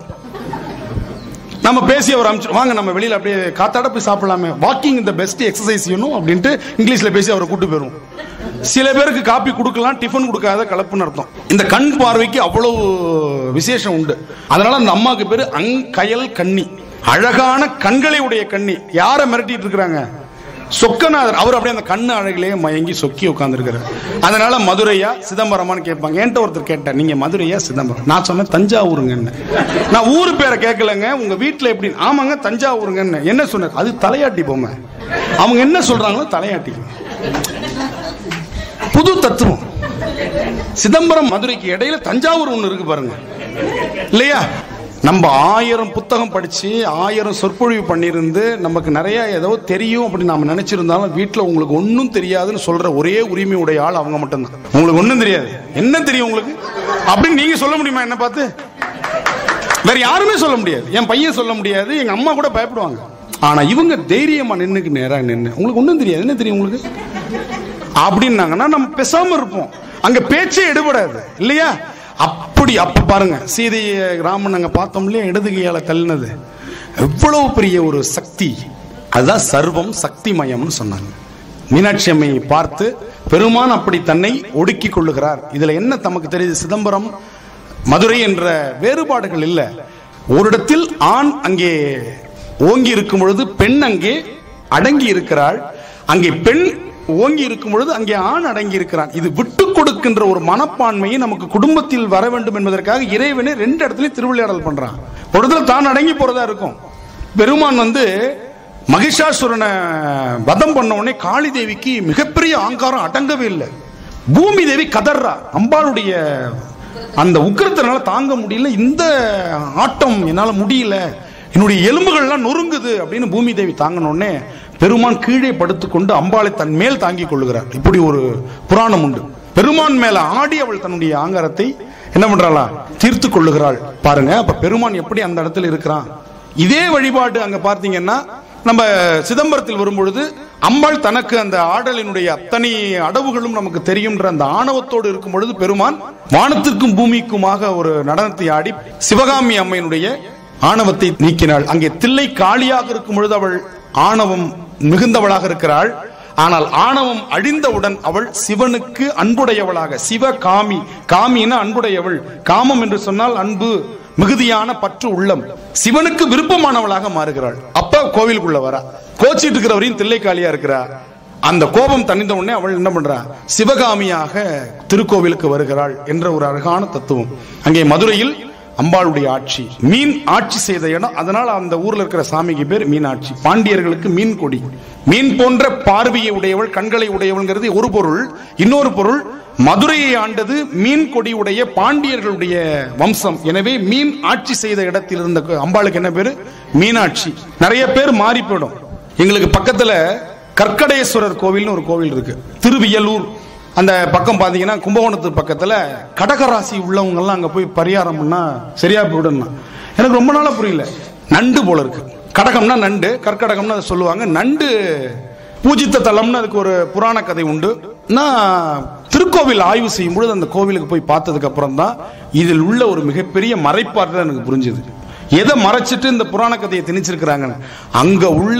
நம்ம பேசி அவர் அனுப்பிச்சு வாங்க நம்ம வெளியில அப்படியே காத்தாட போய் சாப்பிடலாமே வாக்கிங் இந்த பெஸ்ட் எக்ஸசைஸ் யூனும் அப்படின்ட்டு இங்கிலீஷ்ல பேசி அவரை கூட்டு போயிரும் சில பேருக்கு காப்பி கொடுக்கலாம் டிஃபன் கொடுக்காத கலப்புன்னு அர்த்தம் இந்த கண் பார்வைக்கு அவ்வளவு விசேஷம் உண்டு அதனால அந்த அம்மாவுக்கு பேரு அங்கயல் கண்ணி அழகான கண்களை உடைய கண்ணி யாரை மிரட்டிட்டு இருக்கிறாங்க சொக்கநாதர் அவர் அப்படியே அந்த கண்ணு அழகிலேயே மயங்கி சொக்கி உட்கார்ந்துருக்கிறார் அதனால மதுரையா சிதம்பரமான்னு கேட்பாங்க என்கிட்ட ஒருத்தர் கேட்டார் நீங்க மதுரையா சிதம்பரம் நான் சொன்னேன் தஞ்சாவூருங்கன்னு நான் ஊரு பேரை கேட்கலங்க உங்க வீட்டுல எப்படி ஆமாங்க தஞ்சாவூருங்கன்னு என்ன சொன்னார் அது தலையாட்டி பொம்மை அவங்க என்ன சொல்றாங்களோ தலையாட்டி புது தத்துவம் சிதம்பரம் மதுரைக்கு இடையில தஞ்சாவூர் ஒண்ணு இருக்கு பாருங்க இல்லையா நம்ம ஆயிரம் புத்தகம் படிச்சு ஆயிரம் சொற்பொழிவு பண்ணியிருந்து நமக்கு நிறைய ஏதோ தெரியும் அப்படின்னு நாம நினைச்சிருந்தாலும் வீட்டில் உங்களுக்கு ஒன்றும் தெரியாதுன்னு சொல்ற ஒரே உரிமை உடைய ஆள் அவங்க மட்டும்தான் உங்களுக்கு ஒன்றும் தெரியாது என்ன தெரியும் உங்களுக்கு அப்படின்னு நீங்க சொல்ல முடியுமா என்ன பார்த்து வேற யாருமே சொல்ல முடியாது என் பையன் சொல்ல முடியாது எங்க அம்மா கூட பயப்படுவாங்க ஆனா இவங்க தைரியமா நின்னுக்கு நேரா நின்று உங்களுக்கு ஒன்றும் தெரியாது என்ன தெரியும் உங்களுக்கு அப்படின்னாங்கன்னா நம்ம பேசாம இருப்போம் அங்க பேச்சே எடுபடாது இல்லையா அப்படி அப்ப பாருங்க சீதையை ராமன் அங்க பார்த்தோம் இல்லையா இடது கையால தள்ளினது எவ்வளவு பெரிய ஒரு சக்தி அதுதான் சர்வம் சக்தி மயம்னு சொன்னாங்க மீனாட்சி அம்மையை பார்த்து பெருமான் அப்படி தன்னை ஒடுக்கி கொள்ளுகிறார் இதுல என்ன தமக்கு தெரியுது சிதம்பரம் மதுரை என்ற வேறுபாடுகள் இல்ல ஓரிடத்தில் ஆண் அங்கே ஓங்கி இருக்கும் பொழுது பெண் அங்கே அடங்கி இருக்கிறாள் அங்கே பெண் ஓங்கி இருக்கும் பொழுது அங்கே ஆண் அடங்கி இருக்கிறான் இது விட்டு கொடுக்கின்ற ஒரு மனப்பான்மையை நமக்கு குடும்பத்தில் வர வேண்டும் என்பதற்காக இறைவனை ரெண்டு இடத்துலயும் திருவிளையாடல் பண்றான் ஒரு இடத்துல தான் அடங்கி போறதா இருக்கும் பெருமான் வந்து மகிஷாசுரனை வதம் பண்ண உடனே காளி தேவிக்கு மிகப்பெரிய ஆங்காரம் அடங்கவே இல்லை பூமி தேவி கதர்றா அம்பாளுடைய அந்த உக்கிரத்தினால தாங்க முடியல இந்த ஆட்டம் என்னால முடியல என்னுடைய எலும்புகள்லாம் நொறுங்குது அப்படின்னு பூமி தேவி தாங்கினோடனே பெருமான் கீழே படுத்துக்கொண்டு அம்பாளை தன் மேல் தாங்கிக் கொள்ளுகிறார் இப்படி ஒரு புராணம் உண்டு பெருமான் மேல ஆடி அவள் தன்னுடைய ஆங்காரத்தை என்ன பண்றாளா தீர்த்து கொள்ளுகிறாள் பாருங்க அப்ப பெருமான் எப்படி அந்த இடத்துல இருக்கிறான் இதே வழிபாடு அங்க பார்த்தீங்கன்னா நம்ம சிதம்பரத்தில் வரும்பொழுது அம்பாள் தனக்கு அந்த ஆடலினுடைய அத்தனை அடவுகளும் நமக்கு தெரியும்ன்ற அந்த ஆணவத்தோடு இருக்கும் பொழுது பெருமான் வானத்திற்கும் பூமிக்குமாக ஒரு நடனத்தை ஆடி சிவகாமி அம்மையினுடைய ஆணவத்தை நீக்கினாள் அங்கே தில்லை காளியாக இருக்கும் பொழுது அவள் ஆணவம் மிகுந்தவளாக இருக்கிறாள் ஆனால் ஆணவம் அழிந்தவுடன் அவள் சிவனுக்கு அன்புடையவளாக சிவ காமி காமின்னா அன்புடையவள் காமம் என்று சொன்னால் அன்பு மிகுதியான பற்று உள்ளம் சிவனுக்கு விருப்பமானவளாக மாறுகிறாள் அப்ப கோவிலுக்குள்ள வரா கோச்சிட்டு இருக்கிறவரையும் தில்லைக்காளியா இருக்கிறா அந்த கோபம் தணிந்த உடனே அவள் என்ன பண்றா சிவகாமியாக திருக்கோவிலுக்கு வருகிறாள் என்ற ஒரு அழகான தத்துவம் அங்கே மதுரையில் அம்பாளுடைய ஆட்சி மீன் ஆட்சி செய்த இடம் அதனால அந்த ஊர்ல இருக்கிற சாமிக்கு பேர் மீனாட்சி பாண்டியர்களுக்கு மீன் கொடி மீன் போன்ற பார்வையை உடையவள் கண்களை உடையவள்ங்கிறது ஒரு பொருள் இன்னொரு பொருள் மதுரையை ஆண்டது மீன் கொடி உடைய பாண்டியர்களுடைய வம்சம் எனவே மீன் ஆட்சி செய்த இடத்தில் இருந்த அம்பாளுக்கு என்ன பேரு மீனாட்சி நிறைய பேர் மாறி போயிடும் எங்களுக்கு பக்கத்துல கற்கடேஸ்வரர் கோவில்னு ஒரு கோவில் இருக்கு திருவியலூர் அந்த பக்கம் பாத்தீங்கன்னா கும்பகோணத்து பக்கத்துல கடகராசி உள்ளவங்க எல்லாம் அங்க போய் பரிகாரம் பண்ணா சரியா போயிடும் எனக்கு ரொம்ப நாளா புரியல நண்டு போல இருக்கு கடகம்னா நண்டு கற்கடகம்னு அதை சொல்லுவாங்க நண்டு பூஜித்த தலம்னு அதுக்கு ஒரு புராண கதை உண்டு நான் திருக்கோவில் ஆய்வு செய்யும் பொழுது அந்த கோவிலுக்கு போய் பார்த்ததுக்கு அப்புறம் தான் இதில் உள்ள ஒரு மிகப்பெரிய மறைப்பாற்றல் எனக்கு புரிஞ்சுது எதை மறைச்சிட்டு இந்த புராண கதையை திணிச்சிருக்கிறாங்கன்னு அங்க உள்ள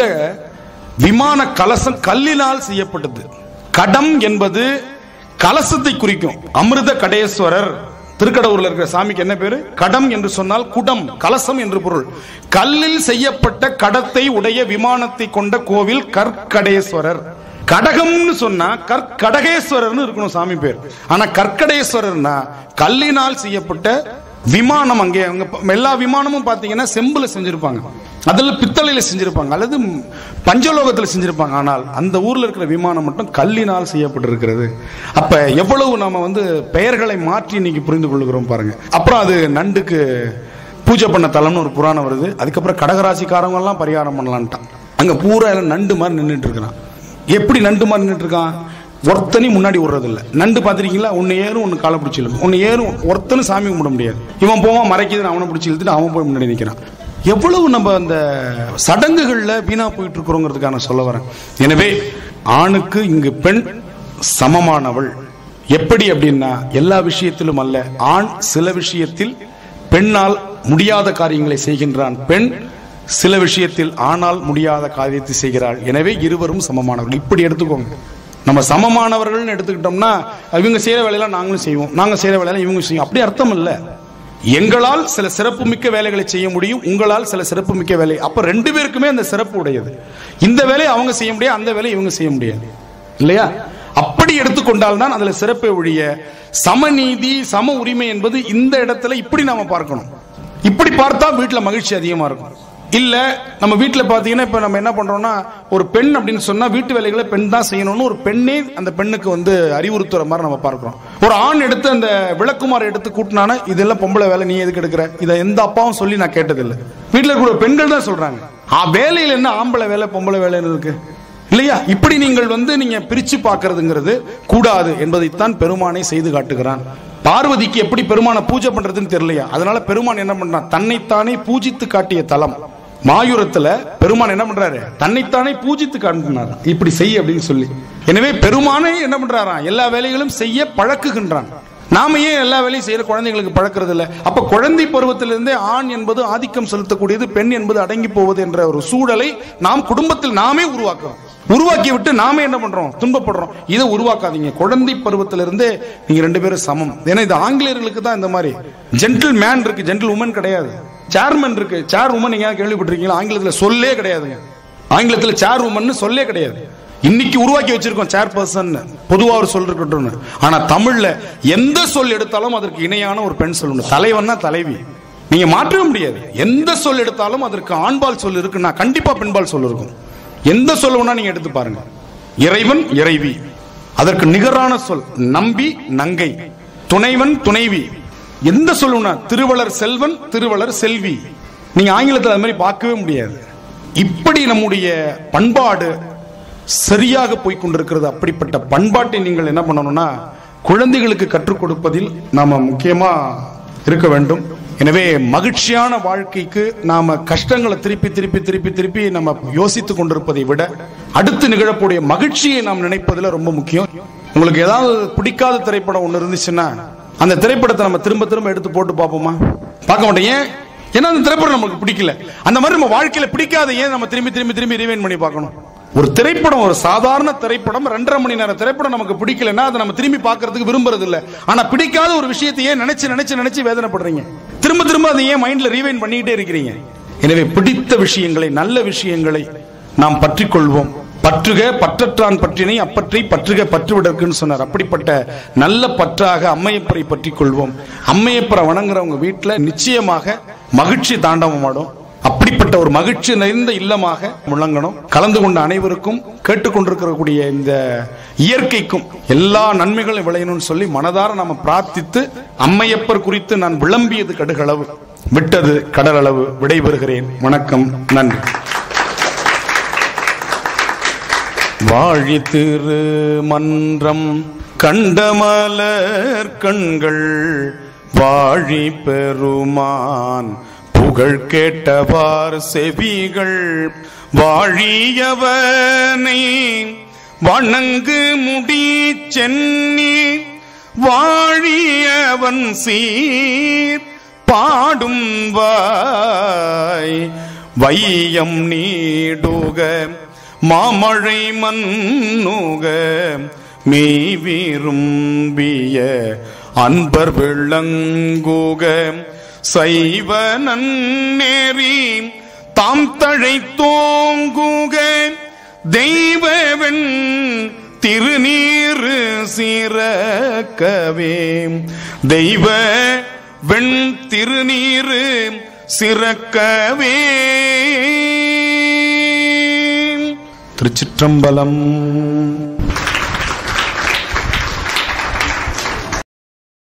விமான கலசம் கல்லினால் செய்யப்பட்டது கடம் என்பது கலசத்தை குறிக்கும் அமிர்த கடேஸ்வரர் திருக்கடவுர்ல இருக்கிற சாமிக்கு என்ன பேரு கடம் என்று சொன்னால் குடம் கலசம் என்று பொருள் கல்லில் செய்யப்பட்ட கடத்தை உடைய விமானத்தை கொண்ட கோவில் கற்கடேஸ்வரர் கடகம்னு சொன்னா கற்கடகேஸ்வரர்னு இருக்கணும் சாமி பேர் ஆனா கற்கடேஸ்வரர்னா கல்லினால் செய்யப்பட்ட விமானம் அங்கே அங்க ப- எல்லா விமானமும் பாத்தீங்கன்னா செம்புல செஞ்சிருப்பாங்க அதுல பித்தளையில செஞ்சிருப்பாங்க அல்லது பஞ்சலோகத்துல செஞ்சிருப்பாங்க ஆனால் அந்த ஊர்ல இருக்கிற விமானம் மட்டும் கல்லினால் செய்யப்பட்டிருக்கிறது அப்ப எவ்வளவு நாம வந்து பெயர்களை மாற்றி இன்னைக்கு புரிந்து கொள்கிறோம் பாருங்க அப்புறம் அது நண்டுக்கு பூஜை பண்ண தலம்னு ஒரு புராணம் வருது அதுக்கப்புறம் கடகராசிக்காரங்க எல்லாம் பரிகாரம் பண்ணலான்ட்டான் அங்க பூரா எல்லாம் நண்டு மாதிரி நின்றுட்டு இருக்கிறான் எப்படி நண்டு மாதிரி நின்றுட்டு இருக்கான் ஒருத்தனையும் முன்னாடி விடுறது இல்ல நண்டு பாத்திருக்கீங்களா ஒன்னு ஏறும் ஒன்னு காலை பிடிச்சி இழுக்கும் ஒன்னு ஏறும் ஒருத்தனும் சாமி கும்பிட முடியாது இவன் போவான் மறைக்குதுன்னு அவனை பிடிச்சி இழுத்துட்டு அவன் போய் முன்னாடி நிக்கிறான் எவ்வளவு நம்ம அந்த சடங்குகள்ல வீணா போயிட்டு இருக்கிறோங்கிறதுக்காக நான் சொல்ல வரேன் எனவே ஆணுக்கு இங்கு பெண் சமமானவள் எப்படி அப்படின்னா எல்லா விஷயத்திலும் அல்ல ஆண் சில விஷயத்தில் பெண்ணால் முடியாத காரியங்களை செய்கின்றான் பெண் சில விஷயத்தில் ஆனால் முடியாத காரியத்தை செய்கிறாள் எனவே இருவரும் சமமானவர்கள் இப்படி எடுத்துக்கோங்க நம்ம சமமானவர்கள்னு எடுத்துக்கிட்டோம்னா இவங்க செய்யற வேலையெல்லாம் நாங்களும் செய்வோம் நாங்க செய்யற வேலையெல்லாம் இவங்க செய்வோம் அப்படி அர்த்தம் இல்ல எங்களால் சில சிறப்புமிக்க வேலைகளை செய்ய முடியும் உங்களால் சில சிறப்புமிக்க வேலை அப்ப ரெண்டு பேருக்குமே அந்த சிறப்பு உடையது இந்த வேலையை அவங்க செய்ய முடியாது அந்த வேலையை இவங்க செய்ய முடியாது இல்லையா அப்படி எடுத்துக்கொண்டால் தான் அதுல சிறப்பை ஒழிய சமநீதி சம உரிமை என்பது இந்த இடத்துல இப்படி நாம பார்க்கணும் இப்படி பார்த்தா வீட்டுல மகிழ்ச்சி அதிகமா இருக்கும் இல்ல நம்ம வீட்டுல பாத்தீங்கன்னா இப்ப நம்ம என்ன பண்றோம்னா ஒரு பெண் அப்படின்னு சொன்னா வீட்டு வேலைகளை பெண் தான் செய்யணும்னு ஒரு பெண்ணே அந்த பெண்ணுக்கு வந்து அறிவுறுத்துற மாதிரி நம்ம பார்க்கிறோம் ஒரு ஆண் எடுத்து அந்த விளக்குமாறு எடுத்து கூட்டினானா இதெல்லாம் பொம்பளை வேலை நீ எதுக்கு எடுக்கிற இதை எந்த அப்பாவும் சொல்லி நான் கேட்டதில்லை வீட்டுல இருக்கிற பெண்கள் தான் சொல்றாங்க ஆ, வேலையில என்ன ஆம்பளை வேலை பொம்பளை வேலைன்னு இருக்கு இல்லையா இப்படி நீங்கள் வந்து நீங்க பிரிச்சு பார்க்கிறதுங்கிறது கூடாது என்பதைத்தான் பெருமானை செய்து காட்டுகிறான் பார்வதிக்கு எப்படி பெருமானை பூஜை பண்றதுன்னு தெரியலையா அதனால பெருமான் என்ன பண்றான் தன்னைத்தானே பூஜித்து காட்டிய தலம் மாயூரத்துல பெருமான் என்ன பண்றாரு தன்னைத்தானே பூஜித்து காட்டினார் இப்படி செய் அப்படின்னு சொல்லி எனவே பெருமானே என்ன பண்றாராம் எல்லா வேலைகளும் செய்ய பழக்குகின்றான் நாம ஏன் எல்லா வேலையும் செய்யற குழந்தைங்களுக்கு பழக்கிறது இல்ல அப்ப குழந்தை பருவத்திலிருந்தே ஆண் என்பது ஆதிக்கம் செலுத்தக்கூடியது பெண் என்பது அடங்கி போவது என்ற ஒரு சூழலை நாம் குடும்பத்தில் நாமே உருவாக்குறோம் உருவாக்கி விட்டு நாம என்ன பண்றோம் துன்பப்படுறோம் இதை உருவாக்காதீங்க குழந்தை பருவத்திலிருந்தே நீங்க ரெண்டு பேரும் சமம் ஏன்னா இது ஆங்கிலேயர்களுக்கு தான் இந்த மாதிரி ஜென்டில் மேன் இருக்கு ஜென்டில் உமன் கிடையாது சேர்மன் இருக்கு சேர் உமன் நீங்க கேள்விப்பட்டிருக்கீங்களா ஆங்கிலத்துல சொல்லே கிடையாதுங்க ஆங்கிலத்துல சேர் உமன் சொல்லே கிடையாது இன்னைக்கு உருவாக்கி வச்சிருக்கோம் சேர் பர்சன் பொதுவா ஒரு சொல் இருக்கட்டும் ஆனா தமிழ்ல எந்த சொல் எடுத்தாலும் அதற்கு இணையான ஒரு பெண் சொல்லணும் தலைவன்னா தலைவி நீங்க மாற்றவே முடியாது எந்த சொல் எடுத்தாலும் அதற்கு ஆண்பால் சொல் இருக்குன்னா கண்டிப்பா பெண்பால் சொல் இருக்கும் எந்த சொல் வேணா நீங்க எடுத்து பாருங்க இறைவன் இறைவி அதற்கு நிகரான சொல் நம்பி நங்கை துணைவன் துணைவி எந்த சொல்லுனா திருவளர் செல்வன் திருவளர் செல்வி நீங்க ஆங்கிலத்தில் அது மாதிரி பார்க்கவே முடியாது இப்படி நம்முடைய பண்பாடு சரியாக போய் கொண்டிருக்கிறது அப்படிப்பட்ட பண்பாட்டை நீங்கள் என்ன பண்ணணும்னா குழந்தைகளுக்கு கற்றுக் கொடுப்பதில் நாம முக்கியமா இருக்க வேண்டும் எனவே மகிழ்ச்சியான வாழ்க்கைக்கு நாம கஷ்டங்களை திருப்பி திருப்பி திருப்பி திருப்பி நம்ம யோசித்துக் கொண்டிருப்பதை விட அடுத்து நிகழக்கூடிய மகிழ்ச்சியை நாம் நினைப்பதுல ரொம்ப முக்கியம் உங்களுக்கு ஏதாவது பிடிக்காத திரைப்படம் ஒண்ணு இருந்துச்சுன்னா அந்த திரைப்படத்தை நம்ம திரும்ப திரும்ப எடுத்து போட்டு பார்ப்போமா பார்க்க மாட்டோம் ஏன் ஏன்னா அந்த திரைப்படம் நமக்கு பிடிக்கல அந்த மாதிரி நம்ம வாழ்க்கையில பிடிக்காத ஏன் நம்ம திரும்பி திரும்பி திரும்பி ரிவைன் பண்ணி பார்க்கணும் ஒரு திரைப்படம் ஒரு சாதாரண திரைப்படம் ரெண்டரை மணி நேரம் திரைப்படம் நமக்கு பிடிக்கலன்னா அதை நம்ம திரும்பி பார்க்கறதுக்கு விரும்புறது இல்ல ஆனா பிடிக்காத ஒரு விஷயத்தை ஏன் நினைச்சு நினைச்சு நினைச்சு வேதனைப்படுறீங்க திரும்ப திரும்ப அதை ஏன் மைண்ட்ல ரீவைன் பண்ணிக்கிட்டே இருக்கிறீங்க எனவே பிடித்த விஷயங்களை நல்ல விஷயங்களை நாம் பற்றிக் கொள்வோம் பற்றுக பற்றற்றான் பற்றினை அப்பற்றி பற்றுக பற்றுவிடற்குன்னு சொன்னார் அப்படிப்பட்ட நல்ல பற்றாக அம்மையப்பரை பற்றிக் கொள்வோம் அம்மையப்பரை வணங்குறவங்க வீட்டுல நிச்சயமாக மகிழ்ச்சி தாண்டவமாடும் அப்படிப்பட்ட ஒரு மகிழ்ச்சி நிறைந்த இல்லமாக முழங்கணும் கலந்து கொண்ட அனைவருக்கும் கேட்டுக்கொண்டிருக்கக்கூடிய இந்த இயற்கைக்கும் எல்லா நன்மைகளும் விளையணும்னு சொல்லி மனதார நாம பிரார்த்தித்து அம்மையப்பர் குறித்து நான் விளம்பியது கடுகளவு விட்டது கடலளவு விடைபெறுகிறேன் வணக்கம் நன்றி வாழி திரு மன்றம் கண்டமலர் கண்கள் வாழி பெருமான் புகழ் கேட்டவார் செவிகள் வாழியவனை வணங்கு முடி சென்னி வாழியவன் சீர் பாடும் வாய் வையம் நீடுக மாமழை மன்னுக மெய் விரும்பிய அன்பர் விளங்குக சைவ நன்னேறி தாம் தழை தோங்குக தெய்வவன் திருநீரு சிறக்கவே தெய்வ வெண் திருநீரு சிறக்கவே திருச்சிற்றம்பலம்